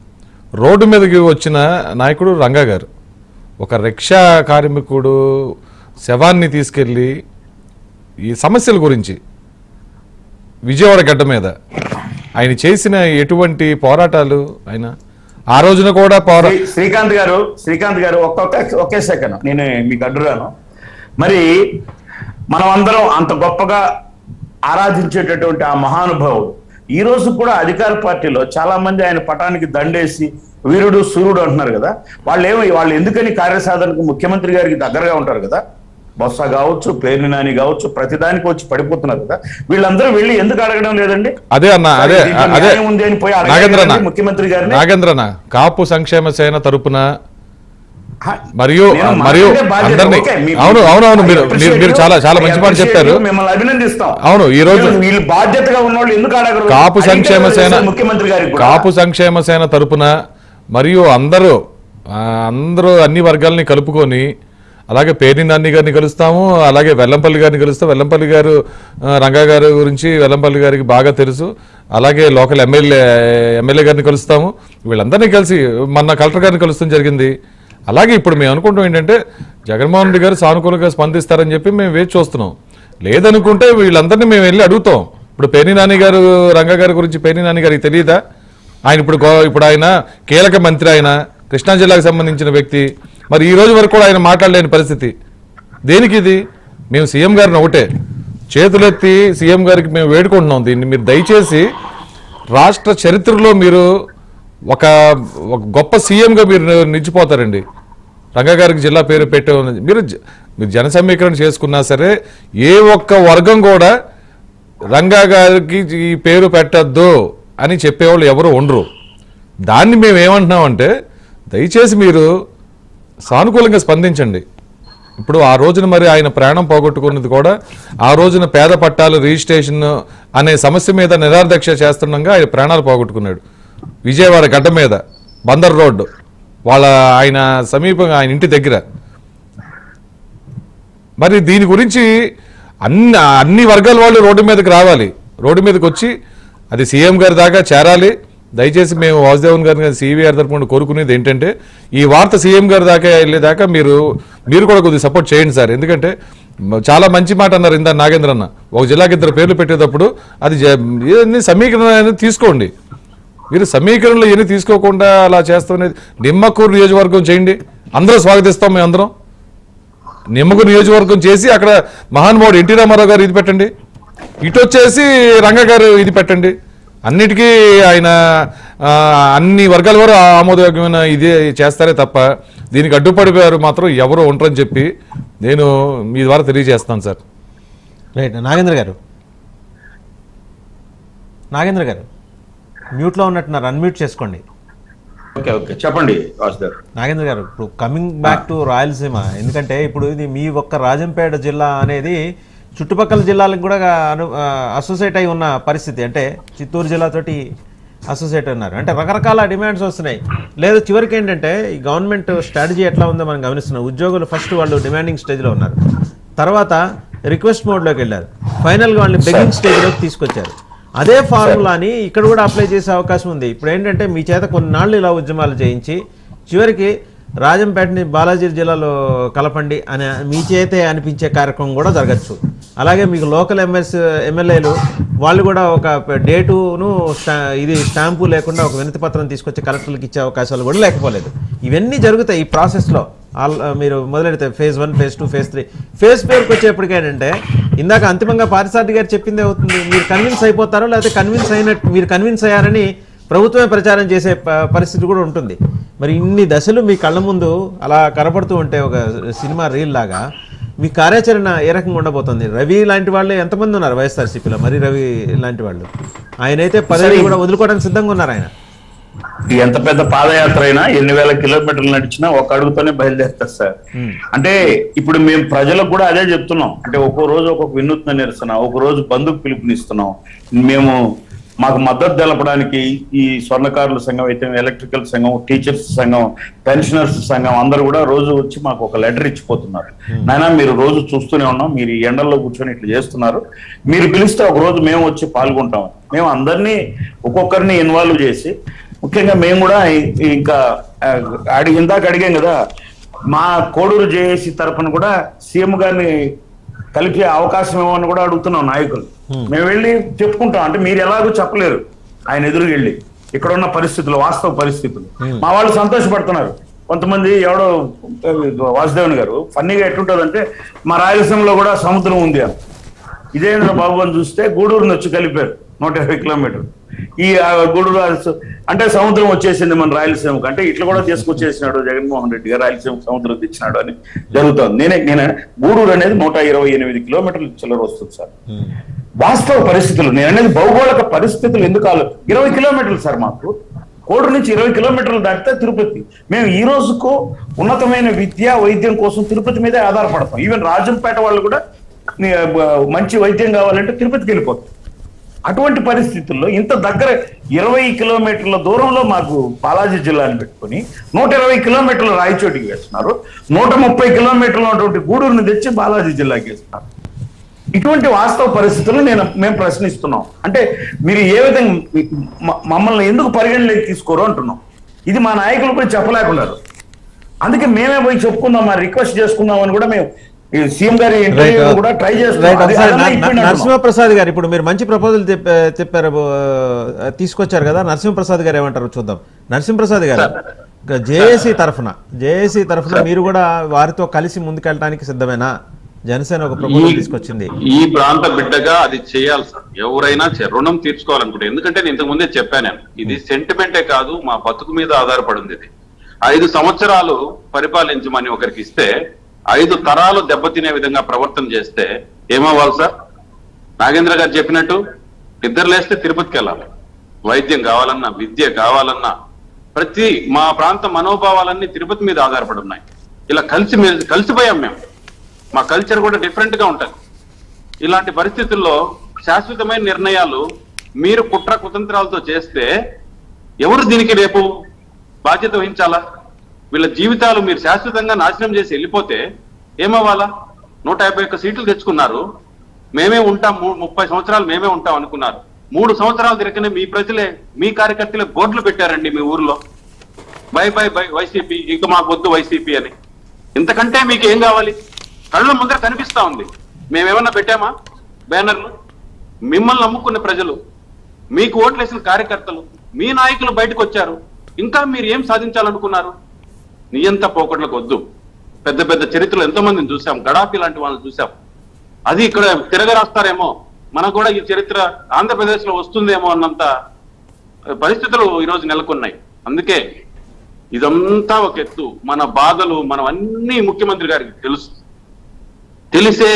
రోడ్డు మీదకి వచ్చిన నాయకుడు రంగా గారు ఒక రిక్షా కార్మికుడు శవాన్ని తీసుకెళ్ళి ఈ సమస్యల గురించి విజయవాడ గడ్డ మీద ఆయన చేసిన ఎటువంటి పోరాటాలు ఆయన ఆ రోజున కూడా పోరా
శ్రీ- శ్రీకాంత్ గారు శ్రీకాంత్ గారు ఒక్కొక్క ఒకే సెకండ్ నేను మీకు అడ్డురాను మరి మనం అందరం అంత గొప్పగా ఆరాధించేటటువంటి ఆ మహానుభావుడు ఈ రోజు కూడా అధికార పార్టీలో చాలా మంది ఆయన పటానికి దండేసి వీరుడు సూర్యుడు అంటున్నారు కదా వాళ్ళు ఏమో వాళ్ళు ఎందుకని కార్యసాధనకు ముఖ్యమంత్రి గారికి దగ్గరగా ఉంటారు కదా బొత్స కావచ్చు పేర్ని నాని కావచ్చు ప్రతిదానికి వచ్చి పడిపోతున్నారు కదా వీళ్ళందరూ వెళ్ళి ఎందుకు అడగడం లేదండి
అదే అన్న అదే
దీంట్లో
అదే
న్యాయం ఉంది అని పోయి అడగాలి
నాగేంద్ర అన్న
కదండి ముఖ్యమంత్రి గారిని
నాగేంద్ర అన్న కాపు సంక్షేమ సేన తరపున
హ,
మరియు
నేను
మరియు
మాట్లాడే బాధ్యత.
అందరినీ
ఓకే, మీ-
అవును అవును అవును మీరు
I
మీరు
appreciate
మీరు
you.
చాలా చాలా
I
మంచి మాట
appreciate
చెప్పారు
you. మిమ్మల్ని అభినందిస్తాం
అవును, ఈ రోజు-
వీళ్ళు- వీళ్ళు బాధ్యతగా ఉన్నోళ్ళు ఎందుకు అడగరు
కాపు
అడిగితే
సంక్షేమ సేన
తెలుసు ముఖ్యమంత్రి గారికి కూడా.
కాపు సంక్షేమ సేన తరపున మరియు అందరూ ఆ, అందరూ అన్ని వర్గాలని కలుపుకొని అలాగే పేర్ని నాని గారిని కలుస్తాము అలాగే వెల్లంపల్లి గారిని కలుస్తాం వెల్లంపల్లి గారు ఆ, రంగా గారి గురించి వెల్లంపల్లి గారికి బాగా తెలుసు అలాగే లోకల్ ఎమ్మెల్యే ఎమ్మెల్యే గారిని కలుస్తాము వీళ్ళందరినీ కలిసి మొన్న కలెక్టర్ గారిని కలుస్తాం జరిగింది అలాగే ఇప్పుడు మేము అనుకుంటాం ఏంటంటే జగన్మోహన్ రెడ్డి గారు సానుకూలంగా స్పందిస్తారని చెప్పి మేము వేచి చూస్తున్నాం లేదనుకుంటే వీళ్ళందరినీ మేము వెళ్ళి అడుగుతాం ఇప్పుడు పేర్ని నాని గారు రంగా గారి గురించి పేర్ని నాని గారికి తెలియదా ఆయన ఇప్పుడు గో- ఇప్పుడు ఆయన కీలక మంత్రి ఆయన కృష్ణా జిల్లాకు సంబంధించిన వ్యక్తి మరి ఈ రోజు వరకు కూడా ఆయన మాట్లాడలేని పరిస్థితి దేనికి ఇది మేము సీఎం గారిని ఒకటే చేతులెత్తి సీఎం గారికి మేము వేడుకుంటున్నాం దీన్ని మీరు దయచేసి రాష్ట్ర చరిత్రలో మీరు ఒక ఒక గొప్ప సీఎంగా మీరు నిలిచిపోతారండి రంగా గారికి జిల్లా పేరు పెట్టే ఉన్నది మీరు జ- మీరు జన సమీకరణ చేసుకున్నా సరే ఏ ఒక్క వర్గం కూడా రంగా గారికి ఈ పేరు పెట్టద్దు అని చెప్పేవాళ్ళు ఎవరు ఉండరు దాన్ని మేము ఏమంటున్నామంటే దయచేసి మీరు సానుకూలంగా స్పందించండి ఇప్పుడు ఆ రోజున మరి ఆయన ప్రాణం పోగొట్టుకున్నది కూడా ఆ రోజున పేద పట్టాలు రిజిస్ట్రేషన్ అనే సమస్య మీద నిరాదీక్ష చేస్తుండగా ఆయన ప్రాణాలు పోగొట్టుకున్నాడు విజయవాడ గడ్డ మీద బందర్ రోడ్డు వాళ్ళ ఆయన సమీపంగా ఆయన ఇంటి దగ్గర మరి దీని గురించి అన్ని అన్ని వర్గాల వాళ్ళు రోడ్డు మీదకి రావాలి రోడ్డు మీదకి వచ్చి అది సీఎం గారి దాకా చేరాలి దయచేసి మేము వాసుదేవన్ గారిని కానీ సివిఆర్ తరపున కోరుకునేది ఏంటంటే ఈ వార్త సీఎం గారి దాకా వెళ్ళేదాకా మీరు మీరు కూడా కొద్దిగా సపోర్ట్ చేయండి సార్ ఎందుకంటే మ- చాలా మంచి మాట అన్నారు ఇందా నాగేంద్ర అన్న ఒక జిల్లాకి ఇద్దరు పేర్లు పెట్టేటప్పుడు అది జ- ఇవన్నీ సమీకరణ అనేది తీసుకోండి మీరు సమీకరణలు ఇవన్నీ తీసుకోకుండా అలా చేస్తామనేది నిమ్మకూరు నియోజకవర్గం చేయండి అందరూ స్వాగతిస్తాం మేము అందరం నిమ్మకూరు నియోజకవర్గం చేసి అక్కడ మహానుభావుడు ఎన్టీ రామారావు గారు ఇది పెట్టండి ఇటు వచ్చేసి రంగ గారు ఇది పెట్టండి అన్నిటికీ ఆయన ఆ, అన్ని వర్గాల వారు ఆమోదయోగ్యమైన ఇదే చేస్తారే తప్ప దీనికి అడ్డుపడిపోయారు మాత్రం ఎవరు ఉండరని చెప్పి నేను మీ ద్వారా తెలియజేస్తాను సార్
రైట్ నాగేంద్ర గారు నాగేంద్ర గారు మ్యూట్లో ఉన్నట్టున్నారు అన్మ్యూట్ చేసుకోండి
ఓకే ఓకే చెప్పండి వాసుదేవ్
నాగేంద్ర గారు ఇప్పుడు కమింగ్ బ్యాక్ టు రాయలసీమ ఎందుకంటే ఇప్పుడు ఇది మీ ఒక్క రాజంపేట జిల్లా అనేది చుట్టుపక్కల జిల్లాలకు కూడా అను అసోసియేట్ అయి ఉన్న పరిస్థితి అంటే చిత్తూరు జిల్లాతోటి అసోసియేట్ ఉన్నారు అంటే రకరకాల డిమాండ్స్ వస్తున్నాయి లేదు చివరికి ఏంటంటే ఈ గవర్నమెంట్ స్ట్రాటజీ ఎట్లా ఉందో మనం గమనిస్తున్నాం ఉద్యోగులు ఫస్ట్ వాళ్ళు డిమాండింగ్ స్టేజ్లో ఉన్నారు తర్వాత రిక్వెస్ట్ మోడ్లోకి వెళ్ళారు ఫైనల్గా వాళ్ళని బెగ్గింగ్ స్టేజ్లోకి తీసుకొచ్చారు అదే ఫార్ములాని ఇక్కడ కూడా అప్లై చేసే అవకాశం ఉంది ఇప్పుడు ఏంటంటే మీ చేత కొన్నాళ్ళు ఇలా ఉద్యమాలు చేయించి చివరికి రాజంపేటని బాలాజీ జిల్లాలో కలపండి అని మీ చేతే అనిపించే కార్యక్రమం కూడా జరగచ్చు అలాగే మీకు లోకల్ ఎంఎస్ ఎమ్మెల్యేలు వాళ్ళు కూడా ఒక డేటును స్టా ఇది స్టాంపు లేకుండా ఒక వినతి పత్రం తీసుకొచ్చి కలెక్టర్లకు ఇచ్చే అవకాశాలు కూడా లేకపోలేదు ఇవన్నీ జరుగుతాయి ఈ ప్రాసెస్లో ఆల్ మీరు మొదలెడితే phase one phase two phase three phase పేరుకి వచ్చేప్పటికి ఏంటంటే ఇందాక అంతిమంగా పారిసారథి గారు చెప్పింది అవుతుంది మీరు కన్విన్స్ అయిపోతారో లేకపోతే కన్విన్స్ అయినట్టు మీరు కన్విన్స్ అయ్యారని ప్రభుత్వమే ప్రచారం చేసే ప- పరిస్థితి కూడా ఉంటుంది మరి ఇన్ని దశలు మీ కళ్ళ ముందు అలా కనపడుతూ ఉంటే ఒక సినిమా రీల్ లాగా మీ కార్యాచరణ ఏ రకంగా ఉండబోతుంది రవి లాంటి వాళ్ళు ఎంతమంది ఉన్నారు వైఎస్ఆర్సీపీలో మరి రవి లాంటి వాళ్ళు ఆయన అయితే పదవి కూడా వదులుకోవడానికి సిద్ధంగా ఉన్నారు ఆయన
ఎంత పెద్ద పాదయాత్ర అయినా ఎన్ని వేల కిలోమీటర్లు నడిచినా ఒక అడుగుతోనే బయలుదేరుతారు సార్ అంటే ఇప్పుడు మేము ప్రజలకు కూడా అదే చెప్తున్నాం అంటే ఒక్కో రోజు ఒక్కొక్క వినూత్న నిరసన ఒక రోజు బంధుకు పిలుపునిస్తున్నాం మేము మాకు మద్దతు తెలపడానికి ఈ స్వర్ణకారుల సంఘం అయితే ఎలక్ట్రికల్ సంఘం టీచర్స్ సంఘం పెన్షనర్స్ సంఘం అందరూ కూడా రోజు వచ్చి మాకు ఒక లెటర్ ఇచ్చిపోతున్నారు నాయనా మీరు రోజు చూస్తూనే ఉన్నాం మీరు ఈ ఎండల్లో కూర్చొని ఇట్లా చేస్తున్నారు మీరు పిలిస్తే ఒక రోజు మేము వచ్చి పాల్గొంటాం మేము అందరినీ ఒక్కొక్కరిని ఇన్వాల్వ్ చేసి ముఖ్యంగా మేము కూడా ఇ- ఇంకా ఆ, అడిగి ఇందాక అడిగాం కదా మా కోడూరు జేఏసీ తరఫున కూడా సీఎం గారిని కలిపే అవకాశం ఏమని కూడా అడుగుతున్నాం నాయకులు మేము వెళ్ళి చెప్పుకుంటాం అంటే మీరు ఎలాగో చెప్పలేరు ఆయన ఎదురుగా వెళ్ళి ఇక్కడ ఉన్న పరిస్థితులు వాస్తవ పరిస్థితులు మా వాళ్ళు సంతోషపడుతున్నారు కొంతమంది ఎవడో ఆ, వాసుదేవన్ గారు ఫన్నీగా ఎట్టుంటదంటే మా రాయలసీమలో కూడా సముద్రం ఉంది అని విజయేంద్ర బాబు అని చూస్తే గూడూరుని వచ్చి కలిపారు నూట యాభై కిలోమీటర్లు ఈ ఆ, గూడూరు ఆ స- అంటే సముద్రం వచ్చేసింది మన రాయలసీమకు అంటే ఇట్లా కూడా తీసుకొచ్చేసినాడు జగన్మోహన్ రెడ్డి గారు రాయలసీమ సముద్రం తెచ్చినాడు అని జరుగుతుంది నేనే నేను గూడూరు అనేది నూట ఇరవై ఎనిమిది కిలోమీటర్లు చిల్లర వస్తుంది సార్ వాస్తవ పరిస్థితులు నేను అనేది భౌగోళిక పరిస్థితులు ఎందుకు ఆలో ఇరవై కిలోమీటర్లు సార్ మాకు కోడూరు నుంచి ఇరవై కిలోమీటర్లు దాటితే తిరుపతి మేము ఈ రోజుకు ఉన్నతమైన విద్య వైద్యం కోసం తిరుపతి మీదే ఆధారపడతాం ఈవెన్ రాజంపేట వాళ్ళు కూడా నీ, బ- మంచి వైద్యం కావాలంటే తిరుపతికి వెళ్ళిపోతాం అటువంటి పరిస్థితుల్లో ఇంత దగ్గర ఇరవై కిలోమీటర్ల దూరంలో మాకు బాలాజీ జిల్లాని పెట్టుకొని నూట ఇరవై కిలోమీటర్లు రాయచోటికి వేస్తున్నారు నూట ముప్పై కిలోమీటర్లు ఉన్నటువంటి గూడూరుని తెచ్చి బాలాజీ జిల్లాకి వేస్తున్నారు ఇటువంటి వాస్తవ పరిస్థితులు నేను మేము ప్రశ్నిస్తున్నాం అంటే మీరు ఏ విధంగా మ- మమ్మల్ని ఎందుకు పరిగణలోకి తీసుకోరు అంటున్నాం ఇది మా నాయకులు కూడా చెప్పలేకున్నారు అందుకే మేమే పోయి చెప్పుకుందాం మా రిక్వెస్ట్ చేసుకుందాం అని కూడా మేము ఈ సీఎం గారి ఇంటర్వ్యూ కూడా ట్రై చేస్తున్నాం
రైట్
అది-
ఒకసారి
అదన్నా
న- న-
ఇప్పిండి అంటున్నాం.
నరసింహప్రసాద్ గారు ఇప్పుడు మీరు మంచి ప్రపోజల్ చెప్ప- చెప్పారు ఆ, తీసుకొచ్చారు కదా నరసింహప్రసాద్ గారు ఏమంటారు చూద్దాం నరసింహప్రసాద్ గారు జేఏసీ తరఫున జేఏసీ తరఫున మీరు కూడా వారితో కలిసి ముందుకెళ్ళడానికి సిద్ధమేనా జనసేన ఒక ప్రపోజల్
ఈ-
తీసుకొచ్చింది
ఈ ప్రాంత బిడ్డగా అది చేయాలి సార్ ఎవరైనా చే- రుణం తీర్చుకోవాలనుకుంటే ఎందుకంటే నేను ఇంతకు ముందే చెప్పాను నేను ఇది సెంటిమెంటే కాదు మా బతుకు మీద ఆధారపడింది ఇది ఐదు సంవత్సరాలు పరిపాలించమని ఒకరికి ఇస్తే ఐదు తరాలు దెబ్బతినే విధంగా ప్రవర్తన చేస్తే ఏమవ్వాలి సార్ నాగేంద్ర గారు చెప్పినట్టు ఇద్దరు లేస్తే తిరుపతికి వెళ్ళాలి వైద్యం కావాలన్నా విద్య కావాలన్నా ప్రతి మా ప్రాంత మనోభావాలన్నీ తిరుపతి మీద ఆధారపడి ఉన్నాయి ఇలా కలిసి మెలిసి- కలిసిపోయాం మేము మా కల్చర్ కూడా డిఫరెంట్ గా ఉంటుంది ఇలాంటి పరిస్థితుల్లో శాశ్వతమైన నిర్ణయాలు మీరు కుట్ర కుతంత్రాలతో చేస్తే ఎవరు దీనికి రేపు బాధ్యత వహించాలా వీళ్ళ జీవితాలు మీరు శాశ్వతంగా నాశనం చేసి వెళ్ళిపోతే ఏమవ్వాలా నూట యాభై ఒక్క సీట్లు తెచ్చుకున్నారు మేమే ఉంటాం మూ- ముప్పై సంవత్సరాలు మేమే ఉంటాం అనుకున్నారు మూడు సంవత్సరాలు తిరగనే మీ ప్రజలే మీ కార్యకర్తలే బోర్డులు పెట్టారండి మీ ఊర్లో బై బై బై వైసీపీ ఇక మాకు వద్దు వైసీపీ అని ఇంతకంటే మీకు ఏం కావాలి కళ్ళ ముందర కనిపిస్తా ఉంది మేమేమన్నా పెట్టామా బ్యానర్లు మిమ్మల్ని నమ్ముకున్న ప్రజలు మీకు ఓట్లేసిన కార్యకర్తలు మీ నాయకులు బయటకు వచ్చారు ఇంకా మీరు ఏం సాధించాలనుకున్నారు నియంత పోకట్లకు వద్దు పెద్ద పెద్ద చరిత్రలు ఎంతో మందిని చూసాం గడాపి లాంటి వాళ్ళని చూసాం అది ఇక్కడ తిరగరాస్తారేమో మనకు కూడా ఈ చరిత్ర ఆంధ్రప్రదేశ్ లో వస్తుందేమో అన్నంత పరిస్థితులు ఈరోజు నెలకొన్నాయి అందుకే ఇదంతా ఒక ఎత్తు మన బాధలు మనం అన్ని ముఖ్యమంత్రి గారికి తెలుసు తెలిసే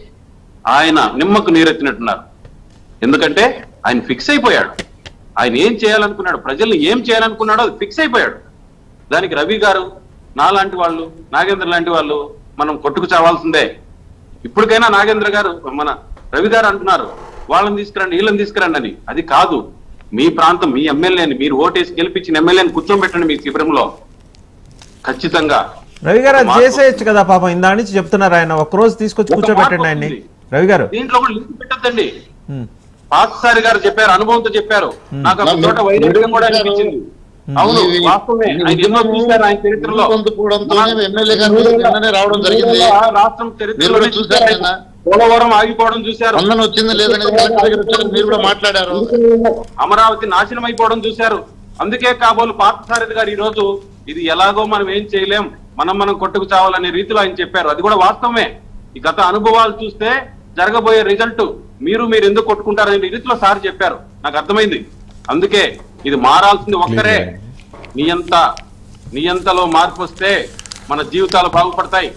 ఆయన నిమ్మకు నీరెత్తినట్టున్నారు ఎందుకంటే ఆయన ఫిక్స్ అయిపోయాడు ఆయన ఏం చేయాలనుకున్నాడు ప్రజల్ని ఏం చేయాలనుకున్నాడో అది ఫిక్స్ అయిపోయాడు దానికి రవి గారు నాలాంటి వాళ్ళు నాగేంద్ర లాంటి వాళ్ళు మనం కొట్టుకు చావాల్సిందే ఇప్పటికైనా నాగేంద్ర గారు మన రవి గారు అంటున్నారు వాళ్ళని తీసుకురండి వీళ్ళని తీసుకురండి అని అది కాదు మీ ప్రాంతం మీ ఎమ్మెల్యేని మీరు ఓటేసి గెలిపించిన ఎమ్మెల్యేని కూర్చోబెట్టండి మీ శిబిరంలో ఖచ్చితంగా
రవి గారు అది
మార్పు
చేసేయచ్చు కదా పాపం ఇందా నుంచి చెప్తున్నారు ఆయన ఒక్క రోజు తీసుకొచ్చి
ఒక
కూర్చోబెట్టండి
మార్పు
ఆయన్ని
వస్తుంది.
రవి గారు
దీంట్లో కూడా లింక్ పెట్టద్దండి
ఉమ్.
పాతసారి గారు చెప్పారు అనుభవంతో చెప్పారు నాకు ఒక చోట వైరుధ్యం కూడా అనిపించింది అవును
ఈ-
వాస్తవమే ఆయన ఎన్నో చూశారు ఆయన చరిత్రలో
పొందుకోవడంతోనే ఎమ్మెల్యే గారు నిన్ననే రావడం జరిగింది
రాష్ట్రం
మీరు
చరిత్రలో
కూడా చూశారు నిన్న
పోలవరం ఆగిపోవడం చూశారు
స్పందన వచ్చింది లేదనేది కలెక్టర్ దగ్గర వచ్చారు మీరు కూడా మాట్లాడారు
అమరావతి నాశనం అయిపోవడం చూశారు అందుకే కాబోలు పార్థసారథి గారు ఈ రోజు ఇది ఎలాగో మనం ఏం చేయలేం మనం మనం కొట్టుకు చావాలనే రీతిలో ఆయన చెప్పారు అది కూడా వాస్తవమే ఈ గత అనుభవాలు చూస్తే జరగబోయే రిజల్ట్ మీరు మీరు ఎందుకు కొట్టుకుంటారనే రీతిలో సార్ చెప్పారు నాకు అర్థమైంది అందుకే ఇది మారాల్సింది ఒక్కరే నియంత నియంతలో మార్పు వస్తే మన జీవితాలు బాగుపడతాయి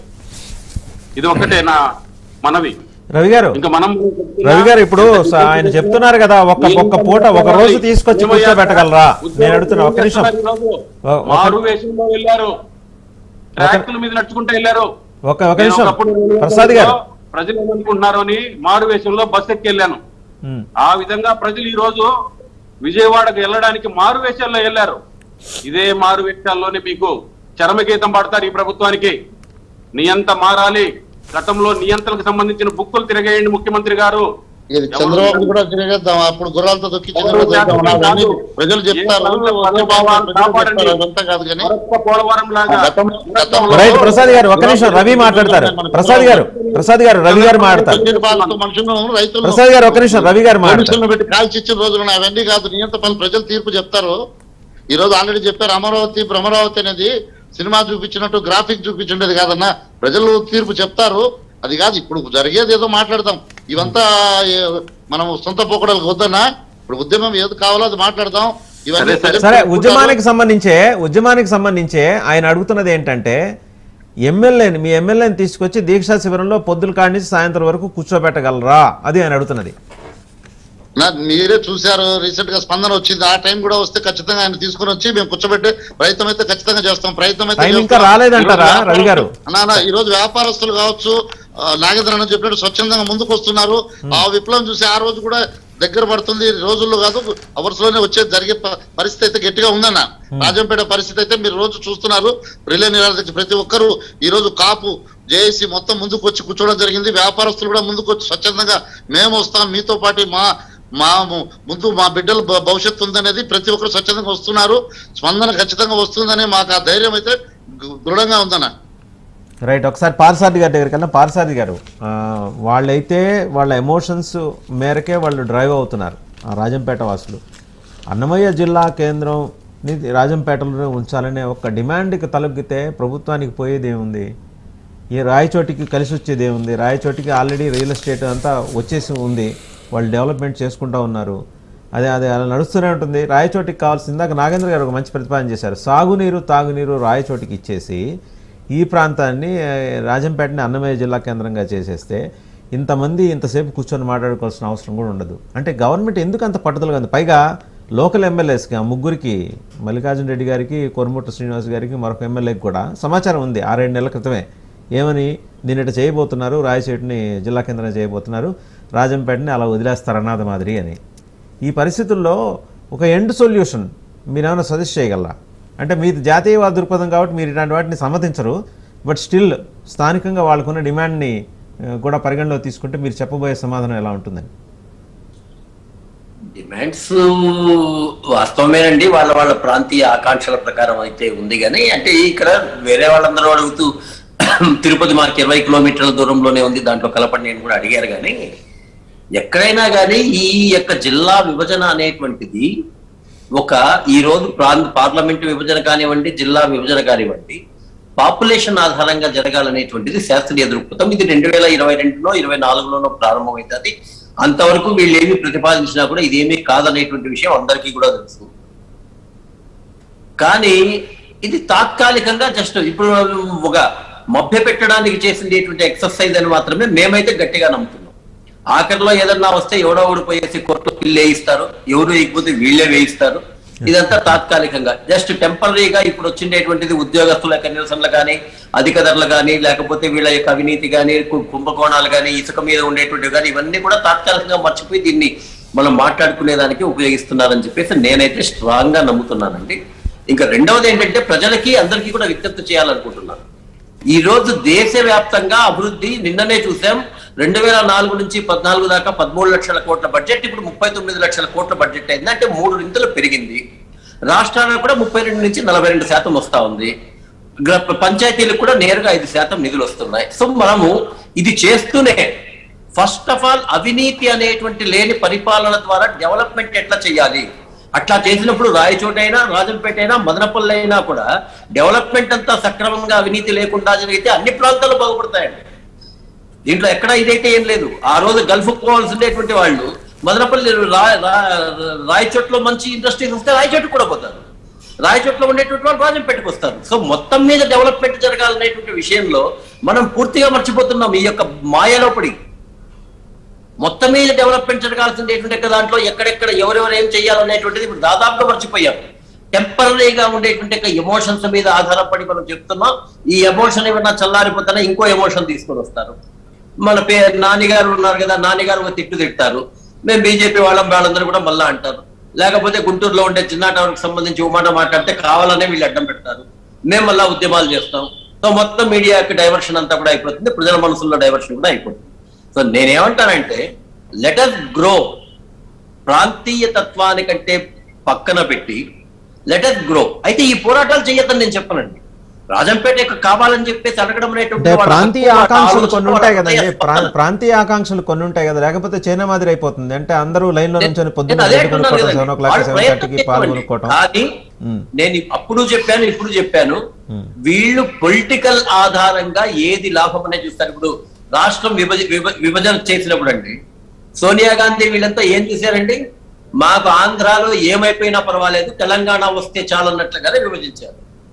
ఇది ఒక్కటే నా మనవి
రవి గారు
ఇంకా మనం
రవి గారు ఇప్పుడు స- ఆయన చెప్తున్నారు కదా ఒక్క ఒక్క పూట ఒక రోజు తీసుకొచ్చి కూర్చోబెట్టగలరా నేను అడుగుతున్నా ఒక్క నిమిషం ఒక-
మారు వేషంలో వెళ్ళారు ట్రాక్ల మీద నడుచుకుంటూ వెళ్ళారు
ఒక ఒక
నేను
నిమిషం
ఒకప్పుడు
ప్రసాద్ గారు
ప్రజలు ఏమనుకుంటున్నారు అని మారు వేషంలో బస్ ఎక్కి వెళ్ళాను
ఉమ్.
ఆ విధంగా ప్రజలు ఈ రోజు విజయవాడకు వెళ్ళడానికి మారు వేషాల్లో వెళ్ళారు ఇదే మారు వేషాల్లోనే మీకు చరమగీతం పాడతారు ఈ ప్రభుత్వానికి నియంత మారాలి గతంలో నియంత్రణకు సంబంధించిన బుక్కులు తిరగేయండి ముఖ్యమంత్రి గారు
ఇది చంద్రబాబు కూడా తిరిగేద్దాం అప్పుడు గుర్రాలతో తొక్కి చంద్రబాబు చేద్దాం. అవన్నీ ప్రజలు చెప్తారు ప్రజలు చెప్తారు, అదంతా కాదు కానీ
మరొక్క పోలవరం లాగా
గతం- గతంలో-
రైట్ ప్రసాద్ గారు ఒక్క నిమిషం రవి మాట్లాడతారు ప్రసాద్ గారు ప్రసాద్ గారు రవి గారు మాట్లాడతారు
ప్రజల బాధతో మనుషులను రైతులను
ప్రసాద్ గారు ఒక్క నిమిషం రవి గారు మాట్లాడతారు
పోలీసులను పెట్టి కాల్చి ఇచ్చిన రోజులు ఉన్నాయి. అవన్నీ కాదు నియంత పనులు ప్రజలు తీర్పు చెప్తారు ఈ రోజు ఆల్రెడీ చెప్పారు అమరావతి భ్రమరావతి అనేది సినిమా చూపించినట్టు గ్రాఫిక్ చూపించుండేది కాదన్నా ప్రజలు తీర్పు చెప్తారు అది కాదు ఇప్పుడు జరిగేది ఏదో మాట్లాడతాం ఇవంతా ఏ- మనం సొంత పోకడలకు వద్దన్నా ఇప్పుడు ఉద్యమం ఏది కావాలో అది మాట్లాడదాం ఇవన్నీ
సరే, సరే.
ప్రజలు
సరే
ఒప్పుకుంటారు.
ఉద్యమానికి సంబంధించే ఉద్యమానికి సంబంధించే ఆయన అడుగుతున్నది ఏంటంటే ఎమ్మెల్యేని మీ ఎమ్మెల్యేని తీసుకొచ్చి దీక్షా శిబిరంలో పొద్దుల కాడి నుంచి సాయంత్రం వరకు కూర్చోబెట్టగలరా అది ఆయన అడుగుతున్నది
నా మీరే చూశారు రీసెంట్ గా స్పందన వచ్చింది ఆ టైం కూడా వస్తే ఖచ్చితంగా ఆయన తీసుకుని వచ్చి మేము కూర్చోబెట్టే ప్రయత్నం అయితే ఖచ్చితంగా చేస్తాం ప్రయత్నం అయితే
టైం ఇంకా
చేస్తాం.
రాలేదంటారా,
ఈరోజు
రవి గారు?
అన్నా, అన్నా, ఈ రోజు వ్యాపారస్తులు కావచ్చు ఆ, నాగేంద్ర అన్న చెప్పినట్టు స్వచ్ఛందంగా ముందుకు వస్తున్నారు ఆ విప్లవం చూసి ఆ రోజు కూడా దగ్గర పడుతుంది రోజుల్లో కాదు అవర్స్ లోనే వచ్చే జరిగే ప- పరిస్థితి అయితే గట్టిగా ఉందన్న రాజంపేట పరిస్థితి అయితే మీరు రోజు చూస్తున్నారు రిలే నిరాధక ప్రతి ఒక్కరు ఈ రోజు కాపు జేఏసీ మొత్తం ముందుకు వచ్చి కూర్చోవడం జరిగింది వ్యాపారస్తులు కూడా ముందుకు వచ్చి స్వచ్ఛందంగా మేము వస్తాం మీతో పాటు మా మా ము- ముందు మా బిడ్డల భ- భవిష్యత్తు ఉందనేది ప్రతి ఒక్కరు స్వచ్ఛందంగా వస్తున్నారు స్పందన ఖచ్చితంగా వస్తుందని మాకు ఆ ధైర్యం అయితే గు- దృఢంగా ఉందన్న
రైట్ ఒకసారి పార్సారథి గారి దగ్గరికి వెళ్ళిన పార్సారథి గారు ఆ, వాళ్ళైతే వాళ్ళ ఎమోషన్స్ మేరకే వాళ్ళు డ్రైవ్ అవుతున్నారు ఆ రాజంపేట వాసులు అన్నమయ్య జిల్లా కేంద్రంని రాజంపేటలోనే ఉంచాలనే ఒక డిమాండ్కి తలొగ్గితే ప్రభుత్వానికి పోయేది ఏముంది ఈ రాయచోటికి కలిసి వచ్చేది ఏముంది రాయచోటికి ఆల్రెడీ రియల్ ఎస్టేట్ అంతా వచ్చేసి ఉంది వాళ్ళు డెవలప్మెంట్ చేసుకుంటూ ఉన్నారు అదే అదే అలా నడుస్తూనే ఉంటుంది రాయచోటికి కావాల్సింది ఇందాక నాగేంద్ర గారు ఒక మంచి ప్రతిపాదన చేశారు సాగునీరు తాగునీరు రాయచోటికి ఇచ్చేసి ఈ ప్రాంతాన్ని ఏ, రాజంపేటని అన్నమయ్య జిల్లా కేంద్రంగా చేసేస్తే ఇంతమంది ఇంతసేపు కూర్చొని మాట్లాడుకోవాల్సిన అవసరం కూడా ఉండదు అంటే గవర్నమెంట్ ఎందుకు అంత పట్టుదలగా ఉంది పైగా లోకల్ ఎమ్మెల్యేస్కి ఆ ముగ్గురికి మల్లికార్జున రెడ్డి గారికి కొరముట్ట శ్రీనివాస్ గారికి మరొక ఎమ్మెల్యేకి కూడా సమాచారం ఉంది ఆరేడు నెలల క్రితమే ఏమని దీని ఇట్లా చేయబోతున్నారు రాయచేటిని జిల్లా కేంద్రంగా చేయబోతున్నారు రాజంపేటని అలా వదిలేస్తారు అనాథ మాదిరి అని ఈ పరిస్థితుల్లో ఒక ఎండ్ సొల్యూషన్ మీరేమైనా సజెస్ట్ చేయగలరా అంటే మీది జాతీయవాద దృక్పథం కాబట్టి మీరు ఇలాంటి వాటిని సమ్మతించరు బట్ స్టిల్ స్థానికంగా వాళ్ళకున్న డిమాండ్ని ఆ, కూడా పరిగణలో తీసుకుంటే మీరు చెప్పబోయే సమాధానం ఎలా ఉంటుందని
డిమాండ్స్ వాస్తవమేనండి వాళ్ళ వాళ్ళ ప్రాంతీయ ఆకాంక్షల ప్రకారం అయితే ఉంది కానీ అంటే ఇక్కడ వేరే వాళ్ళందరూ అడుగుతూ తిరుపతి మాకు ఇరవై కిలోమీటర్ల దూరంలోనే ఉంది దాంట్లో కలపండి నేను కూడా అడిగారు కానీ ఎక్కడైనా కానీ ఈ యొక్క జిల్లా విభజన అనేటువంటిది ఒక ఈ రోజు ప్రాంత పార్లమెంటు విభజన కానివ్వండి జిల్లా విభజన కానివ్వండి పాపులేషన్ ఆధారంగా జరగాలనేటువంటిది శాస్త్రీయ దృక్పథం ఇది రెండు వేల ఇరవై రెండులో ఇరవై నాలుగులోనో ప్రారంభమవుతుంది అంతవరకు వీళ్ళు ఏమి ప్రతిపాదించినా కూడా ఇదేమీ కాదనేటువంటి విషయం అందరికీ కూడా తెలుసు కానీ ఇది తాత్కాలికంగా జస్ట్ ఇప్పుడు ఒక మభ్య పెట్టడానికి చేసినటువంటి ఎక్సర్సైజ్ అని మాత్రమే మేమైతే గట్టిగా నమ్ముతున్నాం ఆఖరిలో ఏదన్నా వస్తే ఎవడో ఓడిపోయేసి కోర్టు వీళ్ళే ఇస్తారు ఎవరు వేయకపోతే వీళ్ళే వేయిస్తారు ఇదంతా తాత్కాలికంగా జస్ట్ టెంపరీగా ఇప్పుడు వచ్చిండేటువంటిది ఉద్యోగస్తుల యొక్క నిరసనలు కానీ అధిక ధరలు కానీ లేకపోతే వీళ్ళ యొక్క అవినీతి కానీ కు- కుంభకోణాలు కానీ ఇసుక మీద ఉండేటువంటివి కానీ ఇవన్నీ కూడా తాత్కాలికంగా మర్చిపోయి దీన్ని మనం మాట్లాడుకునేదానికి ఉపయోగిస్తున్నారని చెప్పేసి నేనైతే స్ట్రాంగ్ గా నమ్ముతున్నానండి ఇంకా రెండవది ఏంటంటే ప్రజలకి అందరికీ కూడా విజ్ఞప్తి చేయాలనుకుంటున్నాను ఈ రోజు దేశవ్యాప్తంగా అభివృద్ధి నిన్ననే చూసాం రెండు వేల నాలుగు నుంచి పద్నాలుగు దాకా పదమూడు లక్షల కోట్ల బడ్జెట్ ఇప్పుడు ముప్పై తొమ్మిది లక్షల కోట్ల బడ్జెట్ అయింది అంటే మూడు రింతలు పెరిగింది రాష్ట్రాలకు కూడా ముప్పై రెండు నుంచి నలభై రెండు శాతం వస్తా ఉంది గ్ర- పంచాయతీలకు కూడా నేరుగా ఐదు శాతం నిధులు వస్తున్నాయి సో మనము ఇది చేస్తూనే ఫస్ట్ ఆఫ్ ఆల్ అవినీతి అనేటువంటి లేని పరిపాలన ద్వారా డెవలప్మెంట్ ఎట్లా చేయాలి అట్లా చేసినప్పుడు రాయచోటైనా రాజంపేట అయినా మదనపల్లి అయినా కూడా డెవలప్మెంట్ అంతా సక్రమంగా అవినీతి లేకుండా జరిగితే అన్ని ప్రాంతాలు బాగుపడతాయండి దీంట్లో ఎక్కడ ఇదైతే ఏం లేదు ఆ రోజు గల్ఫ్ పోవాల్సి ఉండేటువంటి వాళ్ళు మదనపల్లి రా- రా- రాయచోట్లో మంచి ఇండస్ట్రీస్ వస్తే రాయచోటు కూడా పోతారు రాయచోట్లో ఉండేటువంటి వాళ్ళు రాజంపేటకు వస్తారు సో మొత్తం మీద డెవలప్మెంట్ జరగాలనేటువంటి విషయంలో మనం పూర్తిగా మర్చిపోతున్నాం ఈ యొక్క మాయలో పడి మొత్తం మీద డెవలప్మెంట్ జరగాల్సిందేటువంటి దాంట్లో ఎక్కడెక్కడ ఎవరెవరు ఏం చేయాలనేటువంటిది ఇప్పుడు దాదాపుగా మర్చిపోయాం టెంపరీగా ఉండేటువంటి ఎమోషన్స్ మీద ఆధారపడి మనం చెప్తున్నాం ఈ ఎమోషన్ ఏమన్నా చల్లారిపోతానే ఇంకో ఎమోషన్ తీసుకొని వస్తారు మన పే నాన్నగారు ఉన్నారు కదా నాన్నగారు ఒక తిట్టు తిట్టారు మేము బీజేపీ వాళ్ళం వాళ్ళందరూ కూడా మళ్ళా అంటారు లేకపోతే గుంటూరులో ఉండే చిన్న టవర్కి సంబంధించి ఓ మాట మాట్లాడితే కావాలనే వీళ్ళు అడ్డం పెడతారు మేము మళ్ళా ఉద్యమాలు చేస్తాం సో మొత్తం మీడియాకి డైవర్షన్ అంతా కూడా అయిపోతుంది ప్రజల మనసుల్లో డైవర్షన్ కూడా అయిపోతుంది సో నేనేమంటానంటే లెట్ అస్ గ్రో ప్రాంతీయ తత్వానికంటే పక్కన పెట్టి లెట్ అస్ గ్రో అయితే ఈ పోరాటాలు చేయొద్దని నేను చెప్పనండి రాజంపేట యొక్క కావాలని చెప్పేసి అడగడం
అంటే
అనేటువంటి వాళ్ళ
ప్రాంతీయ
తక్కువ
ఆకాంక్షలు
ఆలోచన
కొన్ని ఉంటాయి
వాళ్ళ
కదండి
హృదయ
ప్రా-
స్పందన.
ప్రాంతీయ ఆకాంక్షలు కొన్ని ఉంటాయి కదా లేకపోతే చైనా మాదిరి అయిపోతుంది అంటే అందరూ లైన్ లో నుంచి పొద్దున్న
నేను అదే
గంట
అంటున్నాను
కొనుక్కోవటం
కదండి.
సెవెన్ ఓ క్లాక్
వాళ్ళు
సెవెన్
ప్రయత్నం
థర్టీకి పాలు
చేసుకోండి.
కొనుక్కోవటం
కానీ
ఉమ్.
నేను అప్పుడు చెప్పాను ఇప్పుడు చెప్పాను
ఉమ్.
వీళ్ళు పొలిటికల్ ఆధారంగా ఏది లాభం అనే చూస్తారు ఇప్పుడు రాష్ట్రం విభజ విభ- విభజన చేసినప్పుడు అండి సోనియా గాంధీ వీళ్ళంతా ఏం చూశారండి మాకు ఆంధ్రాలో ఏమైపోయినా పర్వాలేదు తెలంగాణ వస్తే చాలన్నట్లుగానే విభజించారు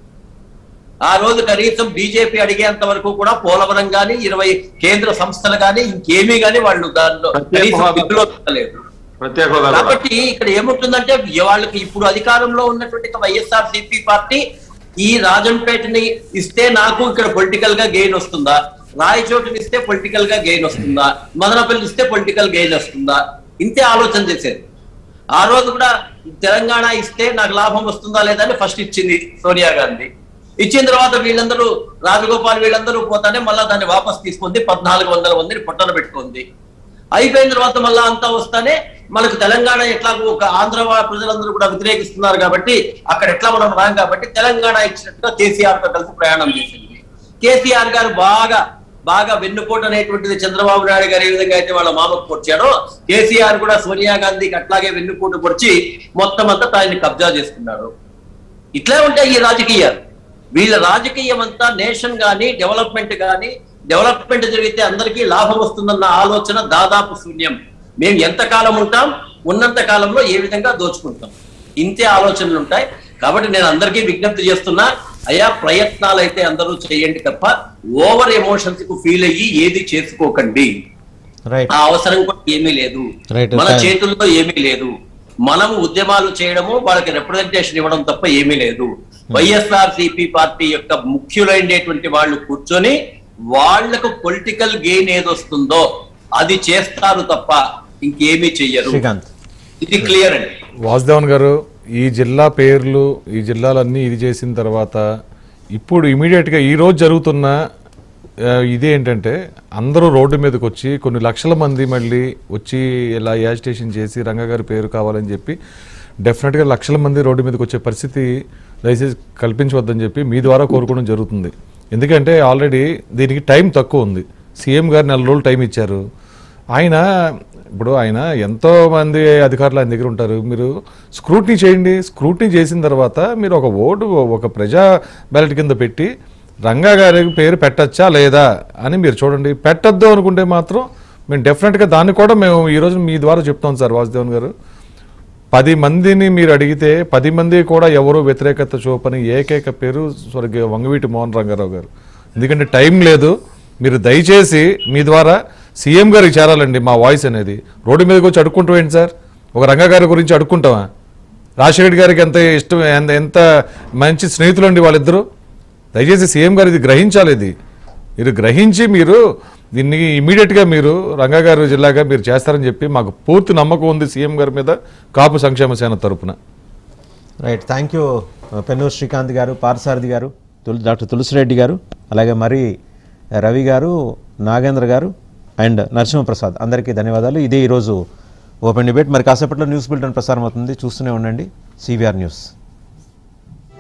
ఆ రోజు కనీసం బీజేపీ అడిగేంత వరకు కూడా పోలవరం గాని ఇరవై కేంద్ర సంస్థలు గాని ఇంకేమీ గాని వాళ్ళు దానిలో
ప్రత్యేక
కనీసం
హోదా.
బిల్లులో పెట్టలేదు
ప్రత్యేక హోదా కూడా.
కాబట్టి ఇక్కడ ఏముంటుందంటే వాళ్ళకి ఇప్పుడు అధికారంలో ఉన్నటువంటి వైఎస్ఆర్ సిపి పార్టీ ఈ రాజంపేటని ఇస్తే నాకు ఇక్కడ పొలిటికల్ గా గెయిన్ వస్తుందా రాయచోటుని ఇస్తే పొలిటికల్ గా గెయిన్ వస్తుందా మదనపల్లి ఇస్తే పొలిటికల్ గెయిన్ వస్తుందా ఇంతే ఆలోచన చేసేది ఆ రోజు కూడా తెలంగాణ ఇస్తే నాకు లాభం వస్తుందా లేదా అని ఫస్ట్ ఇచ్చింది సోనియా గాంధీ ఇచ్చిన తర్వాత వీళ్ళందరూ రాజగోపాల్ వీళ్ళందరూ పోతానే మళ్ళా దాన్ని వాపస్ తీసుకుంది పద్నాలుగు వందల మందిని పొట్టన పెట్టుకుంది అయిపోయిన తర్వాత మళ్ళా అంతా వస్తానే మనకు తెలంగాణ ఎట్లాగో ఒక ఆంధ్ర వా- ప్రజలందరూ కూడా వ్యతిరేకిస్తున్నారు కాబట్టి అక్కడ ఎట్లా మనం రాం కాబట్టి తెలంగాణ ఇచ్చినట్టుగా కేసీఆర్ తో కలిసి ప్రయాణం చేసింది కేసీఆర్ గారు బాగా బాగా వెన్నుపోటు అనేటువంటిది చంద్రబాబు నాయుడు గారు ఏ విధంగా అయితే వాళ్ళ మామకు పొడిచాడో కేసీఆర్ కూడా సోనియా గాంధీకి అట్లాగే వెన్నుపోటు పొడిచి మొత్తం అంతా ఆయన్ని కబ్జా చేసుకున్నాడు ఇట్లా ఉంటాయి ఈ రాజకీయాలు వీళ్ళ రాజకీయం అంతా నేషన్ గాని డెవలప్మెంట్ గాని డెవలప్మెంట్ జరిగితే అందరికీ లాభం వస్తుందన్న ఆలోచన దాదాపు శూన్యం మేము ఎంత కాలం ఉంటాం ఉన్నంత కాలంలో ఏ విధంగా దోచుకుంటాం ఇంతే ఆలోచనలు ఉంటాయి కాబట్టి నేను అందరికీ విజ్ఞప్తి చేస్తున్నా అయా ప్రయత్నాలు అయితే అందరూ చేయండి తప్ప ఓవర్ ఎమోషన్స్ కు ఫీల్ అయ్యి ఏది చేసుకోకండి
రైట్
ఆ అవసరం కూడా ఏమీ లేదు
Right,
మన
thank-
చేతుల్లో ఏమీ లేదు మనము ఉద్యమాలు చేయడము వాళ్ళకి రిప్రజెంటేషన్ ఇవ్వడం తప్ప ఏమీ లేదు వైఎస్ఆర్ సిపి పార్టీ యొక్క ముఖ్యులైనటువంటి వాళ్ళు కూర్చొని వాళ్లకు పొలిటికల్ గెయిన్ ఏదొస్తుందో అది చేస్తారు తప్ప ఇంకేమీ చెయ్యరు
శ్రీకాంత్
ఇది క్లియర్ అండి
వాసుదేవన్ గారు ఈ జిల్లా పేర్లు ఈ జిల్లాలన్నీ ఇది చేసిన తర్వాత ఇప్పుడు ఇమీడియట్గా ఈ రోజు జరుగుతున్న ఆ, ఇది ఏంటంటే అందరూ రోడ్డు మీదకి వచ్చి కొన్ని లక్షల మంది మళ్ళీ వచ్చి ఇలా యాజిటేషన్ చేసి రంగగారి పేరు కావాలని చెప్పి డెఫినెట్గా లక్షల మంది రోడ్డు మీదకి వచ్చే పరిస్థితి దయచేసి కల్పించవద్దని చెప్పి మీ ద్వారా కోరుకోవడం జరుగుతుంది ఎందుకంటే ఆల్రెడీ దీనికి టైం తక్కువ ఉంది సీఎం గారు నెల రోజులు టైం ఇచ్చారు ఆయన ఇప్పుడు ఆయన ఎంతో మంది అధికారులు ఆయన దగ్గర ఉంటారు మీరు స్క్రూటినీ చేయండి స్క్రూటినీ చేసిన తర్వాత మీరు ఒక ఓటు ఒక ప్రజా బ్యాలెట్ కింద పెట్టి రంగా గారి పేరు పెట్టచ్చా లేదా అని మీరు చూడండి పెట్టద్దు అనుకుంటే మాత్రం మేము డెఫినెట్గా దాన్ని కూడా మేము ఈరోజు మీ ద్వారా చెప్తాం సార్ వాసుదేవన్ గారు పది మందిని మీరు అడిగితే పది మంది కూడా ఎవరు వ్యతిరేకత చూపని ఏకైక పేరు స్వర్గీయ వంగవీటి మోహన్ రంగారావు గారు ఎందుకంటే టైం లేదు మీరు దయచేసి మీ ద్వారా సీఎం గారికి చేరాలండి మా వాయిస్ అనేది రోడ్డు మీదకి వచ్చి అడుక్కుంటూ ఏంటి సార్ ఒక రంగా గారి గురించి అడుక్కుంటామా రాజశేఖర్ గారికి ఎంత ఇష్టం ఎంత ఎంత మంచి స్నేహితులు అండి వాళ్ళిద్దరూ దయచేసి సీఎం గారు ఇది గ్రహించాలి ఇది మీరు గ్రహించి మీరు దీన్ని ఇమీడియట్గా మీరు రంగాగారు జిల్లాగా మీరు చేస్తారని చెప్పి మాకు పూర్తి నమ్మకం ఉంది సీఎం గారి మీద కాపు సంక్షేమ సేన తరపున
right thank you Pennuru Srikanth garu Parthasarathi గారు తుల్ డాక్టర్ తులసిరెడ్డి గారు అలాగే మరి రవి గారు నాగేంద్ర గారు అండ్ నరసింహప్రసాద్ అందరికీ ధన్యవాదాలు ఇదే ఈరోజు ఓపెన్ డిబేట్ మరి కాసేపట్లో న్యూస్ బులెటిన్ ప్రసారం అవుతుంది చూస్తూనే ఉండండి సివిఆర్ న్యూస్